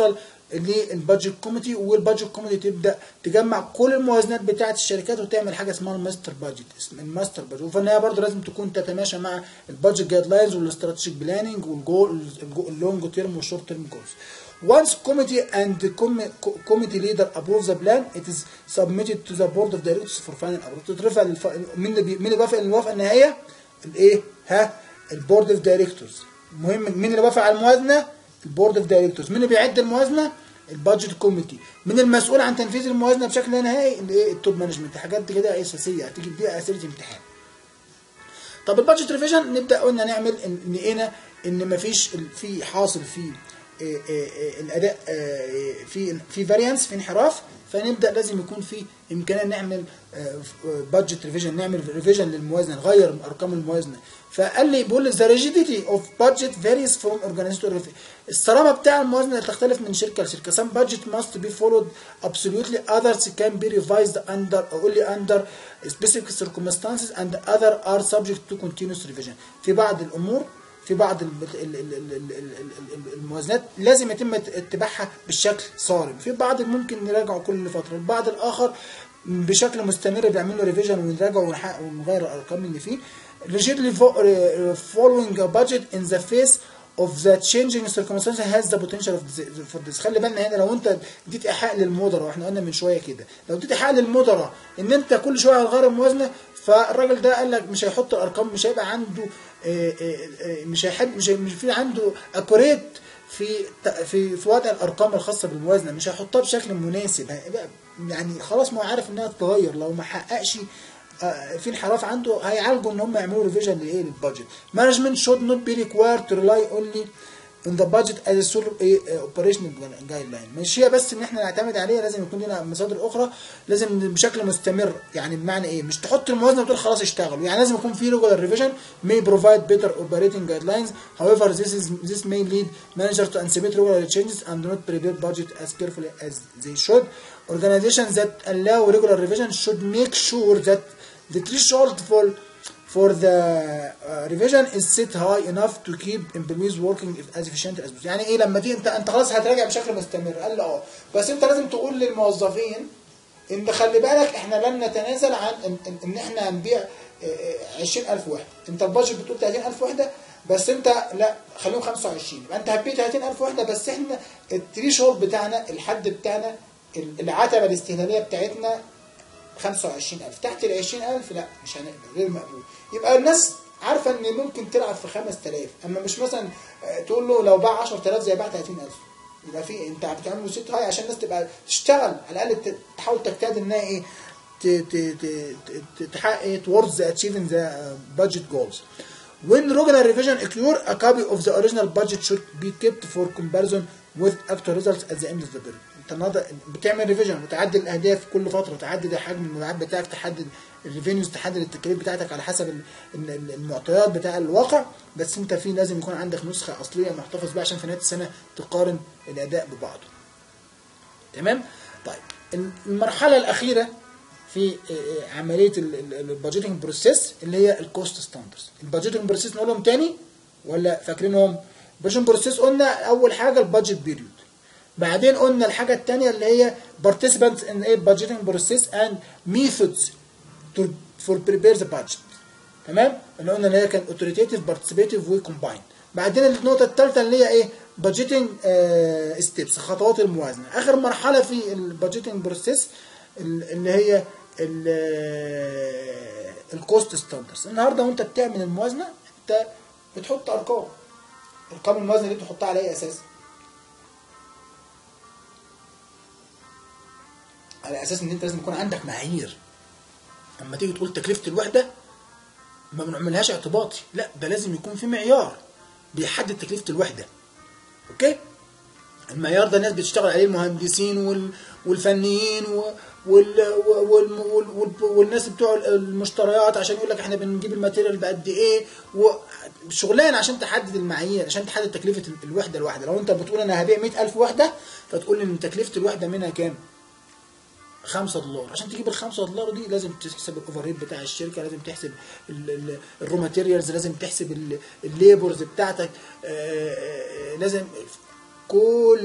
[SPEAKER 1] للبادجت كوميتي والبادجت كوميتي تبدا تجمع كل الموازنات بتاعه الشركات وتعمل حاجه اسمها الماستر بادجت اسم الماستر بادجت وفي النهايه برضه لازم تكون تتماشى مع البادجت جايد لاينز والاستراتيجيك بلاننج والجول اللونج تيرم والشورت تيرم جولز Once committee and the com- co- committee leader approves the plan, it is submitted to the board of directors for final approval. تترفع للف... مين اللي بي... مين اللي وافق الموافقه النهائيه؟ الايه؟ ها؟ البورد اوف دايركتورز. المهم مين اللي وافق على الموازنه؟ البورد اوف دايركتورز. مين اللي بيعد الموازنه؟ البادجت كوميتي. مين المسؤول عن تنفيذ الموازنه بشكل نهائي؟ الايه؟ التوب مانجمنت. حاجات دي كده اساسيه هتيجي دي اسئله امتحان. طب البادجت ريفيجن نبدا قلنا نعمل ان لقينا ان مفيش في حاصل في إيه إيه إيه الاداء في في فاريانس في انحراف فنبدا لازم يكون في امكانيه نعمل بادجت ريفيجن نعمل ريفيجن للموازنه نغير ارقام الموازنه فقال لي بيقول لي ذا ريجيديتي اوف بادجت فاريز فروم اورجانيزيشن الصرامه بتاع الموازنه تختلف من شركه لشركه some budget must be followed absolutely others can be revised under only under specific circumstances and other are subject to continuous revision في بعض الامور في بعض ال- ال- ال- ال- ال- ال- الموازنات لازم يتم اتباعها بالشكل صارم في بعض ممكن نراجعه كل فتره البعض الاخر بشكل مستمر بيعمل له ريفيجن ونراجعه ونحقق ونغير الارقام اللي فيه rigidly fo- following a budget in the face of the changing circumstances has the potential of this- for this خلي بالنا هنا لو انت اديت ايحاء للمدراء واحنا قلنا من شويه كده لو اديت ايحاء للمدراء ان انت كل شويه هتغير الموازنه فالراجل ده قال لك مش هيحط الارقام مش هيبقى عنده آه، آه، آه، مش هيحب مش هي- مش في عنده اكوريت في ت- في في وضع الارقام الخاصه بالموازنه مش هيحطها بشكل مناسب هيبقى يعني خلاص ما هو عارف انها تتغير لو ما حققش آه، في انحراف عنده هيعالجوا ان هم يعملوا ريفيجن لايه للبادجت مانجمنت should not be required to rely only in the budget as a sole eh, operational guideline مش هي بس ان احنا نعتمد عليها لازم يكون لنا مصادر اخرى لازم بشكل مستمر يعني بمعنى ايه مش تحط الموازنه وتقول خلاص اشتغلوا يعني لازم يكون في regular revision may provide better operating guidelines however this is this may lead managers to anticipate regular changes and not prepare budget as carefully as they should organizations that allow regular revision should make sure that the threshold for for the uh, revision is set high enough to keep employees working as efficient as possible. يعني ايه لما تيجي انت انت خلاص هتراجع بشكل مستمر قال له اه بس انت لازم تقول للموظفين ان خلي بالك احنا لن نتنازل عن ان, إن, إن احنا هنبيع آه، آه، 20000 وحده انت البادجت بتقول 30000 وحده بس انت لا خليهم 25 يبقى انت هتبيع 30000 وحده بس احنا التريشولد بتاعنا الحد بتاعنا ال- العتبه الاستهلاكيه بتاعتنا 25000 تحت ال 20000 لا مش هنقبل غير مقبول يبقى الناس عارفه ان ممكن تلعب في 5000 اما مش مثلا آه، تقول له لو باع 10000 زي باع 30000 يبقى في انت بتعمل له ست هاي عشان الناس تبقى تشتغل على الاقل ت- تحاول تجتهد انها ايه ت- ت- ت- ت- تحقق ايه towards the achieving the uh, budget goals. When regular revision occur, a copy of the original budget should be kept for comparison with actual results at the end of the period. انت النهارده بتعمل ريفيجن وتعدل الاهداف كل فتره تعدل حجم المبيعات بتاعك تحدد الريفينيوز تحدد التكاليف بتاعتك على حسب ال- ال- المعطيات بتاع الواقع بس انت في لازم يكون عندك نسخه اصليه محتفظ بيها عشان في نهايه السنه تقارن الاداء ببعضه. تمام؟ طيب المرحله الاخيره في آه، آه، عمليه البادجيتنج بروسيس اللي هي الكوست ستاندرز البادجيتنج بروسيس نقولهم تاني ولا فاكرينهم البادجيتنج بروسيس قلنا اول حاجه البادجت بيريود بعدين قلنا الحاجه الثانيه اللي هي participants in a budgeting process and methods to for prepare the budget تمام اللي قلنا اللي هي كان authoritative participative وكومباين بعدين النقطه الثالثه اللي هي ايه budgeting ستيبس خطوات الموازنه اخر مرحله في البادجيتنج بروسيس اللي هي الكوست ستاندرز النهارده وانت بتعمل الموازنه انت بتحط ارقام ارقام الموازنه دي بتحطها على اي اساس على اساس ان انت لازم يكون عندك معايير اما تيجي تقول تكلفه الوحده ما بنعملهاش اعتباطي لا ده لازم يكون في معيار بيحدد تكلفه الوحده اوكي المعيار ده الناس بتشتغل عليه المهندسين وال والفنيين و وال وال وال وال والناس بتوع المشتريات عشان يقول لك احنا بنجيب الماتيريال بقد ايه وشغلان عشان تحدد المعايير عشان تحدد تكلفه الوحده الواحده لو انت بتقول انا هبيع 100000 وحده فتقول ان تكلفه الوحده منها كام 5 دولار عشان تجيب ال 5 دولار دي لازم تحسب الاوفر هيد بتاع الشركه لازم تحسب الرو ماتيريالز لازم تحسب الليبرز بتاعتك آه، آه، لازم كل ده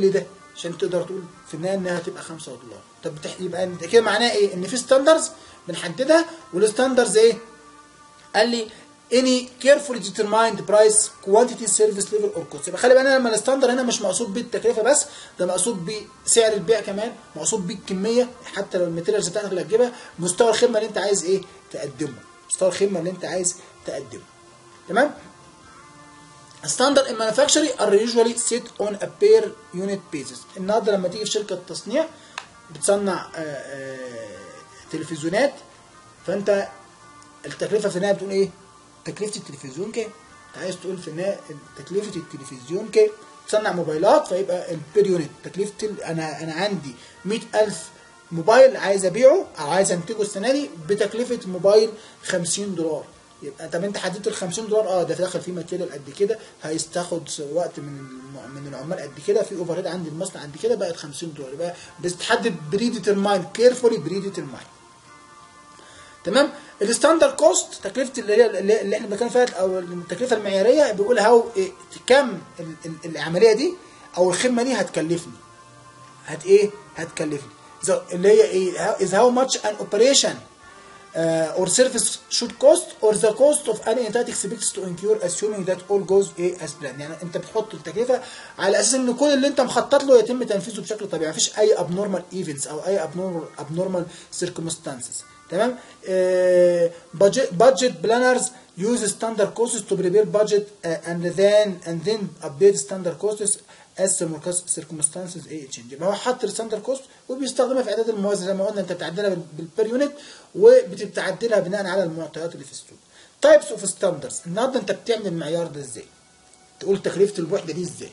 [SPEAKER 1] عشان تقدر تقول في النهايه انها هتبقى 5 دولار طب بتح... يبقى انت كده معناه ايه ان في ستاندرز بنحددها والستاندرز ايه قال لي any carefully determined price quantity service level or cost يبقى خلي بالنا لما الستاندر هنا مش مقصود بيه التكلفه بس ده مقصود بسعر البيع كمان مقصود بيه الكميه حتى لو الماتيريالز بتاعتك اللي هتجيبها مستوى الخدمه اللي انت عايز ايه تقدمه مستوى الخدمه اللي انت عايز تقدمه تمام Standard in manufacturing are usually set on a per unit basis. النهارده لما تيجي في شركه تصنيع بتصنع آه، آه، تلفزيونات فانت التكلفه في النهايه بتقول ايه؟ تكلفه التلفزيون كام؟ انت عايز تقول في النهايه تكلفه التلفزيون كام؟ تصنع موبايلات فيبقى البير يونت تكلفه ال- انا انا عندي 100000 موبايل عايز ابيعه او عايز انتجه السنه دي بتكلفه موبايل 50 دولار يبقى طب انت حددت ال 50 دولار اه ده داخل فيه ماتيريال قد كده هيستاخد وقت من الم- من العمال قد كده في اوفر هيد عند المصنع قد كده بقت 50 دولار يبقى بس تحدد بري ديترماين كيرفولي بري ديترماين تمام الستاندرد كوست تكلفه اللي هي اللي اللي احنا بنتكلم فيها او التكلفه المعياريه بيقول هاو إيه كم ال- ال- العمليه دي او الخدمه دي هتكلفني هت ايه هتكلفني So اللي هي ايه how- is how much an operation uh, or service should cost or the cost of any entity expects to incur assuming that all goes ايه as planned يعني انت بتحط التكلفه على اساس ان كل اللي انت مخطط له يتم تنفيذه بشكل طبيعي مفيش اي abnormal events او اي abnormal abnormal circumstances تمام uh, budget budget planners use standard costs to prepare budget uh, and then and then update standard costs as circumstances ايه change يبقى هو حط الستاندرد كوست وبيستخدمها في اعداد الموازنه زي ما قلنا انت بتعدلها بالبير يونت وبتعدلها بناء على المعطيات اللي في السوق تايبس اوف ستاندردز النهارده انت بتعمل المعيار ده ازاي تقول تكلفه الوحده دي ازاي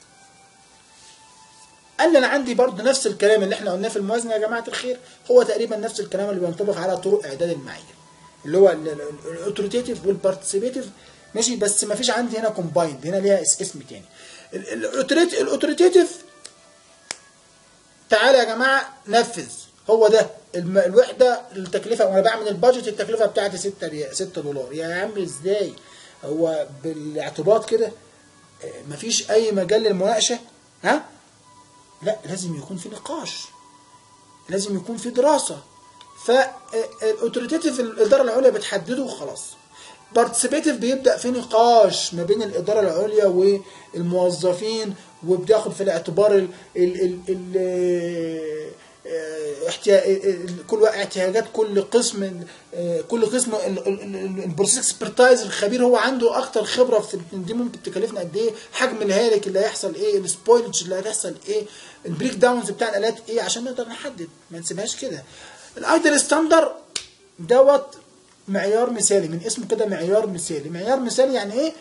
[SPEAKER 1] قال لي انا عندي برضه نفس الكلام اللي احنا قلناه في الموازنه يا جماعه الخير هو تقريبا نفس الكلام اللي بينطبق على طرق اعداد المعايير اللي هو الاوتوريتيف والبارتيسيبيتيف ماشي بس ما فيش عندي هنا كومبايند هنا ليها اس- اسم تاني الاوتوريتيف تعالى يا جماعه نفذ هو ده الم- الوحده التكلفه وانا بعمل البادجت التكلفه بتاعتي 6 ريال 6 دولار يا عم ازاي هو بالاعتباط كده آه، مفيش اي مجال للمناقشه ها لا لازم يكون في نقاش لازم يكون في دراسه فالاوتوريتيف الاداره العليا بتحدده وخلاص بارتيسيبيتيف بيبدا في نقاش ما بين الاداره العليا والموظفين وبتاخد في الاعتبار ال ال ال ال احتيا... كل واحد- احتياجات كل قسم آه، كل قسم البروسيس اكسبرتايز الخبير هو عنده اكتر خبره في دي ممكن تكلفنا قد ايه حجم الهالك اللي هيحصل ايه السبويلج اللي هتحصل ايه البريك داونز بتاع الالات ايه عشان نقدر نحدد ما نسيبهاش كده الايدل ستاندر دوت معيار مثالي من اسمه كده معيار مثالي معيار مثالي يعني ايه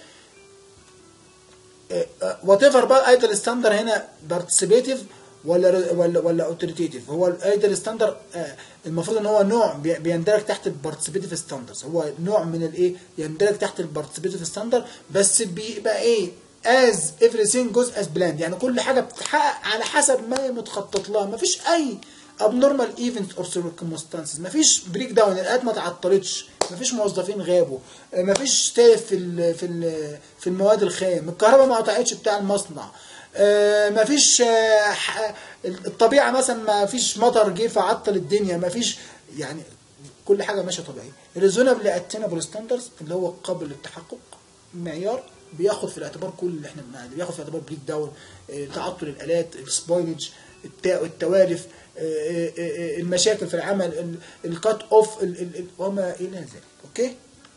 [SPEAKER 1] وات ايفر بقى ايدل ستاندر هنا بارتيسيبيتيف ولا ولا ولا اوتوريتيف هو الايدل ستاندر المفروض ان هو نوع بي- بيندرج تحت البارتيسيبيتيف ستاندرز هو نوع من الايه يندرج تحت البارتيسيبيتيف ستاندر بس بيبقى ايه از everything goes as planned يعني كل حاجه بتتحقق على حسب ما هي متخطط لها مفيش اي abnormal events or circumstances مفيش بريك داون الالات ما تعطلتش مفيش موظفين غابوا مفيش تلف في ال في ال في المواد الخام الكهرباء ما قطعتش بتاع المصنع آه، مفيش آه، ح- الطبيعه مثلا ما فيش مطر جه فعطل الدنيا مفيش يعني كل حاجه ماشيه طبيعي الريزونابل اتينابل ستاندرز اللي هو قابل للتحقق معيار بياخد في الاعتبار كل اللي احنا بنعمله بياخد في الاعتبار بريك داون آه، تعطل الالات السبويلج التا- التوالف آه، آه، آه، المشاكل في العمل الكات اوف وما الى ذلك اوكي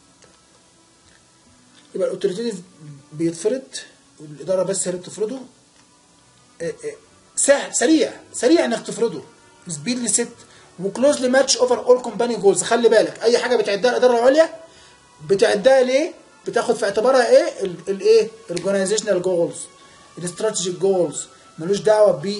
[SPEAKER 1] يبقى الاوتوريتيف بيتفرض والاداره بس هي اللي بتفرضه آه، آه، سهل سريع سريع انك تفرضه سبيدلي ست وكلوزلي ماتش اوفر اول كومباني جولز خلي بالك اي حاجه بتعدها الاداره العليا بتعدها ليه بتاخد في اعتبارها ايه ال- الايه الاورجنايزيشنال جولز الاستراتيجيك جولز ملوش دعوه بال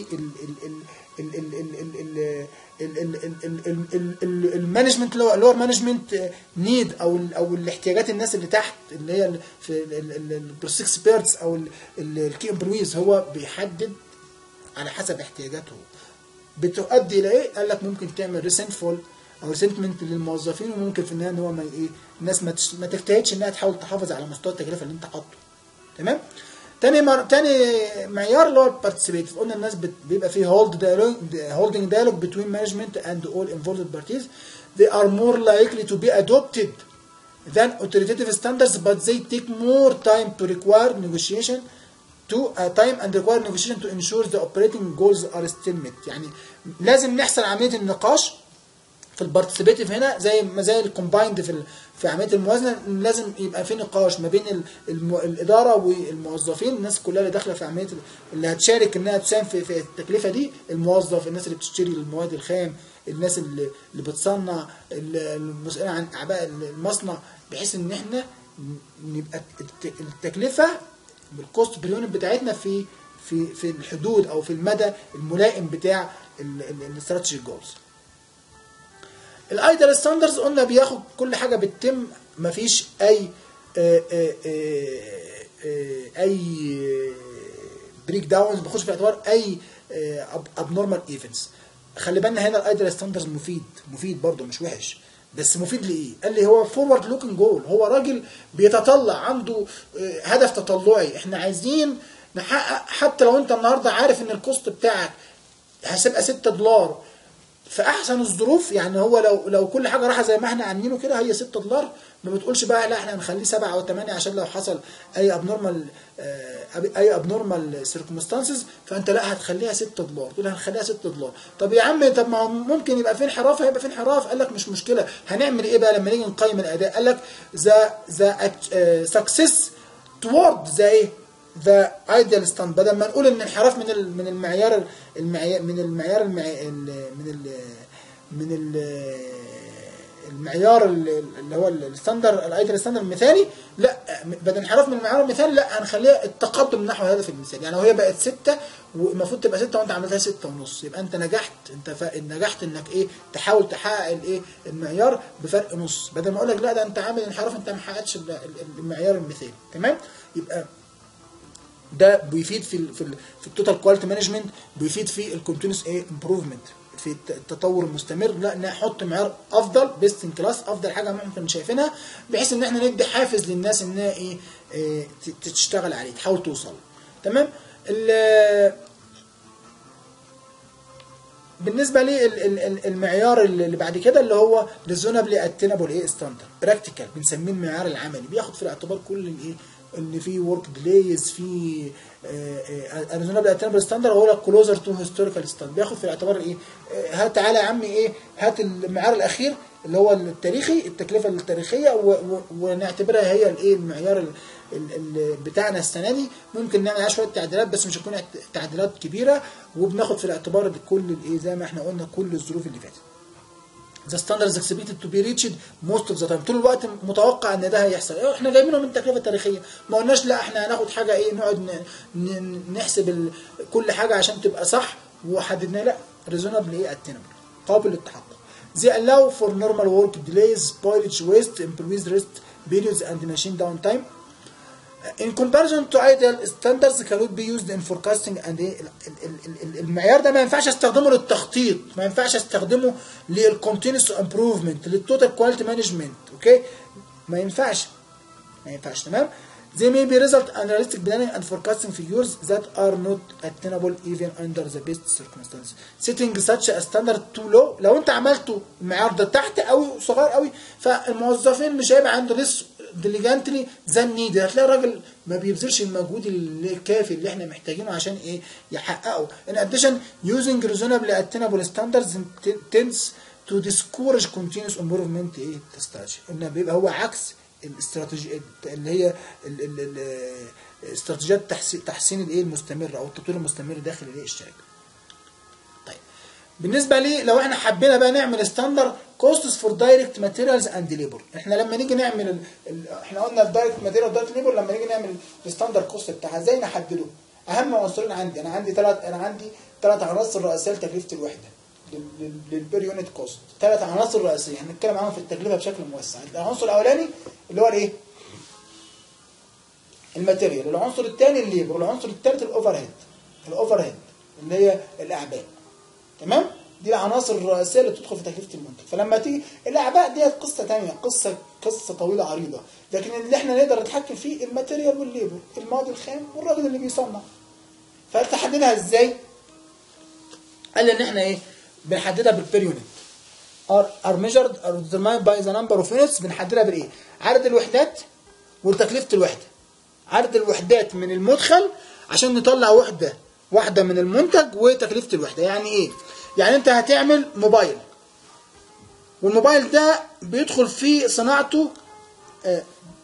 [SPEAKER 1] المانجمنت اللي هو اللور مانجمنت نيد او ال او الاحتياجات الناس اللي تحت اللي هي ال- في البروسيس اكسبيرتس او الكي امبلويز هو بيحدد على حسب احتياجاته بتؤدي الى ايه؟ قال لك ممكن تعمل ريسنتفول او ريسنتمنت للموظفين وممكن في النهايه ان هو ما ايه الناس ما تش- ما تجتهدش انها تحاول تحافظ على مستوى التكلفه اللي انت حاطه تمام؟ تاني مر... تاني معيار اللي هو البارتيسيبيتيف قلنا الناس بت... بيبقى فيه هولد holding dialogue between management and all involved parties they are more likely to be adopted than authoritative standards but they take more time to require negotiation to uh, time and require negotiation to ensure the operating goals are still met يعني لازم نحصل عمليه النقاش في البارتيسيبيتيف هنا زي ما زي الكومبايند في ال- في عمليه الموازنه لازم يبقى في نقاش ما بين ال- الم- الاداره والموظفين الناس كلها اللي داخله في عمليه ال- اللي هتشارك انها تساهم في في التكلفه دي الموظف الناس اللي بتشتري المواد الخام الناس اللي اللي بتصنع ال- المسؤولين عن اعباء المصنع بحيث ان احنا نبقى الت- التكلفه بالكوست بريونت بتاعتنا في في في الحدود او في المدى الملائم بتاع الاستراتيجي جولز الايدل ستاندرز قلنا بياخد كل حاجه بتتم مفيش اي آه، آه، آه، آه، اي بريك داونز بيخش في اعتبار اي ابنورمال ايفنتس خلي بالنا هنا الايدل ستاندرز مفيد مفيد برضه مش وحش بس مفيد لايه؟ قال لي هو فورورد لوكينج جول هو راجل بيتطلع عنده آه، هدف تطلعي احنا عايزين نحقق حتى لو انت النهارده عارف ان الكوست بتاعك هتبقى 6 دولار في احسن الظروف يعني هو لو لو كل حاجه راحه زي ما احنا عاملينه كده هي 6 دولار ما بتقولش بقى لا احنا هنخليه 7 او 8 عشان لو حصل اي ابنورمال اي ابنورمال سيركمستانسز فانت لا هتخليها 6 دولار تقول هنخليها 6 دولار طب يا عم طب ما هو ممكن يبقى في انحراف هيبقى في انحراف قال لك مش مشكله هنعمل ايه بقى لما نيجي نقيم الاداء قال لك ذا ذا سكسس توورد ذا ايه ذا ايديال ستاند بدل ما نقول ان انحراف من ال- من المعيار المعيار من المعيار المعي ال- من ال من ال المعيار ال- اللي هو الستاندر الايديال ستاندر المثالي لا بدل انحراف من المعيار المثالي لا هنخليها التقدم نحو الهدف المثالي يعني لو هي بقت ستة والمفروض تبقى ستة وانت عملتها ستة ونص يبقى انت نجحت انت ف... نجحت انك ايه تحاول تحقق الايه المعيار بفرق نص بدل ما اقول لك لا ده انت عامل انحراف انت ما حققتش ال- ال- المعيار المثالي تمام يبقى ده بيفيد في ال في ال في التوتال كواليتي مانجمنت بيفيد في الكونتينوس ايه امبروفمنت في الت- التطور المستمر لا نحط معيار افضل بيست ان كلاس افضل حاجه ممكن شايفينها بحيث ان احنا ندي حافز للناس انها ايه, إيه ت- تشتغل عليه تحاول توصل تمام ال- بالنسبه لي ال- ال- ال- المعيار اللي بعد كده اللي هو ريزونابلي اتينابل ايه ستاندرد براكتيكال بنسميه المعيار العملي بياخد في الاعتبار كل الايه ان في ورك ديليز في ريزونابلي اتينابل ستاندرد هو كلوزر تو هيستوريكال ستاندرد بياخد في الاعتبار ايه آه، هات تعالى يا عمي ايه هات المعيار الاخير اللي هو التاريخي التكلفه التاريخيه و- و- ونعتبرها هي الايه المعيار ال- ال- ال- بتاعنا السنه دي ممكن نعمل عليها شويه تعديلات بس مش هتكون اعت- تعديلات كبيره وبناخد في الاعتبار كل الايه زي ما احنا قلنا كل الظروف اللي فاتت the standards expected to be reached most of the time طول الوقت متوقع ان ده هيحصل إيه، احنا جايبينه من التكلفه التاريخيه ما قلناش لا احنا هناخد حاجه ايه نقعد ن- ن- نحسب ال- كل حاجه عشان تبقى صح وحددنا لا reasonable ايه attainable قابل للتحقق they allow for normal work delays spoilage waste employees rest periods and machine downtime in comparison to ideal standards cannot be used in forecasting and إيه ال- ال- ال- المعيار ده ما ينفعش استخدمه للتخطيط ما ينفعش استخدمه للcontinuous improvement للتوتال كواليتي مانجمنت اوكي ما ينفعش ما ينفعش تمام They may be result analytic planning and forecasting figures that are not attainable even under the best circumstances. Setting such a standard too low لو انت عملته المعيار ده تحت قوي وصغير قوي فالموظفين مش هيبقى عنده لسه ديليجانتلي ذان نيد هتلاقي الراجل ما بيبذلش المجهود الكافي اللي احنا محتاجينه عشان ايه يحققه. In addition, using reasonably attainable standards tends to discourage continuous improvement ايه strategy. انه بيبقى هو عكس الاستراتيجي اللي هي ال- ال- ال- استراتيجيات تحسين تحسين الايه المستمر او التطوير المستمر داخل الايه الشركه. طيب بالنسبه لي لو احنا حبينا بقى نعمل ستاندر كوستس فور دايركت ماتيريالز اند ليبر احنا لما نيجي نعمل ال... ال... احنا قلنا الدايركت ماتيريال ودايركت ليبر لما نيجي نعمل الستاندر كوست بتاعها ازاي نحدده اهم عنصرين عندي انا عندي ثلاث انا عندي ثلاث عناصر رئيسيه لتكلفه الوحده للبير يونت كوست ثلاث عناصر رئيسيه هنتكلم عنهم في التكلفه بشكل موسع العنصر الاولاني اللي هو الايه الماتيريال العنصر الثاني الليبر والعنصر الثالث الاوفر هيد الاوفر هيد اللي هي الاعباء تمام دي العناصر الرئيسيه اللي بتدخل في تكلفه المنتج فلما تيجي الاعباء ديت قصه تانية قصه قصه طويله عريضه لكن اللي احنا نقدر نتحكم فيه الماتيريال والليبر المواد الخام والراجل اللي بيصنع فتحددها ازاي قال لي ان احنا ايه بنحددها بالبير يونت are are measured are determined by the number of units بنحددها بالايه عدد الوحدات وتكلفه الوحده عدد الوحدات من المدخل عشان نطلع وحده واحده من المنتج وتكلفه الوحده يعني ايه يعني انت هتعمل موبايل والموبايل ده بيدخل في صناعته آه،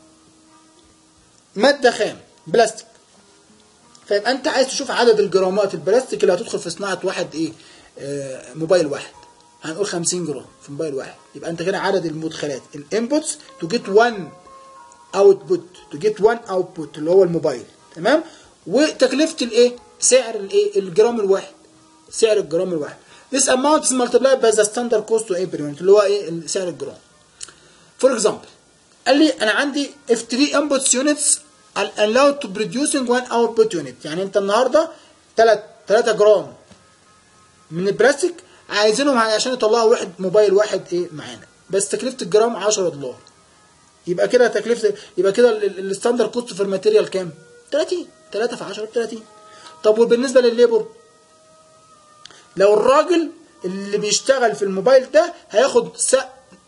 [SPEAKER 1] ماده خام بلاستيك فيبقى انت عايز تشوف عدد الجرامات البلاستيك اللي هتدخل في صناعه واحد ايه آه، موبايل واحد هنقول 50 جرام في موبايل واحد يبقى انت كده عدد المدخلات الانبوتس تو جيت 1 اوتبوت تو جيت 1 اوتبوت اللي هو الموبايل تمام وتكلفه الايه سعر الايه الجرام الواحد سعر الجرام الواحد This amount is multiplied by the standard cost to per unit اللي هو ايه سعر الجرام For example قال لي انا عندي if 3 inputs units are allowed to producing 1 output unit يعني انت النهارده 3 3 جرام من البلاستيك عايزينهم عشان يطلعوا واحد موبايل واحد ايه معانا بس تكلفه الجرام 10 دولار يبقى كده تكلفه يبقى كده الستاندر كوست في الماتيريال كام 30 3 في 10 ب 30 طب وبالنسبه للليبر لو الراجل اللي بيشتغل في الموبايل ده هياخد سا...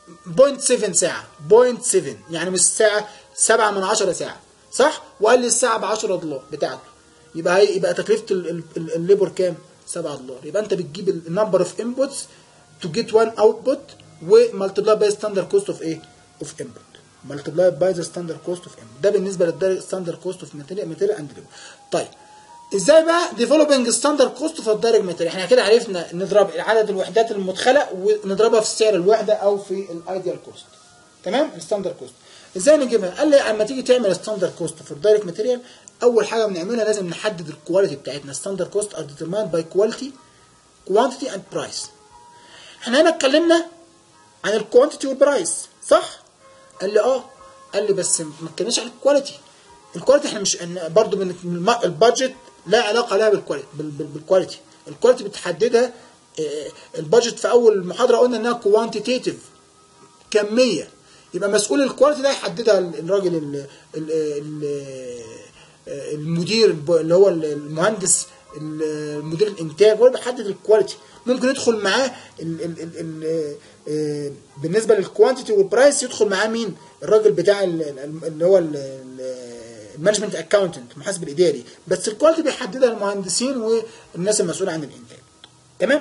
[SPEAKER 1] 0.7 ساعة 0.7 يعني مش ساعة 7 من 10 ساعة صح؟ وقال لي الساعة ب 10 دولار بتاعته يبقى هي يبقى تكلفة ال- ال- ال- الليبر كام؟ 7 دولار يبقى انت بتجيب النمبر اوف انبوتس تو جيت 1 اوتبوت ومالتبلاي باي ستاندرد كوست اوف ايه؟ اوف انبوت مالتبلاي باي ذا ستاندرد كوست اوف انبوت ده بالنسبة للستاندرد كوست اوف ماتيريال ماتيريال اند ليبر طيب ازاي بقى ديفلوبينج ستاندرد كوست في الدايركت ماتيريال احنا كده عرفنا نضرب عدد الوحدات المدخله ونضربها في سعر الوحده او في الايديال كوست تمام الستاندرد كوست ازاي نجيبها قال لي اما تيجي تعمل ستاندرد كوست في الدايركت ماتيريال اول حاجه بنعملها لازم نحدد الكواليتي بتاعتنا ستاندرد كوست ار ديترمايند باي كواليتي كوانتيتي اند برايس احنا هنا اتكلمنا عن الكوانتيتي والبرايس صح قال لي اه قال لي بس ما اتكلمناش عن الكواليتي الكواليتي احنا مش إن برضو من الم- البادجت لا علاقه لها بالكواليتي بال- بال- بالكواليتي الكواليتي بتحددها آه، البادجت في اول محاضره قلنا انها كوانتيتيف كميه يبقى مسؤول الكواليتي ده يحددها ال- الراجل ال- ال- ال- المدير الب- اللي هو المهندس ال- مدير الانتاج هو اللي بيحدد الكواليتي ممكن يدخل معاه ال ال ال ال آه، بالنسبه للكوانتيتي والبرايس يدخل معاه مين الراجل بتاع ال- ال- اللي هو ال- ال- المانجمنت اكاونتنت المحاسب الاداري بس الكواليتي بيحددها المهندسين والناس المسؤوله عن الانتاج تمام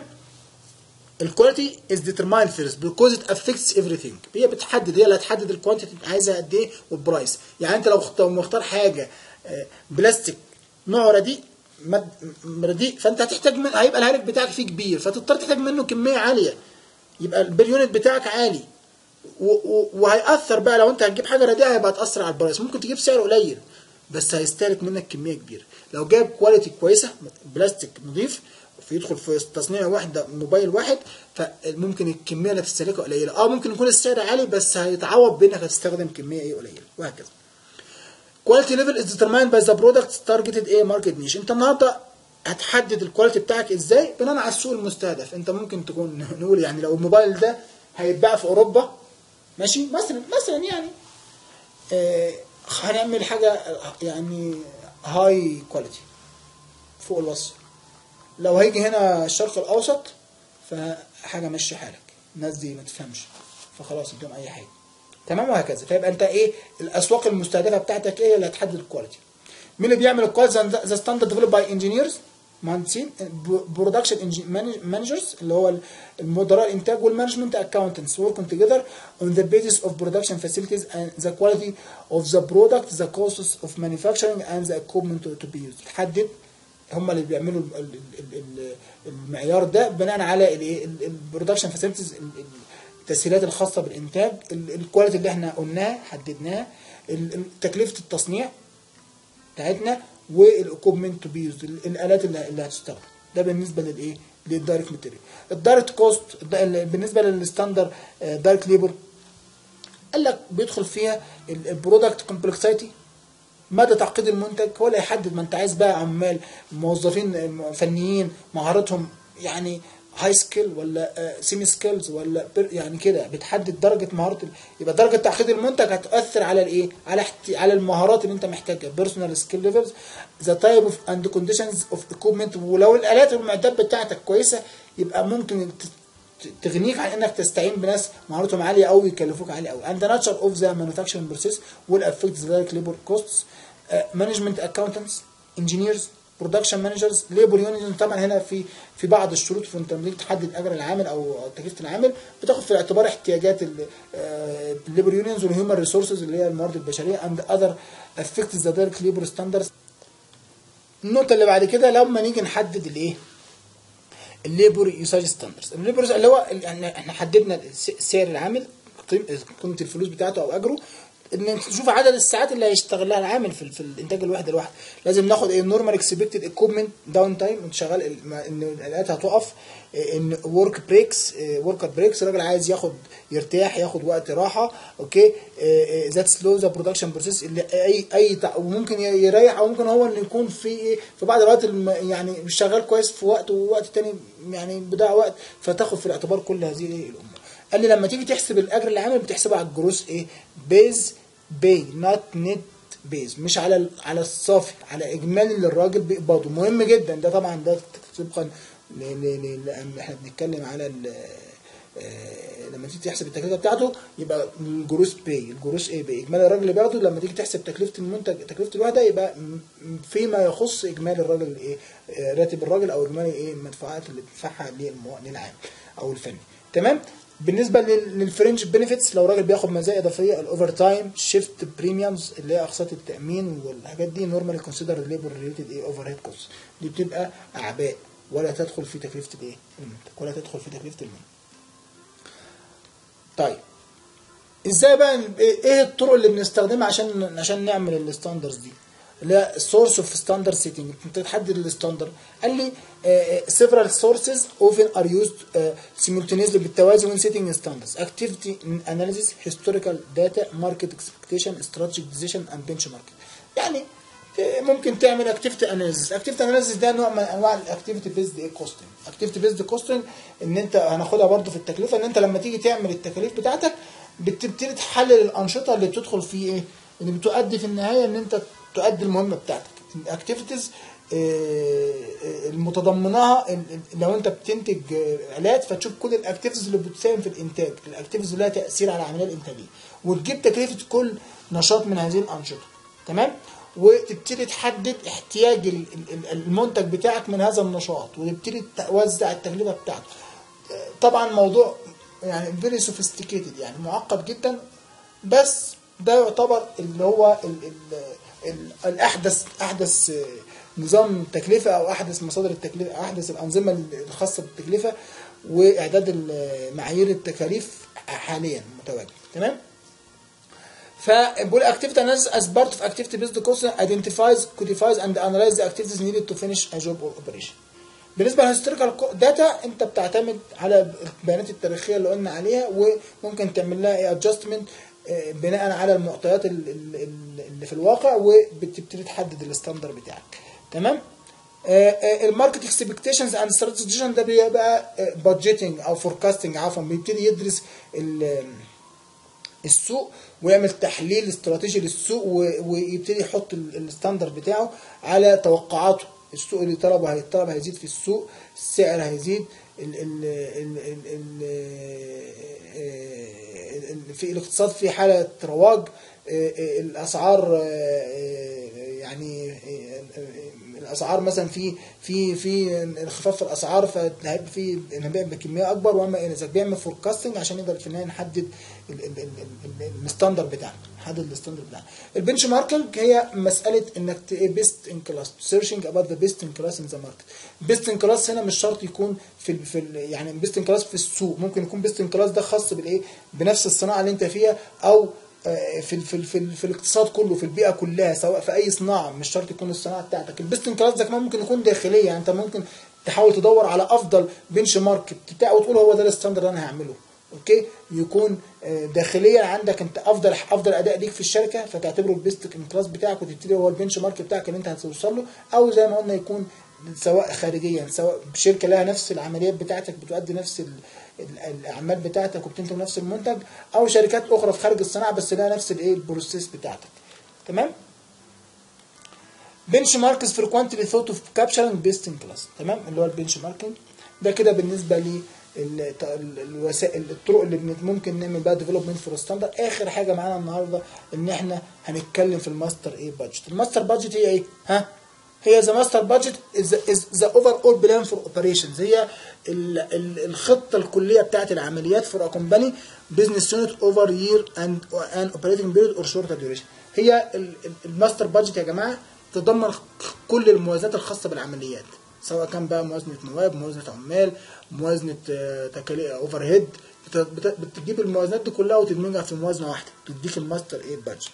[SPEAKER 1] الكواليتي از ديترمايند فيرست بيكوز ات افكتس everything هي بتحدد هي اللي هتحدد الكوانتيتي عايزها قد ايه والبرايس يعني انت لو اخت- لو مختار حاجه آه، بلاستيك نوع رديء مد م- رديء فانت هتحتاج من هيبقى الهالك بتاعك فيه كبير فتضطر تحتاج منه كميه عاليه يبقى البريونت بتاعك عالي و- و- وهيأثر بقى لو انت هتجيب حاجه رديئه هيبقى هتأثر على البرايس ممكن تجيب سعر قليل بس هيستهلك منك كميه كبيره لو جايب كواليتي كويسه بلاستيك نظيف في يدخل في تصنيع واحده موبايل واحد فممكن الكميه اللي هتستهلكها قليله اه ممكن يكون السعر عالي بس هيتعوض بانك هتستخدم كميه ايه قليله وهكذا كواليتي ليفل از ديترمايند باي ذا برودكت تارجتد ايه ماركت نيش انت النهارده هتحدد الكواليتي بتاعك ازاي بناء على السوق المستهدف انت ممكن تكون نقول يعني لو الموبايل ده هيتباع في اوروبا ماشي مثلا مثلا يعني آه هنعمل حاجه يعني هاي كواليتي فوق الوصف لو هيجي هنا الشرق الاوسط فحاجه مشي حالك الناس دي ما تفهمش فخلاص اديهم اي حاجه تمام وهكذا فيبقى انت ايه الاسواق المستهدفه بتاعتك ايه اللي هتحدد الكواليتي مين اللي بيعمل الكواليتي ذا ستاندرد ديفلوب باي انجينيرز مهندسين برودكشن مانجرز اللي هو المدراء الانتاج والمانجمنت اكاونتنتس working together on the basis of production facilities and the quality of the product the costs of manufacturing and the equipment to be used تحدد هم اللي بيعملوا ال- ال- ال- ال- المعيار ده بناء على الايه البرودكشن فاسيلتيز التسهيلات الخاصه بالانتاج ال- الكواليتي اللي احنا قلناها حددناها ال- ال- تكلفه التصنيع بتاعتنا والاكوبمنت تو بي يوزد الالات اللي, اللي هتستخدم ده بالنسبه للايه للدايركت ماتيريال الدايركت كوست بالنسبه للستاندر دايركت ليبر قال لك بيدخل فيها البرودكت كومبلكسيتي مدى تعقيد المنتج هو اللي يحدد ما انت عايز بقى عمال موظفين فنيين مهارتهم يعني هاي سكيل ولا سيمي سكيلز ولا بر- يعني كده بتحدد درجه مهاره ال- يبقى درجه تعقيد المنتج هتؤثر على الايه على احت- على المهارات اللي انت محتاجها بيرسونال سكيل ليفلز ذا تايب اوف اند كونديشنز اوف ايكويبمنت ولو الالات والمعدات بتاعتك كويسه يبقى ممكن ت- ت- تغنيك عن انك تستعين بناس مهارتهم عاليه قوي يكلفوك عالي قوي and the nature of the manufacturing process will affect the direct labor costs uh, management accountants engineers برودكشن مانجرز ليبر يونيون طبعا هنا في في بعض الشروط في انت لما تيجي تحدد اجر العامل او تكلفه العامل بتاخد في الاعتبار احتياجات الليبر يونيونز والهيومن ريسورسز اللي هي الموارد البشريه اند اذر افكتس ذا دايركت ليبر ستاندردز النقطه اللي بعد كده لما نيجي نحدد الايه الليبر يوساج ستاندردز الليبر اللي هو ال- احنا احنا حددنا س- سعر العامل قيم- قيمه الفلوس بتاعته او اجره ان نشوف عدد الساعات اللي هيشتغلها العامل في, في الانتاج الواحد الواحد لازم ناخد ايه نورمال اكسبكتد ايكوبمنت داون تايم انت شغال ال- ما- ان الالات هتقف إيه، ان ورك بريكس وركر بريكس الراجل عايز ياخد يرتاح ياخد وقت راحه اوكي ذات سلو ذا برودكشن بروسيس اللي اي اي تع- وممكن ي- يريح او ممكن هو اللي يكون في ايه في بعض الاوقات الم- يعني مش شغال كويس في وقت ووقت تاني يعني بضيع وقت فتاخد في الاعتبار كل هذه ايه الامور قال لي لما تيجي تحسب الاجر العامل بتحسبها على الجروس ايه بيز باي نوت نت بيز مش على ال- على الصافي على اجمالي اللي الراجل بيقبضه مهم جدا ده طبعا ده طبقا ل- ل- ل- لان احنا بنتكلم على ال- آه، لما تيجي تحسب التكلفه بتاعته يبقى الجروس باي الجروس ايه باي اجمالي الراجل اللي بياخده لما تيجي تحسب تكلفه المنتج تكلفه الوحده يبقى م- م- فيما يخص اجمالي الراجل ايه آه، راتب الراجل او اجمالي ايه المدفوعات اللي بيدفعها للمو- للعامل او الفني تمام بالنسبه لل- للفرنج بنفيتس لو راجل بياخد مزايا اضافيه الاوفر تايم شيفت بريميومز اللي هي اقساط التامين والحاجات دي نورمالي كونسيدر ليبر ريليتد ايه اوفر هيد كوست دي بتبقى اعباء ولا تدخل في تكلفه الايه المنتج ولا تدخل في تكلفه المنتج طيب ازاي بقى ايه الطرق اللي بنستخدمها عشان عشان نعمل الستاندرز دي اللي هي السورس اوف ستاندرد سيتنج انت تحدد الستاندرد قال لي several sources often are used uh, simultaneously بالتوازي when setting standards activity analysis historical data market expectation strategic decision and benchmarking يعني آه، ممكن تعمل اكتيفيتي اناليسيس اكتيفيتي اناليسيس ده نوع من انواع الاكتيفيتي بيزد ايه كوستنج اكتيفيتي بيزد كوستنج ان انت هناخدها برضو في التكلفه ان انت لما تيجي تعمل التكاليف بتاعتك بتبتدي تحلل الانشطه اللي بتدخل في ايه اللي بتؤدي في النهايه ان انت تؤدي المهمه بتاعتك الاكتيفيتيز المتضمناها ال- ال- لو انت بتنتج آه، الات فتشوف كل الاكتيفيتيز اللي بتساهم في الانتاج الاكتيفيتيز اللي لها تاثير على العمليه الانتاجيه وتجيب تكلفه كل نشاط من هذه الانشطه تمام وتبتدي تحدد احتياج ال- ال- المنتج بتاعك من هذا النشاط وتبتدي توزع التكلفه بتاعته طبعا موضوع يعني فيري سوفيستيكيتد يعني معقد جدا بس ده يعتبر اللي هو ال ال ال الاحدث احدث آه، نظام تكلفه او احدث مصادر التكلفه احدث الانظمه الخاصه بالتكلفه واعداد ال- معايير التكاليف حاليا متواجد تمام فبقول activity analysis as part of activity based cost identifies codifies and analyze the activities needed to finish a job or operation بالنسبه للهيستوريكال داتا انت بتعتمد على البيانات التاريخيه اللي قلنا عليها وممكن تعمل لها ايه ادجستمنت بناء على المعطيات ال- ال- ال- اللي في الواقع وبتبتدي تحدد الستاندر بتاعك تمام الماركت اكسبكتيشنز اند استراتيجيشن ده بيبقى بادجيتنج او فوركاستنج عفوا بيبتدي يدرس ال- السوق ويعمل تحليل استراتيجي للسوق و- ويبتدي يحط ال- الستاندر بتاعه على توقعاته السوق اللي طلبه هي- الطلب هيزيد في السوق السعر هيزيد ال ال ال ال ال ال في الاقتصاد في حالة رواج آه، آه، الاسعار آه، آه، يعني آه، آه، الاسعار مثلا في في في انخفاض في الاسعار فهيبقى في نبيع بكميه اكبر واما الى ذلك بيعمل فوركاستنج عشان يقدر في النهايه نحدد ال- ال- ال- ال- الستاندر بتاعنا نحدد الستاندر بتاعنا البنش ماركينج هي مساله انك بيست ان كلاس سيرشنج اباوت ذا بيست ان كلاس ان ذا ماركت بيست ان كلاس هنا مش شرط يكون في ال في ال يعني بيست ان كلاس في السوق ممكن يكون بيست ان كلاس ده خاص بالايه بنفس الصناعه اللي انت فيها او آه، في ال في ال في, ال في الاقتصاد كله في البيئه كلها سواء في اي صناعه مش شرط يكون الصناعه بتاعتك البيست ان كلاس ده كمان ممكن يكون داخليه يعني انت ممكن تحاول تدور على افضل بنش مارك بتاع وتقول هو ده الستاندرد اللي انا هعمله اوكي يكون آه، داخليا عندك انت افضل افضل اداء ليك في الشركه فتعتبره البيست ان كلاس بتاعك وتبتدي هو البنش مارك بتاعك اللي انت هتوصل له او زي ما قلنا يكون سواء خارجيا سواء شركه لها نفس العمليات بتاعتك بتؤدي نفس ال- ال- الاعمال بتاعتك وبتنتج نفس المنتج او شركات اخرى في خارج الصناعه بس لها نفس الايه البروسيس بتاعتك تمام بنش ماركس فريكوانتلي ثوت اوف كابشرنج بيست ان كلاس تمام اللي هو البنش ماركينج ده كده بالنسبه لي ال- ال- الوسائل الطرق اللي بن- ممكن نعمل بقى ديفلوبمنت فور ستاندرد اخر حاجه معانا النهارده ان احنا هنتكلم في الماستر ايه بادجت الماستر بادجت هي ايه ها هي ذا ماستر بادجت از ذا اوفر اول بلان فور اوبريشنز هي ال- ال- الخطه الكليه بتاعت العمليات فور ا كومباني بزنس يونت اوفر يير اند ان اوبريتنج بيريود اور شورت ديوريشن هي ال- ال- الماستر بادجت يا جماعه تتضمن كل الموازنات الخاصه بالعمليات سواء كان بقى موازنه مواد موازنه عمال موازنه آه، تكاليف اوفر هيد بتجيب الموازنات دي كلها وتدمجها في موازنه واحده تديك الماستر ايه بادجت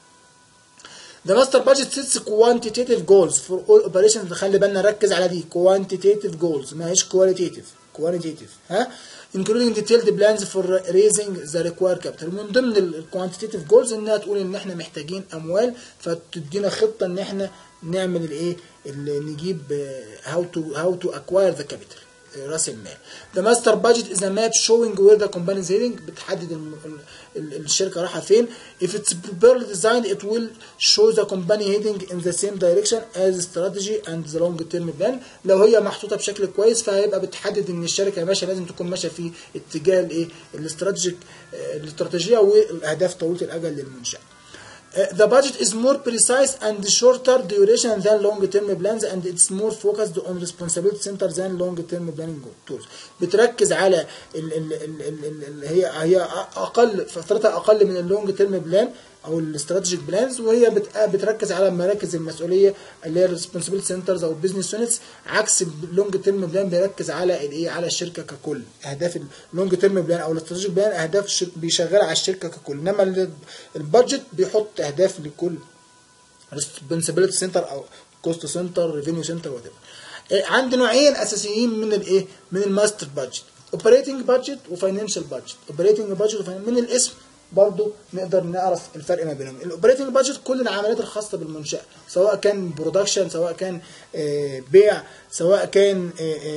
[SPEAKER 1] The master budget sets quantitative goals for all operations خلي بالنا ركز على دي quantitative goals ما هيش qualitative quantitative ها including detailed plans for raising the required capital من ضمن ال quantitative goals انها تقول ان احنا محتاجين اموال فتدينا خطه ان احنا نعمل الايه اللي نجيب آه، how to how to acquire the capital آه، راس المال The master budget is a map showing where the company is heading بتحدد الم- ال- ال- الشركة رايحة فين if it's properly designed it will show the company heading in the same direction as strategy and the long term plan لو هي محطوطة بشكل كويس فهيبقى بتحدد ان الشركة ماشية لازم تكون ماشية في اتجاه الايه الاستراتيجيك آه، الاستراتيجية والاهداف طويلة الاجل للمنشأة Uh, the budget is more precise and shorter duration than long-term plans and it's more focused on responsibility center than long-term planning tools. بتركز على ال ال ال ال ال ال هي هي اقل فترتها اقل من اللونج تيرم بلان او الاستراتيجيك بلانز وهي بت- بتركز على مراكز المسؤوليه اللي هي الريسبونسبيلتي سنترز او البيزنس يونتس عكس اللونج تيرم بلان بيركز على الايه على الشركه ككل اهداف اللونج تيرم بلان او الاستراتيجيك بلان اهداف الشر- بيشغلها على الشركه ككل انما ال- البادجت بيحط اهداف لكل ريسبونسبيلتي سنتر او كوست سنتر ريفينيو سنتر وات عندي نوعين اساسيين من الايه من الماستر بادجت اوبريتنج بادجت وفاينانشال بادجت اوبريتنج بادجت من الاسم برضو نقدر نعرف الفرق ما بينهم الاوبريتنج بادجت كل العمليات الخاصه بالمنشاه سواء كان برودكشن سواء كان آه، بيع سواء كان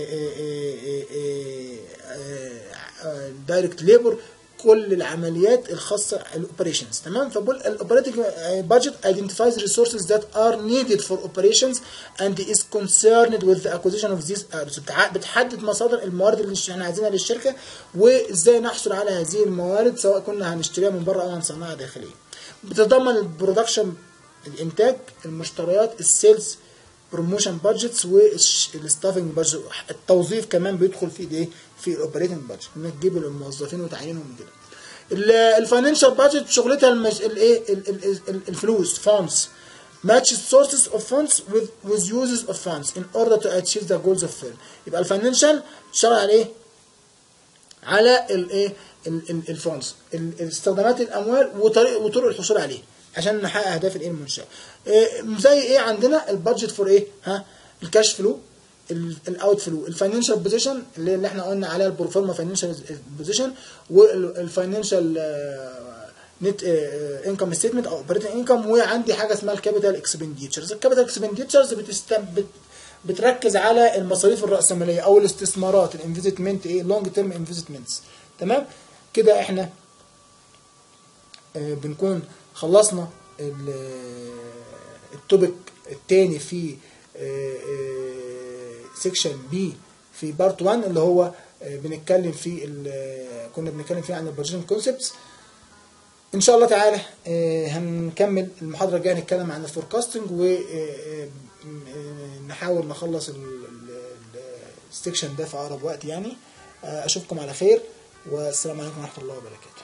[SPEAKER 1] دايركت ليبر كل العمليات الخاصه الاوبريشنز تمام فبقول الاوبريتنج بادجت identifies resources that are needed for operations and is concerned with the acquisition of these areas بتع- بتحدد مصادر الموارد اللي احنا عايزينها للشركه وازاي نحصل على هذه الموارد سواء كنا هنشتريها من بره او هنصنعها داخليا بتتضمن البرودكشن الانتاج المشتريات السيلز بروموشن بادجتس والستافنج بادجت التوظيف كمان بيدخل في ايه في الاوبريتنج بادجت انك تجيب الموظفين وتعيينهم وكده الفاينانشال بادجت شغلتها المج... الايه ال- ال- ال- الفلوس فاندز matches sources of funds with with uses of funds in order to achieve the goals of firm يبقى الفاينانشال شغال على ايه على الايه الفونز استخدامات الاموال وطريق وطرق الحصول عليه عشان نحقق اهداف الايه المنشاه إيه زي ايه عندنا البادجت فور ايه ها الكاش فلو الاوت فلو الفاينانشال بوزيشن اللي, اللي احنا قلنا عليها البروفورما فاينانشال بوزيشن والفاينانشال نت انكم ستيتمنت او اوبريتنج انكم وعندي حاجه اسمها الكابيتال اكسبنديتشرز الكابيتال اكسبنديتشرز بتركز على المصاريف الراسماليه او الاستثمارات الانفستمنت ايه لونج تيرم انفستمنتس تمام كده احنا آه، بنكون خلصنا ال- التوبيك الثاني في سيكشن بي في بارت 1 اللي هو آه، بنتكلم في ال- كنا بنتكلم فيه عن البادجيتنج كونسبتس ان شاء الله تعالى آه، هنكمل المحاضره الجايه نتكلم عن الفوركاستنج ونحاول نخلص ال- ال- ال- السكشن ده في اقرب وقت يعني آه، اشوفكم على خير والسلام عليكم ورحمه الله وبركاته